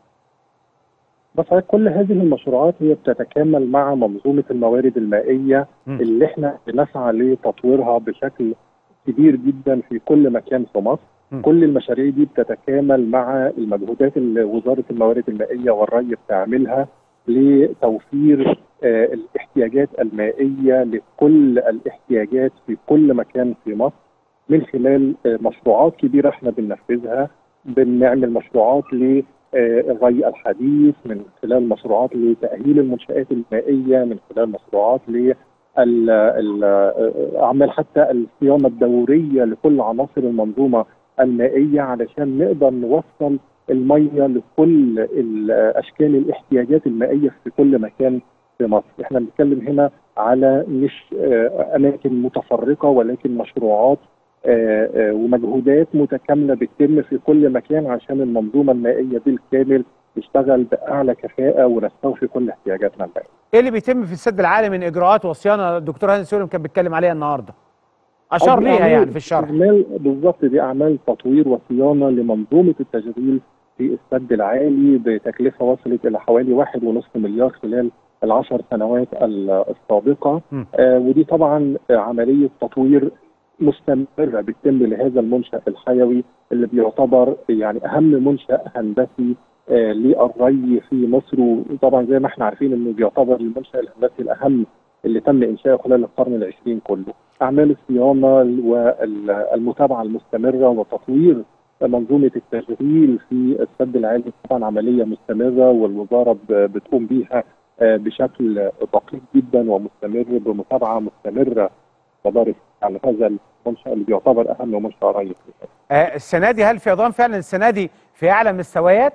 بس كل هذه المشروعات هي بتتكامل مع منظومه الموارد المائيه مم. اللي احنا بنسعى لتطويرها بشكل كبير جدا في كل مكان في مصر. مم. كل المشاريع دي بتتكامل مع المجهودات اللي وزاره الموارد المائيه والري بتعملها لتوفير آه، الاحتياجات المائيه لكل الاحتياجات في كل مكان في مصر من خلال آه، مشروعات كبيره احنا بننفذها بنعمل مشروعات ل آه، الري الحديث من خلال مشروعات لتأهيل المنشآت المائية من خلال مشروعات ل ال- ال- آه، أعمال حتى الصيانة الدورية لكل عناصر المنظومة المائية علشان نقدر نوصل المية لكل ال- أشكال الاحتياجات المائية في كل مكان في مصر احنا بنتكلم هنا على مش آه، أماكن متفرقة ولكن مشروعات آه، آه، ومجهودات متكامله بتتم في كل مكان عشان المنظومه المائيه بالكامل تشتغل باعلى كفاءه ونستوفي كل احتياجاتنا المائيه. ايه اللي بيتم في السد العالي من اجراءات وصيانه الدكتور هاني سولم كان بيتكلم عليها النهارده اشار دي ليها أعمال- يعني في الشرح اعمال بالظبط دي اعمال تطوير وصيانه لمنظومه التشغيل في السد العالي بتكلفه وصلت الى حوالي واحد ونصف مليار خلال العشر سنوات ال- السابقه م. آه ودي طبعا عمليه تطوير مستمره بتتم لهذا المنشا الحيوي اللي بيعتبر يعني اهم منشا هندسي آه للري في مصر وطبعا زي ما احنا عارفين انه بيعتبر المنشا الهندسي الاهم اللي تم انشاؤه خلال القرن العشرين كله. اعمال الصيانه والمتابعه المستمره وتطوير منظومه التشغيل في السد العالي طبعا عمليه مستمره والوزاره ب- بتقوم بيها آه، بشكل دقيق جدا ومستمر بمتابعه مستمره مدارس على هذا المنشا اللي بيعتبر اهم منشا ري في مصر. آه السنه دي هل فيضان فعلا السنه دي في اعلى مستويات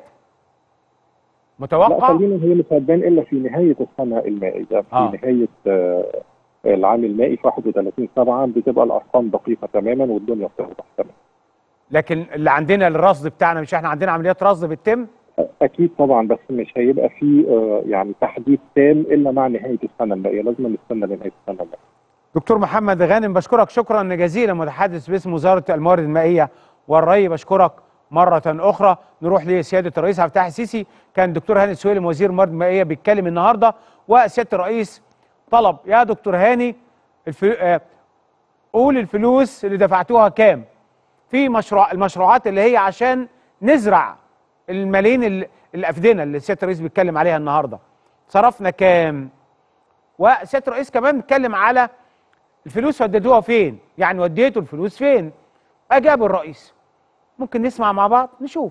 لا متوقع خلينا هي مش هتبان الا في نهايه السنه المائيه في آه. نهايه آه، العام المائي في 31 7 بتبقى الارقام دقيقه تماما والدنيا بتوضح تماما. لكن اللي عندنا الرصد بتاعنا مش احنا عندنا عمليات رصد بتتم اكيد طبعا بس مش هيبقى في آه، يعني تحديد تام الا مع نهايه السنه المائيه لازم نستنى لنهايه السنه المائيه دكتور محمد غانم بشكرك شكرا جزيلا متحدث باسم وزاره الموارد المائيه والري بشكرك مرة أخرى نروح لسيادة الرئيس عبد الفتاح السيسي كان الدكتور هاني سويلم وزير الموارد المائية بيتكلم النهاردة وسيادة الرئيس طلب يا دكتور هاني الف... آه، قول الفلوس اللي دفعتوها كام في مشروع المشروعات اللي هي عشان نزرع الملايين ال- الأفدنة اللي سيادة الرئيس بيتكلم عليها النهاردة صرفنا كام وسيادة الرئيس كمان بيتكلم على الفلوس وديتوها فين يعني وديتوا الفلوس فين أجاب الرئيس ممكن نسمع مع بعض نشوف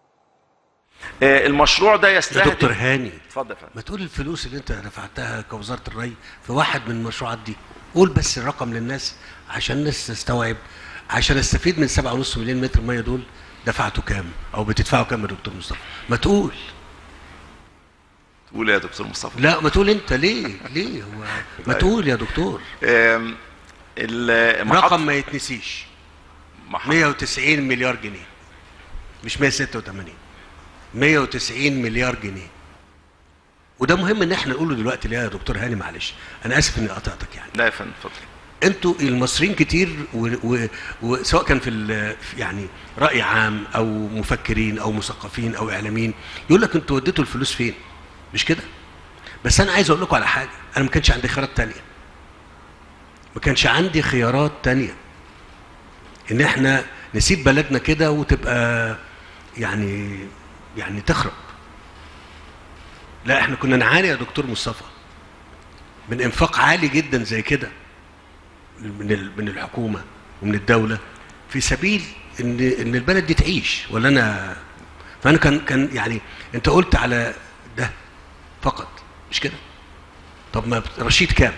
آه، المشروع ده يا يستهدف دكتور هاني اتفضل يا فندم ما تقول الفلوس اللي انت دفعتها كوزاره الري في واحد من المشروعات دي قول بس الرقم للناس عشان الناس تستوعب عشان استفيد من 7.5 مليون متر ميه دول دفعتوا كام او بتدفعوا كام يا دكتور مصطفى ما تقول تقول يا دكتور مصطفى لا ما تقول انت ليه ليه هو ما طيب. تقول يا دكتور آم، ال- محط- رقم ما يتنسيش محط- 190 مليار جنيه مش 186 190 مليار جنيه وده مهم ان احنا نقوله دلوقتي ليه يا دكتور هاني معلش انا اسف اني قطعتك يعني لا يا فندم اتفضل انتوا المصريين كتير و- و- وسواء كان في ال- في يعني راي عام او مفكرين او مثقفين او اعلاميين يقول لك انتوا وديتوا الفلوس فين مش كده بس انا عايز اقول لكم على حاجه انا ما كانش عندي خيارات تانية ما كانش عندي خيارات تانية ان احنا نسيب بلدنا كده وتبقى يعني يعني تخرب لا احنا كنا نعاني يا دكتور مصطفى من انفاق عالي جدا زي كده من ال- من الحكومه ومن الدوله في سبيل ان ان البلد دي تعيش ولا انا فانا كان كان يعني انت قلت على ده فقط مش كده طب ما رشيد كام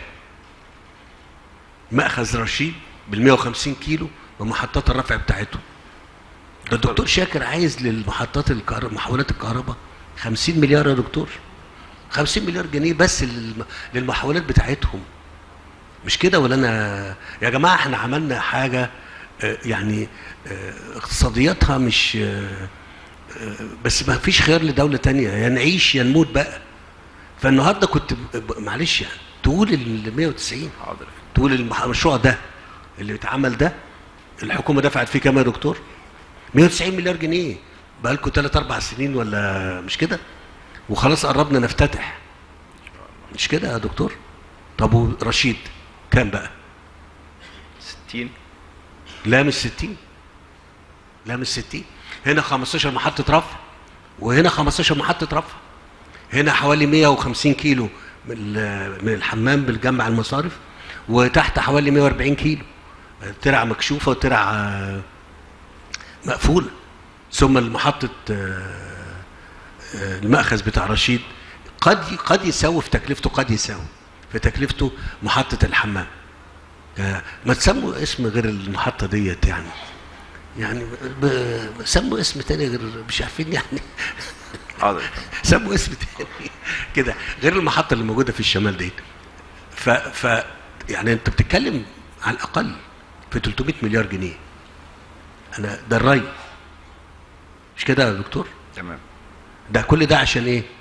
مأخذ رشيد بال 150 كيلو بمحطات الرفع بتاعته ده الدكتور شاكر عايز للمحطات الكهرباء محولات الكهرباء 50 مليار يا دكتور 50 مليار جنيه بس للم- للمحولات بتاعتهم مش كده ولا انا يا جماعه احنا عملنا حاجه آه، يعني آه، اقتصادياتها مش آه، آه، بس ما فيش خيار لدوله تانية يا نعيش يا نموت بقى فالنهارده كنت ب- ب- معلش يعني تقول ال 190 حاضر يا فندم. تقول المح- المشروع ده اللي اتعمل ده الحكومه دفعت فيه كام يا دكتور 190 مليار جنيه بقالكم 3 4 سنين ولا مش كده وخلاص قربنا نفتتح مش كده يا دكتور طب ورشيد كام بقى 60 لا مش 60 لا مش 60 هنا 15 محطة رفع وهنا 15 محطة رفع هنا حوالي 150 كيلو من ال- من الحمام بالجمع المصارف وتحت حوالي 140 كيلو ترعة مكشوفة وترعة آه، مقفولة ثم المحطة آه، آه، المأخذ بتاع رشيد قد قد يساوي في تكلفته قد يساوي في تكلفته محطة الحمام آه، ما تسموا اسم غير المحطة ديت يعني يعني ب- سموا اسم تاني غير مش عارفين يعني حاضر يا فندم. سموا اسم تاني كده غير المحطة اللي موجودة في الشمال ديت ف, ف يعني انت بتتكلم على الأقل في 300 مليار جنيه أنا ده الري مش كده يا دكتور؟ تمام ده كل ده عشان ايه؟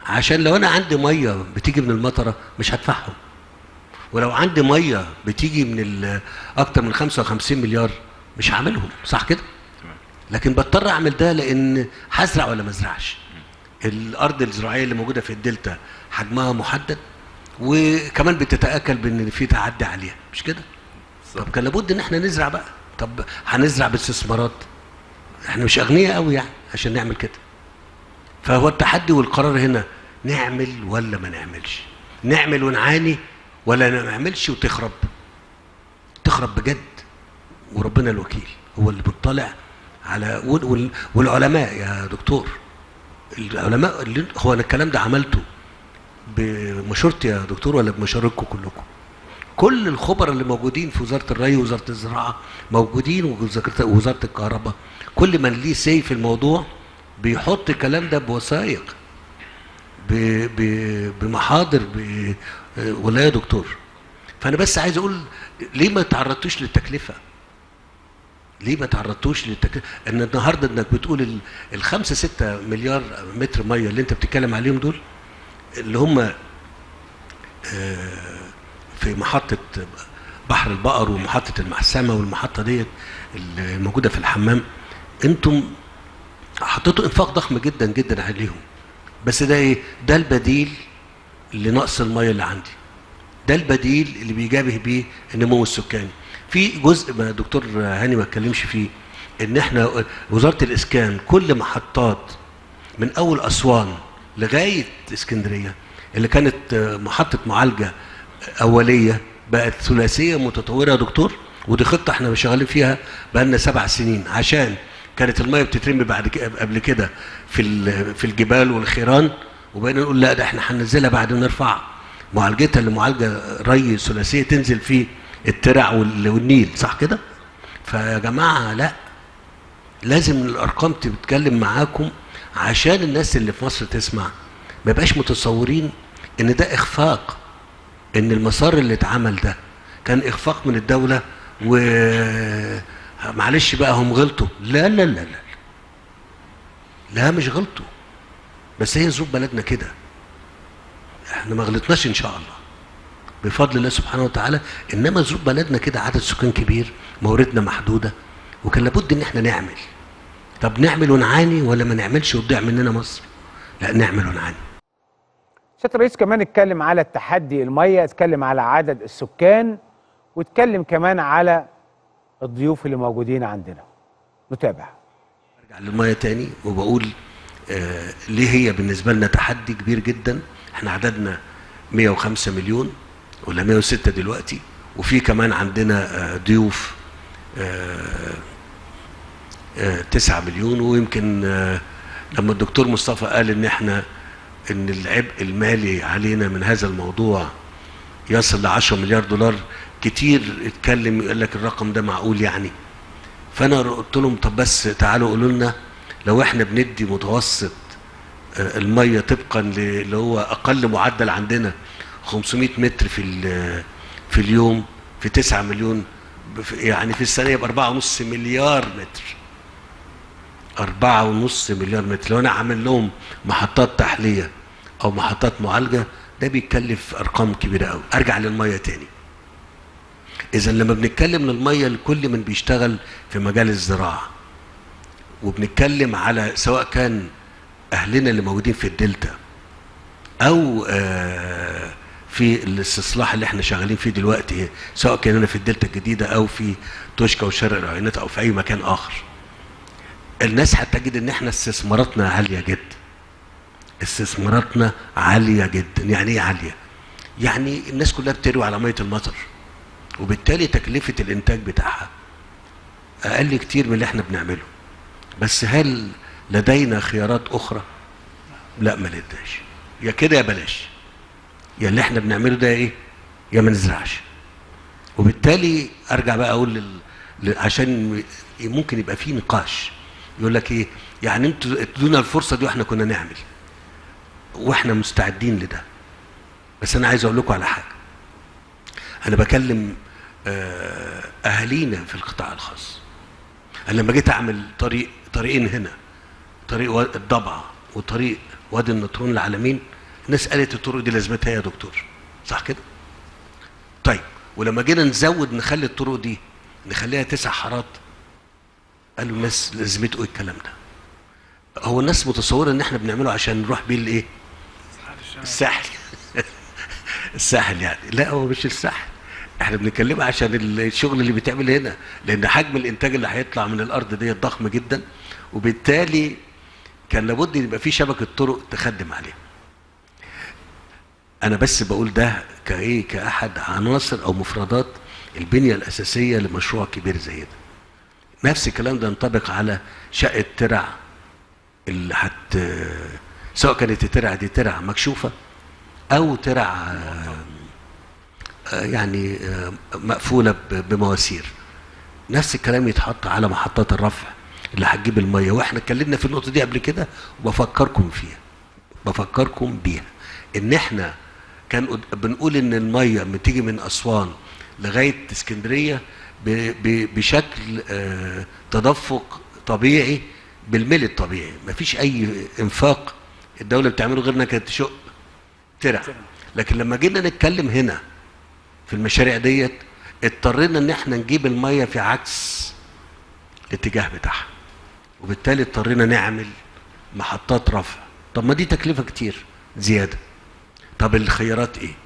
عشان لو انا عندي ميه بتيجي من المطره مش هدفعهم ولو عندي ميه بتيجي من ال- اكتر من 55 مليار مش هعملهم صح كده لكن بضطر اعمل ده لان هزرع ولا ما ازرعش الارض الزراعيه اللي موجوده في الدلتا حجمها محدد وكمان بتتاكل بان في تعدي عليها مش كده طب كان لابد ان احنا نزرع بقى طب هنزرع باستثمارات احنا مش اغنياء قوي يعني عشان نعمل كده فهو التحدي والقرار هنا نعمل ولا ما نعملش نعمل ونعاني ولا ما نعملش وتخرب تخرب بجد وربنا الوكيل هو اللي بيطلع على وال- وال- والعلماء يا دكتور العلماء اللي هو انا الكلام ده عملته بمشورتي يا دكتور ولا بمشورتكم كلكم كل الخبراء اللي موجودين في وزاره الري ووزاره الزراعه موجودين ووزاره وزارة الكهرباء كل من ليه سي في الموضوع بيحط الكلام ده بوثائق ب- ب- بمحاضر ب- ولا يا دكتور فانا بس عايز اقول ليه ما تعرضتوش للتكلفه ليه ما تعرضتوش للتكلفه ان النهارده انك بتقول ال- الخمسة ستة مليار متر ميه اللي انت بتتكلم عليهم دول اللي هم آه، في محطه بحر البقر ومحطه المحسمه والمحطه ديت اللي موجوده في الحمام انتم حطيتوا انفاق ضخم جدا جدا عليهم بس ده ايه ده البديل لنقص الميه اللي عندي ده البديل اللي بيجابه بيه النمو السكاني في جزء ما دكتور هاني ما اتكلمش فيه ان احنا وزاره الاسكان كل محطات من اول اسوان لغايه اسكندريه اللي كانت آه، محطه معالجه اوليه بقت ثلاثيه متطوره يا دكتور ودي خطه احنا شغالين فيها بقالنا سبع سنين عشان كانت الميه بتترمي بعد كده قبل كده في ال- في الجبال والخيران وبقينا نقول لا ده احنا هننزلها بعد ما نرفع معالجتها اللي معالجه ري ثلاثيه تنزل في الترع وال- والنيل صح كده؟ فيا جماعه لا لازم الارقام تتكلم معاكم عشان الناس اللي في مصر تسمع ما يبقاش متصورين ان ده اخفاق ان المسار اللي اتعمل ده كان اخفاق من الدوله و معلش بقى هم غلطوا لا لا لا لا لا مش غلطوا بس هي ظروف بلدنا كده احنا ما غلطناش ان شاء الله بفضل الله سبحانه وتعالى انما ظروف بلدنا كده عدد سكان كبير مواردنا محدوده وكان لابد ان احنا نعمل طب نعمل ونعاني ولا ما نعملش وتضيع مننا مصر لا نعمل ونعاني سياده الرئيس كمان اتكلم على التحدي الميه اتكلم على عدد السكان واتكلم كمان على الضيوف اللي موجودين عندنا نتابع ارجع للميه تاني وبقول آه ليه هي بالنسبه لنا تحدي كبير جدا احنا عددنا 105 مليون ولا 106 دلوقتي وفي كمان عندنا آه ضيوف آه آه 9 مليون ويمكن آه لما الدكتور مصطفى قال ان احنا ان العبء المالي علينا من هذا الموضوع يصل ل 10 مليار دولار كتير اتكلم يقول لك الرقم ده معقول يعني فانا قلت لهم طب بس تعالوا قولوا لنا لو احنا بندي متوسط آه، الميه طبقا ل- اللي هو اقل معدل عندنا 500 متر في ال- في اليوم في 9 مليون بف- يعني في السنه يبقى 4.5 مليار متر 4.5 مليار متر لو انا عامل لهم محطات تحليه او محطات معالجه ده بيتكلف ارقام كبيره قوي ارجع للميه تاني اذا لما بنتكلم للميه لكل من بيشتغل في مجال الزراعه وبنتكلم على سواء كان اهلنا اللي موجودين في الدلتا او آه، في الاستصلاح اللي احنا شغالين فيه دلوقتي سواء كان هنا في الدلتا الجديده او في توشكا وشرق العينات او في اي مكان اخر الناس هتجد ان احنا استثماراتنا عاليه جدا استثماراتنا عاليه جدا يعني ايه عاليه يعني الناس كلها بتروي على ميه المطر وبالتالي تكلفه الانتاج بتاعها اقل كتير من اللي احنا بنعمله بس هل لدينا خيارات اخرى لا ما لديناش يا كده يا بلاش يا اللي احنا بنعمله ده ايه يا ما نزرعش وبالتالي ارجع بقى اقول لل... ل- عشان ممكن يبقى في نقاش يقول لك ايه يعني انتوا ادونا الفرصه دي واحنا كنا نعمل واحنا مستعدين لده بس انا عايز اقول لكم على حاجه انا بكلم آه، اهالينا في القطاع الخاص انا لما جيت اعمل طريق طريقين هنا طريق وا- الضبعه وطريق وادي النطرون العالمين الناس قالت الطرق دي لازمتها إيه يا دكتور صح كده طيب ولما جينا نزود نخلي الطرق دي نخليها تسع حارات قالوا الناس لازمته ايه الكلام ده هو الناس متصوره ان احنا بنعمله عشان نروح بيه الايه الساحل الساحل يعني لا هو مش الساحل احنا بنتكلم عشان الشغل اللي بيتعمل هنا لان حجم الانتاج اللي هيطلع من الارض دي ضخم جدا وبالتالي كان لابد يبقى في شبكه طرق تخدم عليها انا بس بقول ده كايه كاحد عناصر او مفردات البنيه الاساسيه لمشروع كبير زي ده نفس الكلام ده ينطبق على شقه ترع اللي هت سواء كانت الترع دي ترع مكشوفه او ترع آه، آه، يعني آه، مقفوله ب- بمواسير نفس الكلام يتحط على محطات الرفع اللي هتجيب الميه واحنا اتكلمنا في النقطه دي قبل كده وبفكركم فيها بفكركم بيها ان احنا كان قد- بنقول ان الميه بتيجي من اسوان لغايه اسكندريه ب- ب- بشكل آه، تدفق طبيعي بالميل الطبيعي مفيش اي انفاق الدوله بتعمله غير انها كانت تشق ترع لكن لما جينا نتكلم هنا في المشاريع ديت اضطرينا ان احنا نجيب الميه في عكس الاتجاه بتاعها وبالتالي اضطرينا نعمل محطات رفع طب ما دي تكلفه كتير زياده طب الخيارات ايه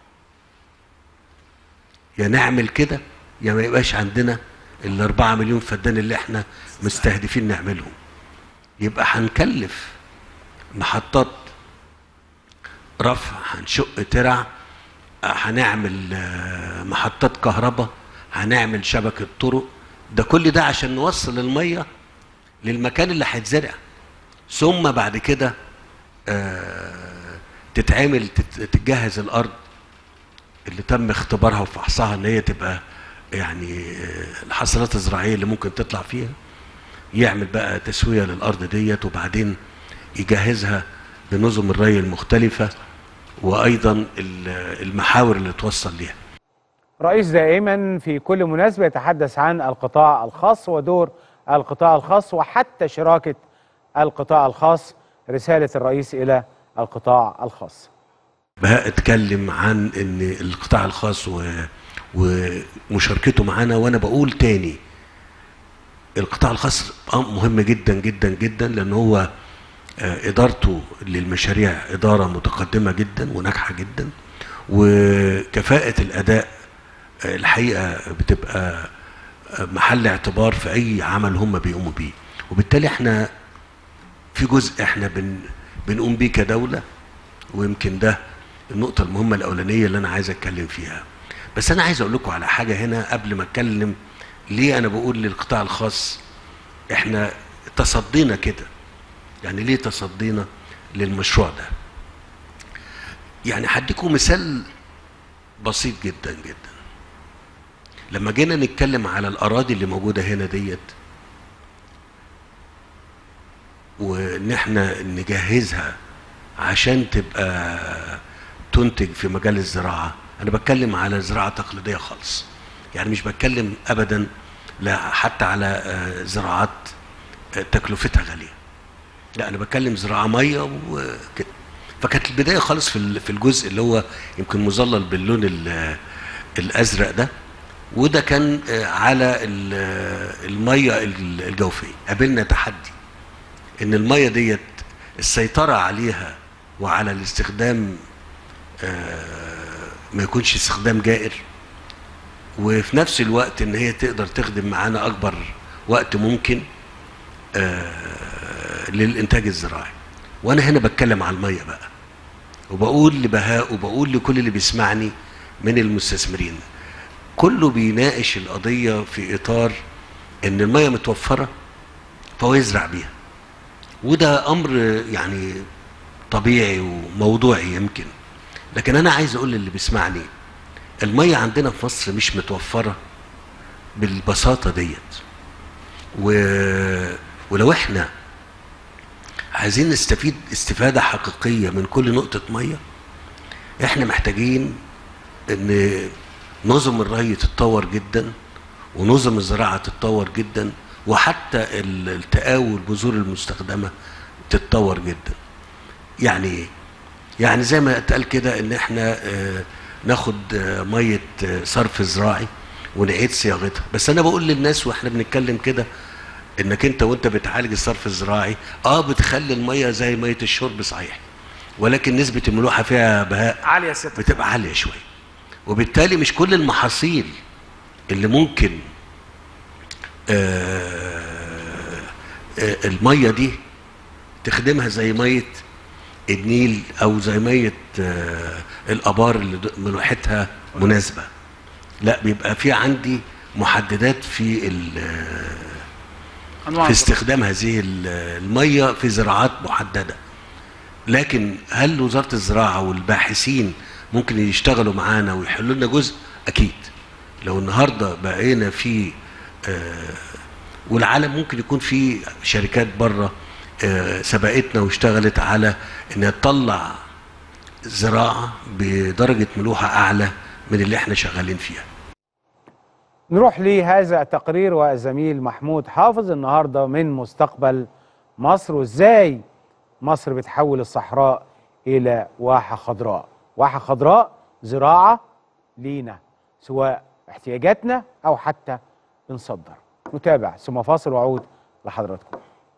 يا نعمل كده يا ما يبقاش عندنا الأربعة مليون فدان اللي احنا مستهدفين نعملهم يبقى هنكلف محطات رفع هنشق ترع آه، هنعمل آه، محطات كهرباء هنعمل شبكة طرق ده كل ده عشان نوصل المية للمكان اللي هيتزرع ثم بعد كده آه، تتعمل تت- تتجهز الأرض اللي تم اختبارها وفحصها ان هي تبقى يعني آه، الحصلات الزراعيه اللي ممكن تطلع فيها يعمل بقى تسويه للارض ديت وبعدين يجهزها بنظم الري المختلفه وايضا ال- المحاور اللي توصل ليها رئيس دائما في كل مناسبة يتحدث عن القطاع الخاص ودور القطاع الخاص وحتى شراكة القطاع الخاص رسالة الرئيس إلى القطاع الخاص بقى اتكلم عن ان القطاع الخاص و... ومشاركته معانا وانا بقول تاني القطاع الخاص آه مهم جدا جدا جدا لان هو آه، ادارته للمشاريع اداره متقدمه جدا وناجحه جدا وكفاءه الاداء آه، الحقيقه بتبقى آه، محل اعتبار في اي عمل هم بيقوموا بيه وبالتالي احنا في جزء احنا بن بنقوم بيه كدوله ويمكن ده النقطة المهمة الأولانية اللي أنا عايز أتكلم فيها بس أنا عايز أقول لكم على حاجة هنا قبل ما أتكلم ليه أنا بقول للقطاع الخاص إحنا تصدينا كده يعني ليه تصدينا للمشروع ده يعني هديكم مثال بسيط جدا جدا لما جينا نتكلم على الأراضي اللي موجودة هنا ديت وإن إحنا نجهزها عشان تبقى تنتج في مجال الزراعة أنا بتكلم على زراعة تقليدية خالص يعني مش بتكلم أبدا لا حتى على آه، زراعات آه، تكلفتها غالية لا أنا بتكلم زراعة مية وكده فكانت البداية خالص في ال- في الجزء اللي هو يمكن مظلل باللون ال- الأزرق ده وده كان آه، على ال- آه، المية ال- الجوفية قابلنا تحدي ان الميه ديت السيطره عليها وعلى الاستخدام آه، ما يكونش استخدام جائر وفي نفس الوقت ان هي تقدر تخدم معانا اكبر وقت ممكن آه، للانتاج الزراعي وانا هنا بتكلم على الميه بقى وبقول لبهاء وبقول لكل اللي بيسمعني من المستثمرين كله بيناقش القضيه في اطار ان الميه متوفره فهو يزرع بيها وده امر يعني طبيعي وموضوعي يمكن لكن انا عايز اقول للي بيسمعني الميه عندنا في مصر مش متوفره بالبساطه ديت و... ولو احنا عايزين نستفيد استفاده حقيقيه من كل نقطه ميه احنا محتاجين ان نظم الري تتطور جدا ونظم الزراعه تتطور جدا وحتى ال- التقاوي والبذور المستخدمه تتطور جدا يعني ايه يعني زي ما اتقال كده ان احنا آه، ناخد آه، ميه آه، صرف زراعي ونعيد صياغتها بس انا بقول للناس واحنا بنتكلم كده انك انت وانت بتعالج الصرف الزراعي اه بتخلي الميه زي ميه الشرب صحيح ولكن نسبه الملوحه فيها بهاء عاليه ست بتبقى عاليه شويه وبالتالي مش كل المحاصيل اللي ممكن آه آه الميه دي تخدمها زي ميه النيل او زي ميه آه الابار اللي د- ملوحتها مناسبه لا بيبقى في عندي محددات في ال- في استخدام هذه ال- الميه في زراعات محدده لكن هل وزاره الزراعه والباحثين ممكن يشتغلوا معانا ويحلوا لنا جزء اكيد لو النهارده بقينا في آه والعالم ممكن يكون في شركات بره آه سبقتنا واشتغلت على انها تطلع زراعه بدرجه ملوحه اعلى من اللي احنا شغالين فيها نروح لهذا التقرير والزميل محمود حافظ النهارده من مستقبل مصر وازاي مصر بتحول الصحراء الى واحه خضراء واحه خضراء زراعه لينا سواء احتياجاتنا او حتى بنصدر نتابع ثم فاصل وعود لحضراتكم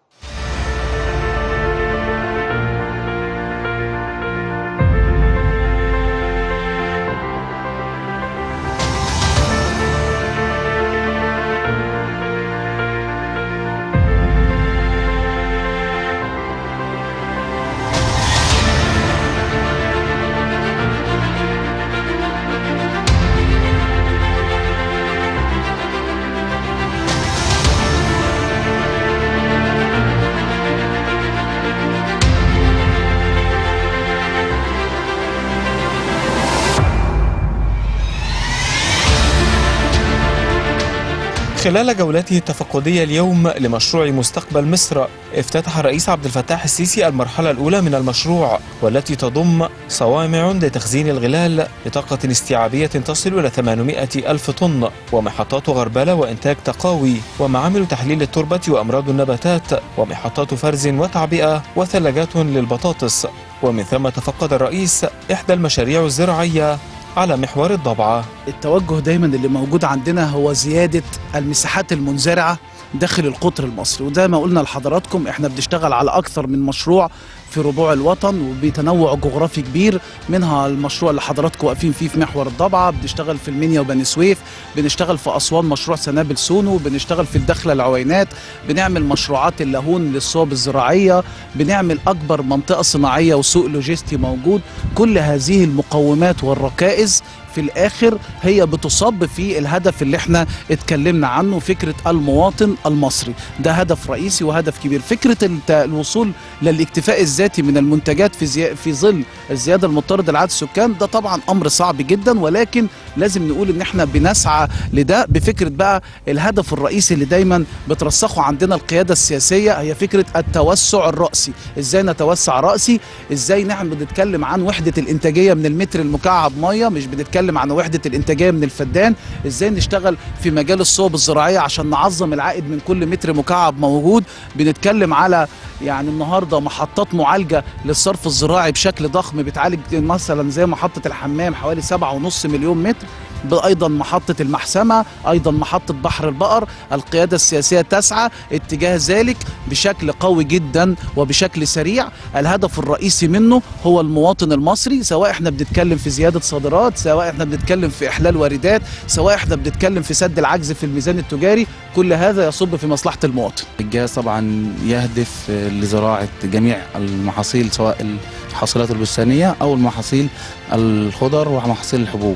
خلال جولته التفقدية اليوم لمشروع مستقبل مصر افتتح الرئيس عبد الفتاح السيسي المرحلة الأولى من المشروع والتي تضم صوامع لتخزين الغلال بطاقة استيعابية تصل إلى 800 ألف طن ومحطات غربلة وإنتاج تقاوي ومعامل تحليل التربة وأمراض النباتات ومحطات فرز وتعبئة وثلاجات للبطاطس ومن ثم تفقد الرئيس إحدى المشاريع الزراعية على محور الضبعة التوجه دايما اللي موجود عندنا هو زيادة المساحات المنزرعة داخل القطر المصري وزي ما قلنا لحضراتكم احنا بنشتغل على اكثر من مشروع في ربوع الوطن وبتنوع جغرافي كبير منها المشروع اللي حضراتكم واقفين فيه في محور الضبعه بنشتغل في المنيا وبني سويف بنشتغل في اسوان مشروع سنابل سونو بنشتغل في الدخله العوينات بنعمل مشروعات اللاهون للصوب الزراعيه بنعمل اكبر منطقه صناعيه وسوق لوجستي موجود كل هذه المقومات والركائز في الاخر هي بتصب في الهدف اللي احنا اتكلمنا عنه فكره المواطن المصري ده هدف رئيسي وهدف كبير فكره الت- الوصول للاكتفاء الذاتي من المنتجات في زي... في ظل الزياده المضطرده لعدد السكان ده طبعا امر صعب جدا ولكن لازم نقول ان احنا بنسعى لده بفكره بقى الهدف الرئيسي اللي دايما بترسخه عندنا القياده السياسيه هي فكره التوسع الراسي ازاي نتوسع راسي ازاي نحن بنتكلم عن وحده الانتاجيه من المتر المكعب ميه مش بنتكلم عن وحده الانتاجيه من الفدان ازاي نشتغل في مجال الصوب الزراعيه عشان نعظم العائد من كل متر مكعب موجود بنتكلم على يعني النهارده محطات معالجه للصرف الزراعي بشكل ضخم بتعالج مثلا زي محطه الحمام حوالي 7.5 مليون متر ايضا محطه المحسمه ايضا محطه بحر البقر القياده السياسيه تسعى اتجاه ذلك بشكل قوي جدا وبشكل سريع الهدف الرئيسي منه هو المواطن المصري سواء احنا بنتكلم في زياده صادرات سواء احنا بنتكلم في احلال واردات سواء احنا بنتكلم في سد العجز في الميزان التجاري كل هذا يصب في مصلحه المواطن الجهاز طبعا يهدف لزراعة جميع المحاصيل سواء الحاصلات البستانية أو المحاصيل الخضر ومحاصيل الحبوب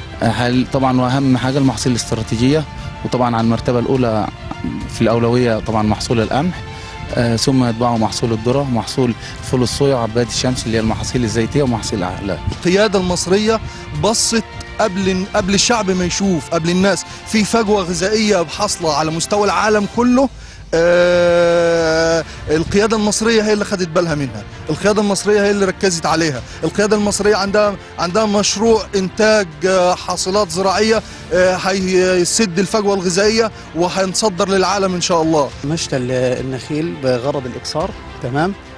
هل طبعا وأهم حاجة المحاصيل الاستراتيجية وطبعا على المرتبة الأولى في الأولوية طبعا محصول القمح آه، ثم يتبعه محصول الذرة محصول فول الصويا وعباد الشمس اللي هي المحاصيل الزيتية ومحاصيل الأعلاف القياده المصريه بصت قبل قبل الشعب ما يشوف قبل الناس في فجوه غذائيه حاصله على مستوى العالم كله آه القياده المصريه هي اللي خدت بالها منها القياده المصريه هي اللي ركزت عليها القياده المصريه عندها عندها مشروع انتاج آه، حاصلات زراعيه آه، هيسد الفجوه الغذائيه وهنصدر للعالم ان شاء الله مشتى ال- النخيل بغرض الاكسار تمام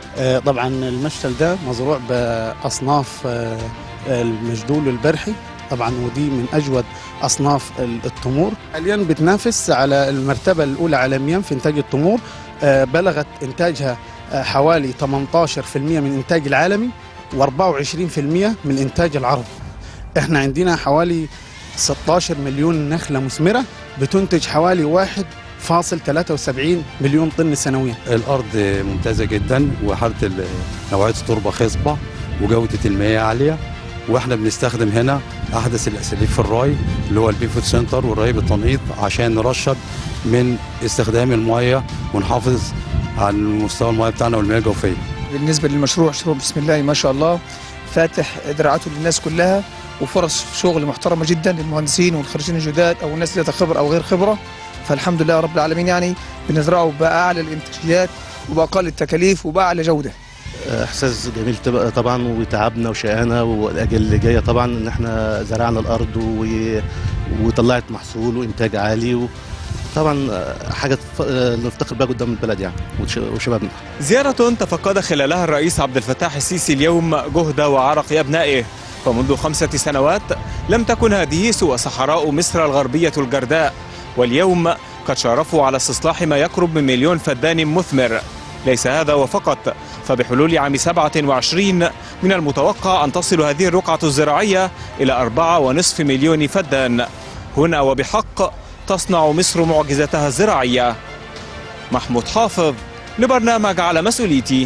آه، طبعا المشتل ده مزروع باصناف آه، المجدول البرحي طبعا ودي من اجود اصناف ال- التمور حاليا بتنافس على المرتبه الاولى عالميا في انتاج التمور آه، بلغت انتاجها آه، حوالي 18% من الانتاج العالمي و24% من الانتاج العربي احنا عندنا حوالي 16 مليون نخله مثمره بتنتج حوالي 1.73 مليون طن سنويا الارض ممتازه جدا وحاله ال- نوعيه التربه خصبه وجوده المياه عاليه واحنا بنستخدم هنا احدث الاساليب في الري اللي هو البيفوت سنتر والري بالتنقيط عشان نرشد من استخدام الميه ونحافظ على مستوى الميه بتاعنا والمياه الجوفيه بالنسبة للمشروع مشروع بسم الله ما شاء الله فاتح دراعاته للناس كلها وفرص شغل محترمة جدا للمهندسين والخريجين الجداد أو الناس ذات خبرة أو غير خبرة فالحمد لله رب العالمين يعني بنزرعه بأعلى الإنتاجيات وبأقل التكاليف وبأعلى جودة احساس جميل تبقى طبعا وتعبنا وشقانا والاجيال اللي جايه طبعا ان احنا زرعنا الارض و... وطلعت محصول وانتاج عالي وطبعا حاجه تف- نفتخر بيها قدام البلد يعني وش- وشبابنا زيارة تفقد خلالها الرئيس عبد الفتاح السيسي اليوم جهد وعرق أبنائه فمنذ خمسة سنوات لم تكن هذه سوى صحراء مصر الغربية الجرداء واليوم قد شارفوا على استصلاح ما يقرب من مليون فدان مثمر ليس هذا وفقط فبحلول عام 27 من المتوقع أن تصل هذه الرقعة الزراعية إلى أربعة ونصف مليون فدان هنا وبحق تصنع مصر معجزتها الزراعية محمود حافظ لبرنامج على مسؤوليتي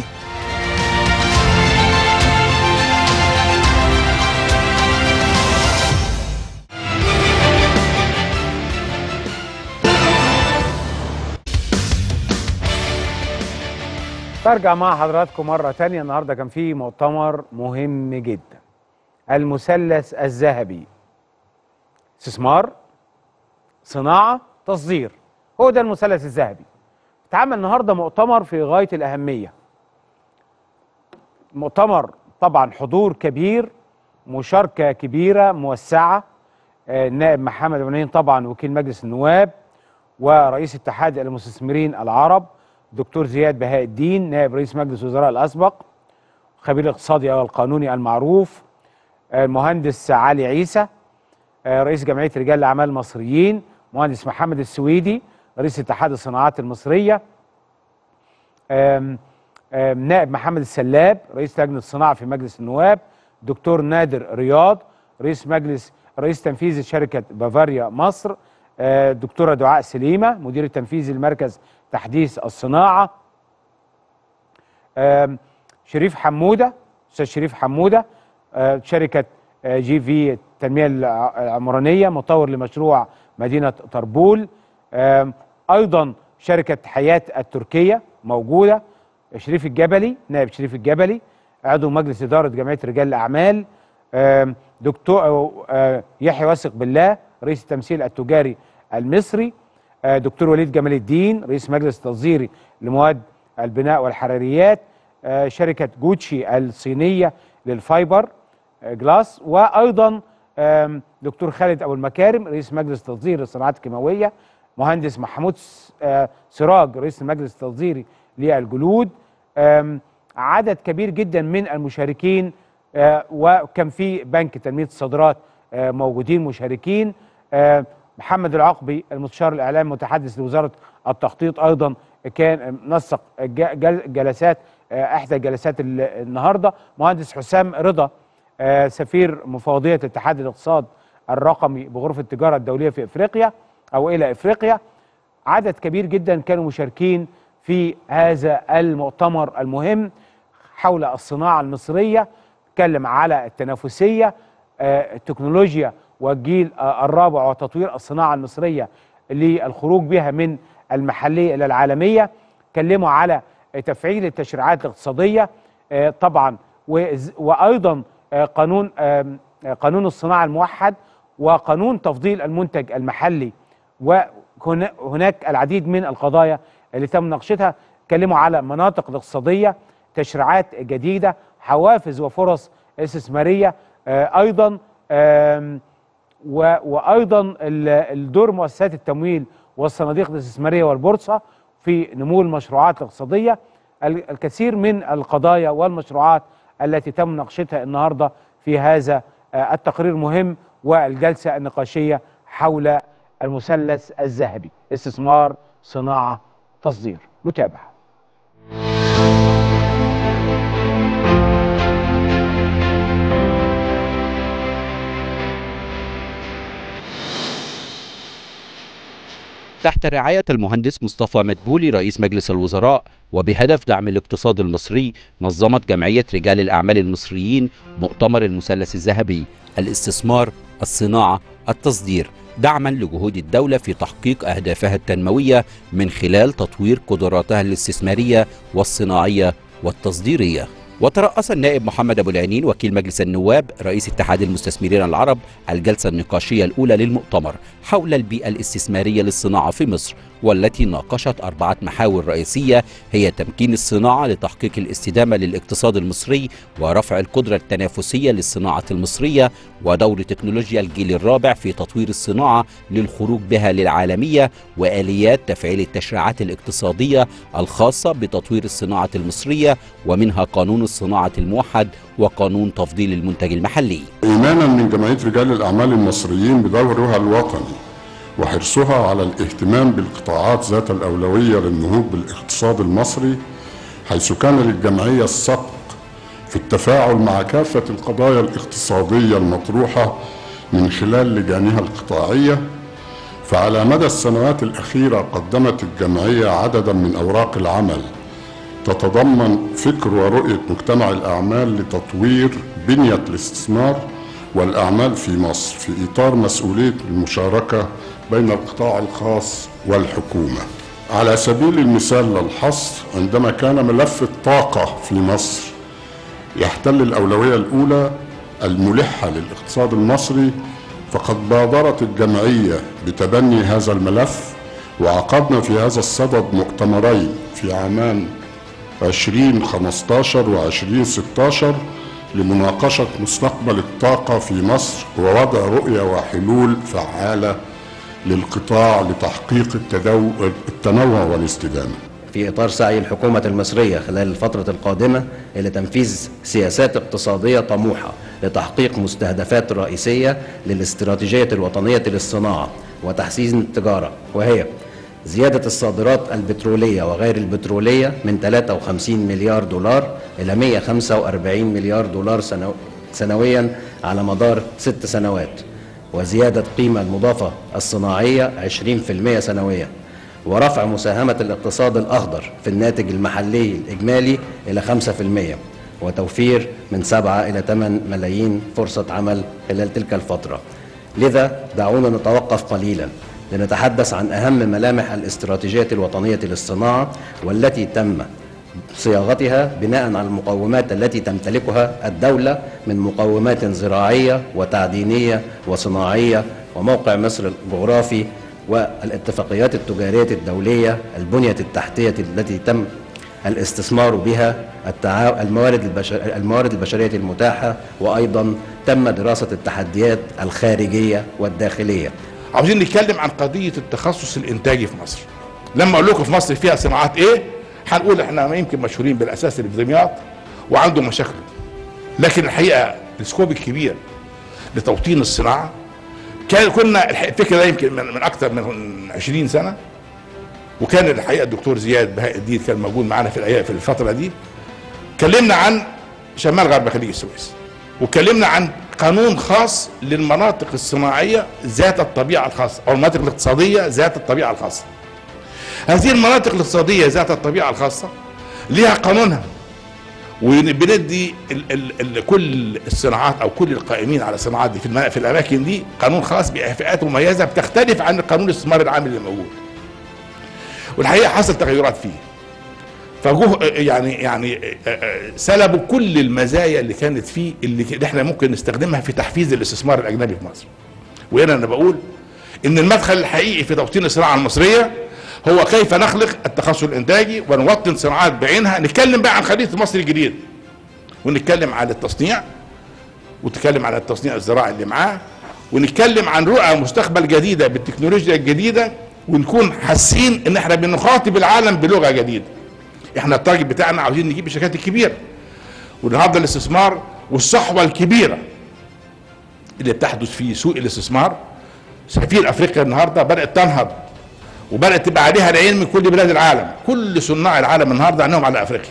برجع مع حضراتكم مرة تانية النهاردة كان في مؤتمر مهم جدا المثلث الذهبي استثمار صناعة تصدير هو ده المثلث الذهبي اتعمل النهاردة مؤتمر في غاية الأهمية مؤتمر طبعا حضور كبير مشاركة كبيرة موسعة آه، النائب محمد عنين طبعا وكيل مجلس النواب ورئيس اتحاد المستثمرين العرب دكتور زياد بهاء الدين نائب رئيس مجلس الوزراء الأسبق خبير الاقتصادي والقانوني المعروف آه، المهندس علي عيسى آه، رئيس جمعية رجال الأعمال المصريين مهندس محمد السويدي رئيس اتحاد الصناعات المصرية آم، آم، نائب محمد السلاب رئيس لجنة الصناعة في مجلس النواب دكتور نادر رياض رئيس مجلس رئيس تنفيذي شركة بافاريا مصر آه، دكتورة دعاء سليمة مدير التنفيذي لمركز تحديث الصناعة آم، شريف حمودة أستاذ شريف حمودة آه، شركة آه، جي في التنمية الع- العمرانية مطور لمشروع مدينة طربول آم، أيضا شركة حياة التركية موجودة شريف الجبلي نائب شريف الجبلي عضو مجلس إدارة جمعية رجال الأعمال آم، دكتور أو، آه، يحيى واثق بالله رئيس التمثيل التجاري المصري آه، دكتور وليد جمال الدين رئيس مجلس تصديري لمواد البناء والحراريات آه، شركة جوتشي الصينية للفايبر آه، جلاس وأيضا آم، دكتور خالد أبو المكارم رئيس مجلس تصدير الصناعات الكيماوية مهندس محمود س- آه، سراج رئيس المجلس التصديري للجلود آم، عدد كبير جدا من المشاركين آه، وكان في بنك تنمية الصادرات آه، موجودين مشاركين آه، محمد العقبي المستشار الاعلامي متحدث لوزاره التخطيط ايضا كان نسق ج- جل- جلسات آه، احدى جلسات ال- النهارده مهندس حسام رضا آه، سفير مفوضيه اتحاد الاقتصاد الرقمي بغرفه التجاره الدوليه في افريقيا او الى افريقيا عدد كبير جدا كانوا مشاركين في هذا المؤتمر المهم حول الصناعه المصريه اتكلم على التنافسيه آه، التكنولوجيا والجيل آه، الرابع وتطوير الصناعه المصريه للخروج بها من المحليه الى العالميه اتكلموا على تفعيل التشريعات الاقتصاديه آه، طبعا وز- وايضا آه، قانون آم، آه، قانون الصناعه الموحد وقانون تفضيل المنتج المحلي وهناك العديد من القضايا اللي تم مناقشتها اتكلموا على مناطق الاقتصاديه تشريعات جديده حوافز وفرص استثماريه آه، ايضا آم، و- وايضا ال- الدور مؤسسات التمويل والصناديق الاستثماريه والبورصه في نمو المشروعات الاقتصاديه ال- الكثير من القضايا والمشروعات التي تم مناقشتها النهارده في هذا آه، التقرير مهم والجلسه النقاشيه حول المثلث الذهبي استثمار صناعه تصدير نتابع تحت رعاية المهندس مصطفى مدبولي رئيس مجلس الوزراء وبهدف دعم الاقتصاد المصري نظمت جمعية رجال الأعمال المصريين مؤتمر المثلث الذهبي الاستثمار الصناعة التصدير دعما لجهود الدولة في تحقيق أهدافها التنموية من خلال تطوير قدراتها الاستثمارية والصناعية والتصديرية وترأس النائب محمد أبو العنين وكيل مجلس النواب رئيس اتحاد المستثمرين العرب الجلسة النقاشية الأولى للمؤتمر حول البيئة الاستثمارية للصناعة في مصر والتي ناقشت أربعة محاور رئيسية هي تمكين الصناعة لتحقيق الاستدامة للاقتصاد المصري ورفع القدرة التنافسية للصناعة المصرية ودور تكنولوجيا الجيل الرابع في تطوير الصناعة للخروج بها للعالمية وآليات تفعيل التشريعات الاقتصادية الخاصة بتطوير الصناعة المصرية ومنها قانون الصناعة الموحد وقانون تفضيل المنتج المحلي إيمانا من جمعية رجال الأعمال المصريين بدورها الوطني وحرصها على الاهتمام بالقطاعات ذات الأولوية للنهوض بالاقتصاد المصري حيث كان للجمعية السبق في التفاعل مع كافة القضايا الاقتصادية المطروحة من خلال لجانها القطاعية فعلى مدى السنوات الأخيرة قدمت الجمعية عددا من أوراق العمل تتضمن فكر ورؤية مجتمع الأعمال لتطوير بنية الاستثمار والأعمال في مصر في إطار مسؤولية المشاركة بين القطاع الخاص والحكومة على سبيل المثال للحصر عندما كان ملف الطاقة في مصر يحتل الأولوية الأولى الملحة للاقتصاد المصري فقد بادرت الجمعية بتبني هذا الملف وعقدنا في هذا الصدد مؤتمرين في عامان 2015 و 2016 لمناقشة مستقبل الطاقة في مصر ووضع رؤية وحلول فعالة للقطاع لتحقيق التدو... التنوع والاستدامة في إطار سعي الحكومة المصرية خلال الفترة القادمة إلى تنفيذ سياسات اقتصادية طموحة لتحقيق مستهدفات رئيسية للاستراتيجية الوطنية للصناعة وتحسين التجارة وهي زيادة الصادرات البترولية وغير البترولية من 53 مليار دولار إلى 145 مليار دولار سنو... سنويا على مدار ست سنوات وزيادة قيمة المضافة الصناعية 20% سنويا ورفع مساهمة الاقتصاد الأخضر في الناتج المحلي الإجمالي إلى 5% وتوفير من 7 إلى 8 ملايين فرصة عمل خلال تلك الفترة لذا دعونا نتوقف قليلا لنتحدث عن أهم ملامح الاستراتيجية الوطنية للصناعة والتي تم صياغتها بناء على المقومات التي تمتلكها الدولة من مقومات زراعية وتعدينية وصناعية وموقع مصر الجغرافي والاتفاقيات التجارية الدولية البنية التحتية التي تم الاستثمار بها التعا... الموارد البشر... الموارد البشرية المتاحة وأيضا تم دراسة التحديات الخارجية والداخلية عاوزين نتكلم عن قضية التخصص الإنتاجي في مصر لما أقول لكم في مصر فيها صناعات إيه هنقول إحنا يمكن مشهورين بالأساس اللي في دمياط وعنده مشاكل لكن الحقيقة السكوب الكبير لتوطين الصناعة كان كنا الفكرة ده يمكن من, من أكثر من 20 سنة وكان الحقيقة الدكتور زياد بهاء الدين كان موجود معانا في في الفترة دي كلمنا عن شمال غرب خليج السويس وكلمنا عن قانون خاص للمناطق الصناعية ذات الطبيعة الخاصة أو المناطق الاقتصادية ذات الطبيعة الخاصة هذه المناطق الاقتصادية ذات الطبيعة الخاصة لها قانونها وبندي ال ال ال كل الصناعات او كل القائمين على الصناعات دي في, في الاماكن دي قانون خاص بفئات مميزه بتختلف عن قانون الاستثمار العام اللي موجود. والحقيقه حصل تغيرات فيه. فجوه يعني يعني سلبوا كل المزايا اللي كانت فيه اللي احنا ممكن نستخدمها في تحفيز الاستثمار الاجنبي في مصر. وهنا انا بقول ان المدخل الحقيقي في توطين الصناعه المصريه هو كيف نخلق التخصص الانتاجي ونوطن صناعات بعينها نتكلم بقى عن خريطه مصر الجديد ونتكلم عن التصنيع ونتكلم عن التصنيع الزراعي اللي معاه ونتكلم عن رؤى مستقبل جديده بالتكنولوجيا الجديده ونكون حاسين ان احنا بنخاطب العالم بلغه جديده احنا التارجت بتاعنا عاوزين نجيب الشركات الكبيره والنهارده الاستثمار والصحوه الكبيره اللي بتحدث في سوق الاستثمار سفير افريقيا النهارده بدات تنهض وبدات تبقى عليها العين من كل بلاد العالم كل صناع العالم النهارده عينهم على افريقيا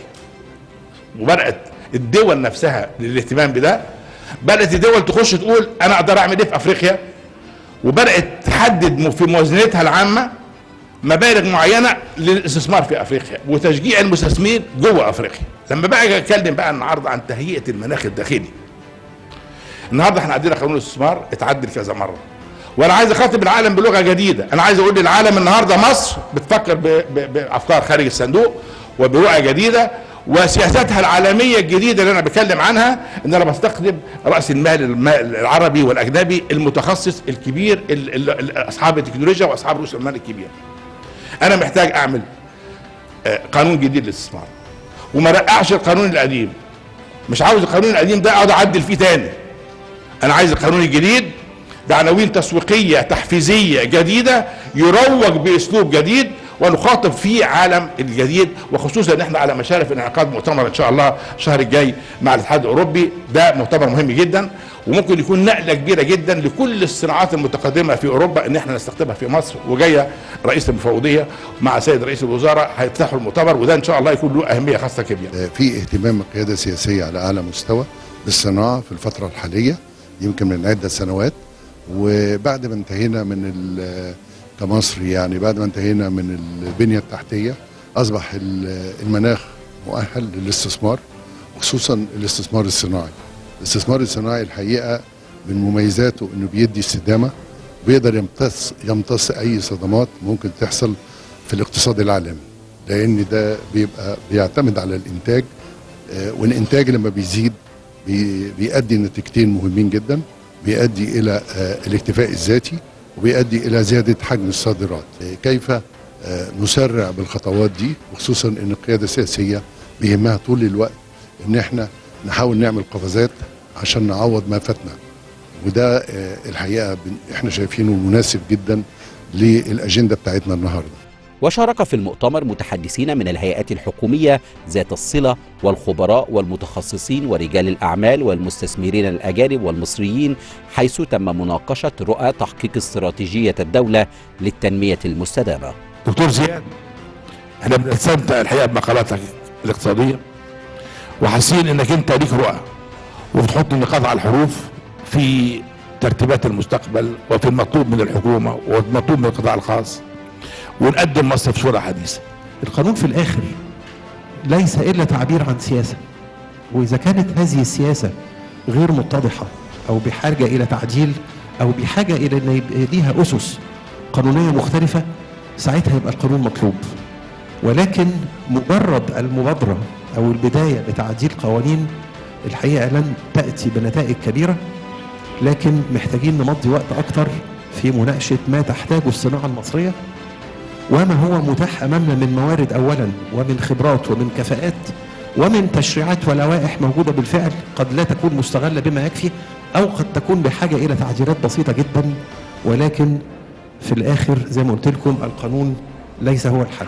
وبدات الدول نفسها للاهتمام بده بدات الدول تخش تقول انا اقدر اعمل ايه في افريقيا وبدات تحدد م- في موازنتها العامه مبالغ معينه للاستثمار في افريقيا وتشجيع المستثمرين جوه افريقيا لما بقى أجي اتكلم بقى النهارده عن تهيئه المناخ الداخلي النهارده احنا عندنا قانون الاستثمار اتعدل كذا مره وانا عايز اخاطب العالم بلغه جديده انا عايز اقول للعالم النهارده مصر بتفكر ب- ب- بافكار خارج الصندوق وبرؤى جديده وسياساتها العالميه الجديده اللي انا بتكلم عنها ان انا بستخدم راس المال الم- العربي والاجنبي المتخصص الكبير ال- ال- ال- اصحاب التكنولوجيا واصحاب رؤوس المال الكبير انا محتاج اعمل آه، قانون جديد للاستثمار وما رقعش القانون القديم مش عاوز القانون القديم ده اقعد اعدل فيه تاني انا عايز القانون الجديد بعناوين تسويقيه تحفيزيه جديده يروج باسلوب جديد ونخاطب فيه عالم الجديد وخصوصا ان احنا على مشارف انعقاد مؤتمر ان شاء الله الشهر الجاي مع الاتحاد الاوروبي ده مؤتمر مهم جدا وممكن يكون نقله كبيره جدا لكل الصناعات المتقدمه في اوروبا ان احنا نستخدمها في مصر وجايه رئيس المفوضيه مع سيد رئيس الوزراء هيفتحوا المؤتمر وده ان شاء الله يكون له اهميه خاصه كبيره في اهتمام القيادة السياسية على أعلى مستوى بالصناعة في الفترة الحالية يمكن من عدة سنوات وبعد ما انتهينا من ال- كمصر يعني بعد ما انتهينا من البنية التحتية أصبح ال- المناخ مؤهل للاستثمار وخصوصا الاستثمار الصناعي الاستثمار الصناعي الحقيقة من مميزاته انه بيدي استدامة بيقدر يمتص يمتص اي صدمات ممكن تحصل في الاقتصاد العالمي لان ده بيبقى بيعتمد على الانتاج آه، والانتاج لما بيزيد بي- بيؤدي نتيجتين مهمين جدا بيؤدي الى آه، الاكتفاء الذاتي وبيؤدي الى زياده حجم الصادرات آه، كيف آه، نسرع بالخطوات دي وخصوصا ان القياده السياسيه بيهمها طول الوقت ان احنا نحاول نعمل قفزات عشان نعوض ما فاتنا وده آه، الحقيقه بن- احنا شايفينه مناسب جدا للاجنده بتاعتنا النهارده وشارك في المؤتمر متحدثين من الهيئات الحكومية ذات الصلة والخبراء والمتخصصين ورجال الأعمال والمستثمرين الأجانب والمصريين حيث تم مناقشة رؤى تحقيق استراتيجية الدولة للتنمية المستدامة دكتور زياد احنا بنستمتع الحقيقه بمقالاتك الاقتصاديه وحاسين انك انت ليك رؤى وبتحط النقاط على الحروف في ترتيبات المستقبل وفي المطلوب من الحكومه والمطلوب من القطاع الخاص ونقدم مصر في صوره حديثه. القانون في الآخر ليس إلا تعبير عن سياسة وإذا كانت هذه السياسة غير متضحة أو بحاجة إلى تعديل أو بحاجة إلى أن يبقى ليها أسس قانونية مختلفة ساعتها يبقى القانون مطلوب ولكن مجرد المبادرة أو البداية لتعديل قوانين الحقيقة لن تأتي بنتائج كبيرة لكن محتاجين نمضي وقت أكتر في مناقشة ما تحتاجه الصناعة المصرية وما هو متاح امامنا من موارد اولا ومن خبرات ومن كفاءات ومن تشريعات ولوائح موجوده بالفعل قد لا تكون مستغله بما يكفي او قد تكون بحاجه الى تعديلات بسيطه جدا ولكن في الاخر زي ما قلت لكم القانون ليس هو الحل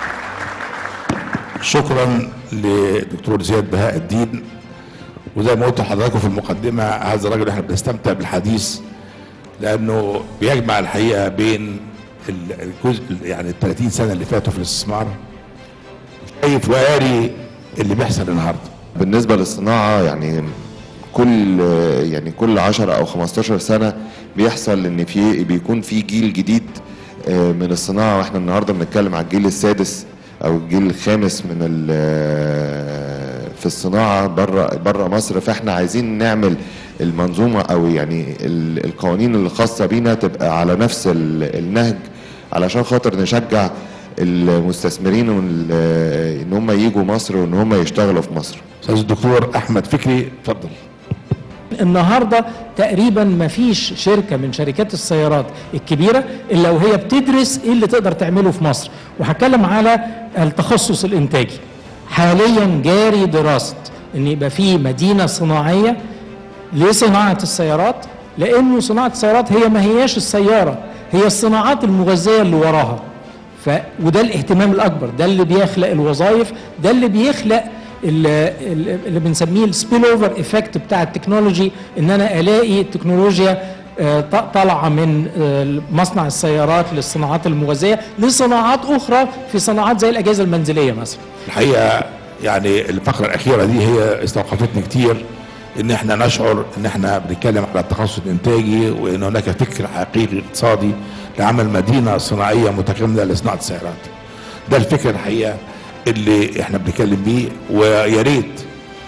شكرا لدكتور زياد بهاء الدين وزي ما قلت لحضراتكم في المقدمه هذا الراجل احنا بنستمتع بالحديث لانه بيجمع الحقيقه بين ال- الجزء يعني ال 30 سنه اللي فاتوا في الاستثمار شايف وقاري اللي بيحصل النهارده بالنسبة للصناعة يعني كل يعني كل 10 أو 15 سنة بيحصل إن في بيكون في جيل جديد آه، من الصناعة وإحنا النهاردة بنتكلم على الجيل السادس أو الجيل الخامس من ال- في الصناعة بره بره مصر فإحنا عايزين نعمل المنظومة أو يعني ال- القوانين اللي خاصة بينا تبقى على نفس ال- النهج علشان خاطر نشجع المستثمرين وال- ان هم يجوا مصر وان هم يشتغلوا في مصر استاذ الدكتور احمد فكري اتفضل النهارده تقريبا ما فيش شركه من شركات السيارات الكبيره الا وهي بتدرس ايه اللي تقدر تعمله في مصر وهتكلم على التخصص الانتاجي حاليا جاري دراسه ان يبقى في مدينه صناعيه لصناعه السيارات لانه صناعه السيارات هي ما هياش السياره هي الصناعات المغذيه اللي وراها ف وده الاهتمام الاكبر ده اللي بيخلق الوظائف ده اللي بيخلق ال- ال- اللي بنسميه السبيل اوفر افكت بتاع التكنولوجي ان انا الاقي التكنولوجيا آه، ط- طالعه من آه، مصنع السيارات للصناعات الموازيه لصناعات اخرى في صناعات زي الاجهزه المنزليه مثلا الحقيقه يعني الفقره الاخيره دي هي استوقفتني كتير ان احنا نشعر ان احنا بنتكلم على التخصص الانتاجي وان هناك فكر حقيقي اقتصادي لعمل مدينه صناعيه متكامله لصناعه السيارات. ده الفكر الحقيقه اللي احنا بنتكلم بيه ويا ريت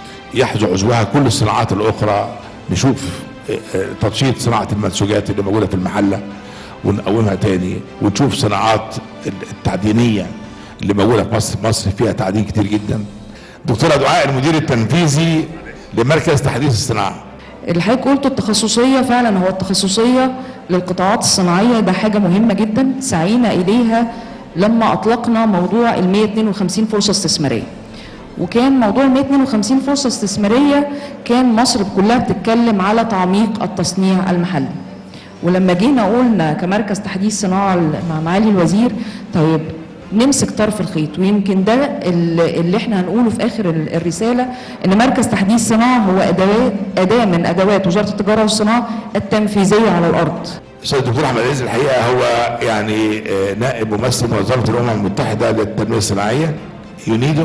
يحظو عزوها كل الصناعات الاخرى نشوف اه، اه، تنشيط صناعه المنسوجات اللي موجوده في المحله ونقومها تاني ونشوف صناعات التعدينيه اللي موجوده في مصر مصر فيها تعدين كتير جدا دكتوره دعاء المدير التنفيذي لمركز تحديث الصناعه اللي حضرتك قلته التخصصية فعلا هو التخصصية للقطاعات الصناعية ده حاجة مهمة جدا سعينا إليها لما أطلقنا موضوع ال 152 فرصة استثمارية وكان موضوع ال 152 فرصة استثمارية كان مصر كلها بتتكلم على تعميق التصنيع المحلي ولما جينا قلنا كمركز تحديث صناعة مع معالي الوزير طيب نمسك طرف الخيط ويمكن ده اللي اللي احنا هنقوله في اخر ال- الرساله ان مركز تحديث صناعه هو ادوات اداه من ادوات وزاره التجاره والصناعه التنفيذيه على الارض. الاستاذ الدكتور احمد عز الحقيقه هو يعني اه، نائب ممثل منظمه الامم المتحده للتنميه الصناعيه يونيدو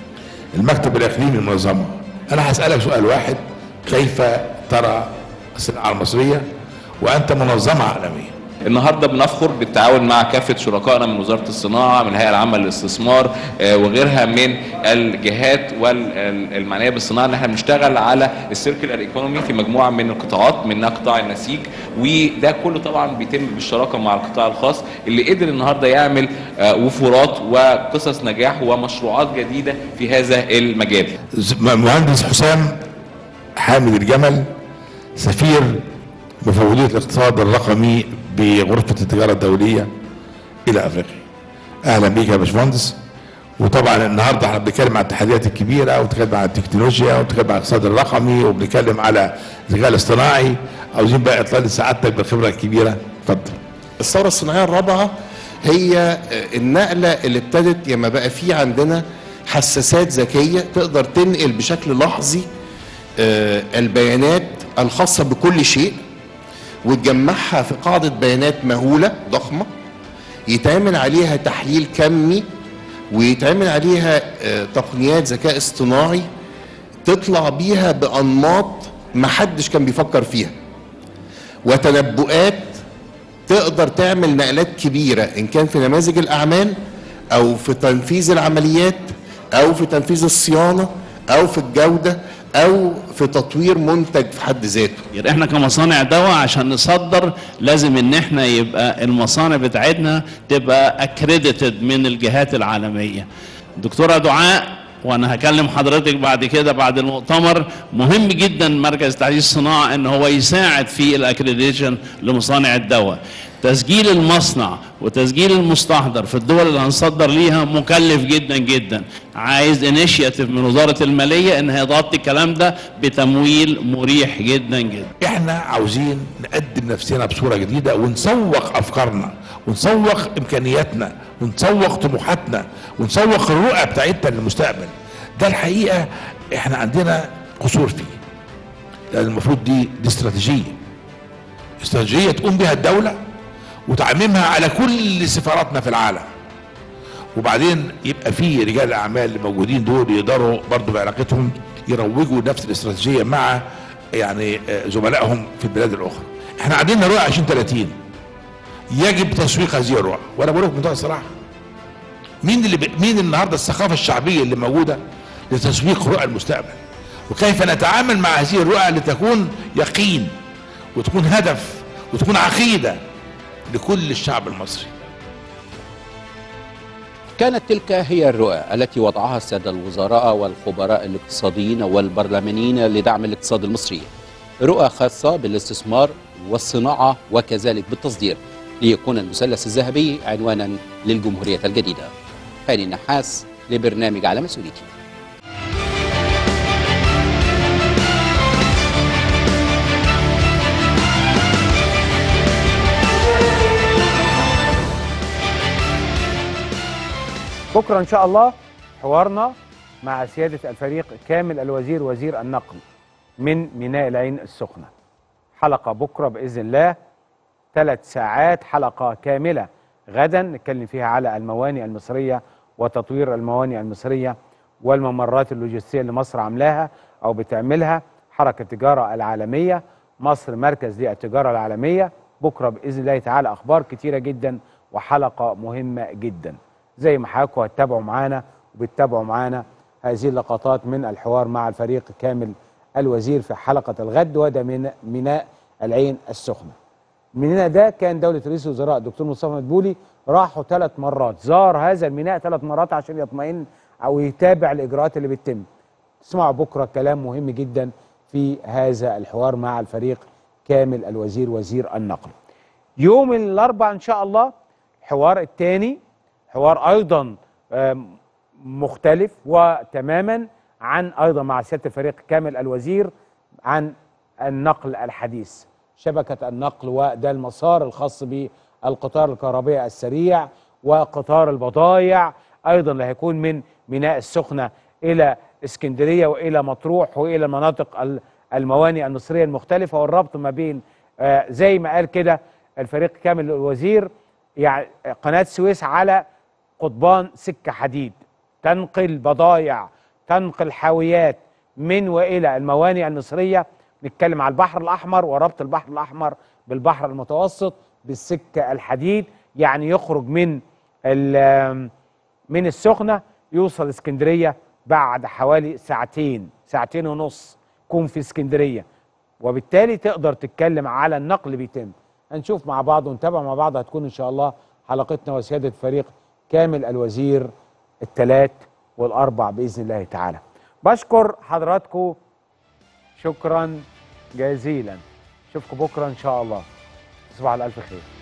المكتب الاقليمي للمنظمه انا هسالك سؤال واحد كيف ترى الصناعه المصريه وانت منظمه عالميه النهارده بنفخر بالتعاون مع كافه شركائنا من وزاره الصناعه من الهيئه العامه للاستثمار آه، وغيرها من الجهات والمعنيه بالصناعه ان احنا بنشتغل على السيركلر ايكونومي في مجموعه من القطاعات منها قطاع النسيج وده كله طبعا بيتم بالشراكه مع القطاع الخاص اللي قدر النهارده يعمل آه، وفورات وقصص نجاح ومشروعات جديده في هذا المجال. مهندس حسام حامد الجمل سفير مفوضية الاقتصاد الرقمي بغرفة التجارة الدولية إلى أفريقيا أهلا بيك يا باشمهندس وطبعا النهارده احنا بنتكلم عن التحديات الكبيره وبنتكلم عن التكنولوجيا وبنتكلم عن الاقتصاد الرقمي وبنتكلم على الذكاء الاصطناعي عاوزين بقى اطلال سعادتك بالخبره الكبيره اتفضل الثورة الصناعية الرابعة هي النقلة اللي ابتدت لما بقى في عندنا حساسات ذكية تقدر تنقل بشكل لحظي آه، البيانات الخاصة بكل شيء وتجمعها في قاعدة بيانات مهولة ضخمة يتعمل عليها تحليل كمي ويتعمل عليها آه، تقنيات ذكاء اصطناعي تطلع بيها بأنماط محدش كان بيفكر فيها وتنبؤات تقدر تعمل نقلات كبيرة إن كان في نماذج الأعمال أو في تنفيذ العمليات أو في تنفيذ الصيانة أو في الجودة أو في تطوير منتج في حد ذاته يعني احنا كمصانع دواء عشان نصدر لازم ان احنا يبقى المصانع بتاعتنا تبقى اكريديتد من الجهات العالميه دكتوره دعاء وانا هكلم حضرتك بعد كده بعد المؤتمر مهم جدا مركز تحديث الصناعه ان هو يساعد في الاكريديشن لمصانع الدواء تسجيل المصنع وتسجيل المستحضر في الدول اللي هنصدر ليها مكلف جدا جدا عايز انيشياتيف من وزاره الماليه ان هي تغطي الكلام ده بتمويل مريح جدا جدا احنا عاوزين نقدم نفسنا بصوره جديده ونسوق افكارنا ونسوق امكانياتنا ونسوق طموحاتنا ونسوق الرؤى بتاعتنا للمستقبل ده الحقيقه احنا عندنا قصور فيه لان المفروض دي دي استراتيجيه استراتيجيه تقوم بها الدوله وتعميمها على كل سفاراتنا في العالم وبعدين يبقى في رجال الاعمال اللي موجودين دول يقدروا برضه بعلاقتهم يروجوا نفس الاستراتيجيه مع يعني آه، زملائهم في البلاد الاخرى. احنا عندنا رؤيه 2030 يجب تسويق هذه الرؤى وانا بقول لك بمنتهى الصراحه. مين اللي ب... مين النهارده الثقافه الشعبيه اللي موجوده لتسويق رؤى المستقبل؟ وكيف نتعامل مع هذه الرؤى لتكون يقين وتكون هدف وتكون عقيده لكل الشعب المصري. كانت تلك هي الرؤى التي وضعها السادة الوزراء والخبراء الاقتصاديين والبرلمانيين لدعم الاقتصاد المصري رؤى خاصة بالاستثمار والصناعة وكذلك بالتصدير ليكون المثلث الذهبي عنوانا للجمهورية الجديدة هاني النحاس لبرنامج على مسؤوليتي بكره ان شاء الله حوارنا مع سياده الفريق كامل الوزير وزير النقل من ميناء العين السخنه حلقه بكره باذن الله ثلاث ساعات حلقه كامله غدا نتكلم فيها على الموانئ المصريه وتطوير الموانئ المصريه والممرات اللوجستيه اللي مصر عاملاها او بتعملها حركه التجاره العالميه مصر مركز للتجاره العالميه بكره باذن الله تعالى اخبار كتيره جدا وحلقه مهمه جدا زي ما حضراتكم هتتابعوا معانا وبتتابعوا معانا هذه اللقطات من الحوار مع الفريق كامل الوزير في حلقه الغد وده من ميناء العين السخنه. الميناء ده كان دوله رئيس الوزراء الدكتور مصطفى مدبولي راحوا ثلاث مرات زار هذا الميناء ثلاث مرات عشان يطمئن او يتابع الاجراءات اللي بتتم. تسمعوا بكره كلام مهم جدا في هذا الحوار مع الفريق كامل الوزير وزير النقل. يوم الاربعاء ان شاء الله حوار الثاني حوار ايضا آم، مختلف وتماما عن ايضا مع سياده الفريق كامل الوزير عن النقل الحديث شبكه النقل وده المسار الخاص بالقطار الكهربائي السريع وقطار البضائع ايضا اللي هيكون من ميناء السخنه الى اسكندريه والى مطروح والى مناطق ال- الموانئ المصريه المختلفه والربط ما بين آه، زي ما قال كده الفريق كامل الوزير يعني قناه السويس على قضبان سكه حديد تنقل بضايع تنقل حاويات من والى الموانئ المصريه نتكلم على البحر الاحمر وربط البحر الاحمر بالبحر المتوسط بالسكه الحديد يعني يخرج من ال- من السخنه يوصل اسكندريه بعد حوالي ساعتين ساعتين ونص يكون في اسكندريه وبالتالي تقدر تتكلم على النقل بيتم هنشوف مع بعض ونتابع مع بعض هتكون ان شاء الله حلقتنا وسياده فريق كامل الوزير الثلاث والاربع باذن الله تعالى بشكر حضراتكم شكرا جزيلا اشوفكم بكره ان شاء الله تصبحوا على الف خير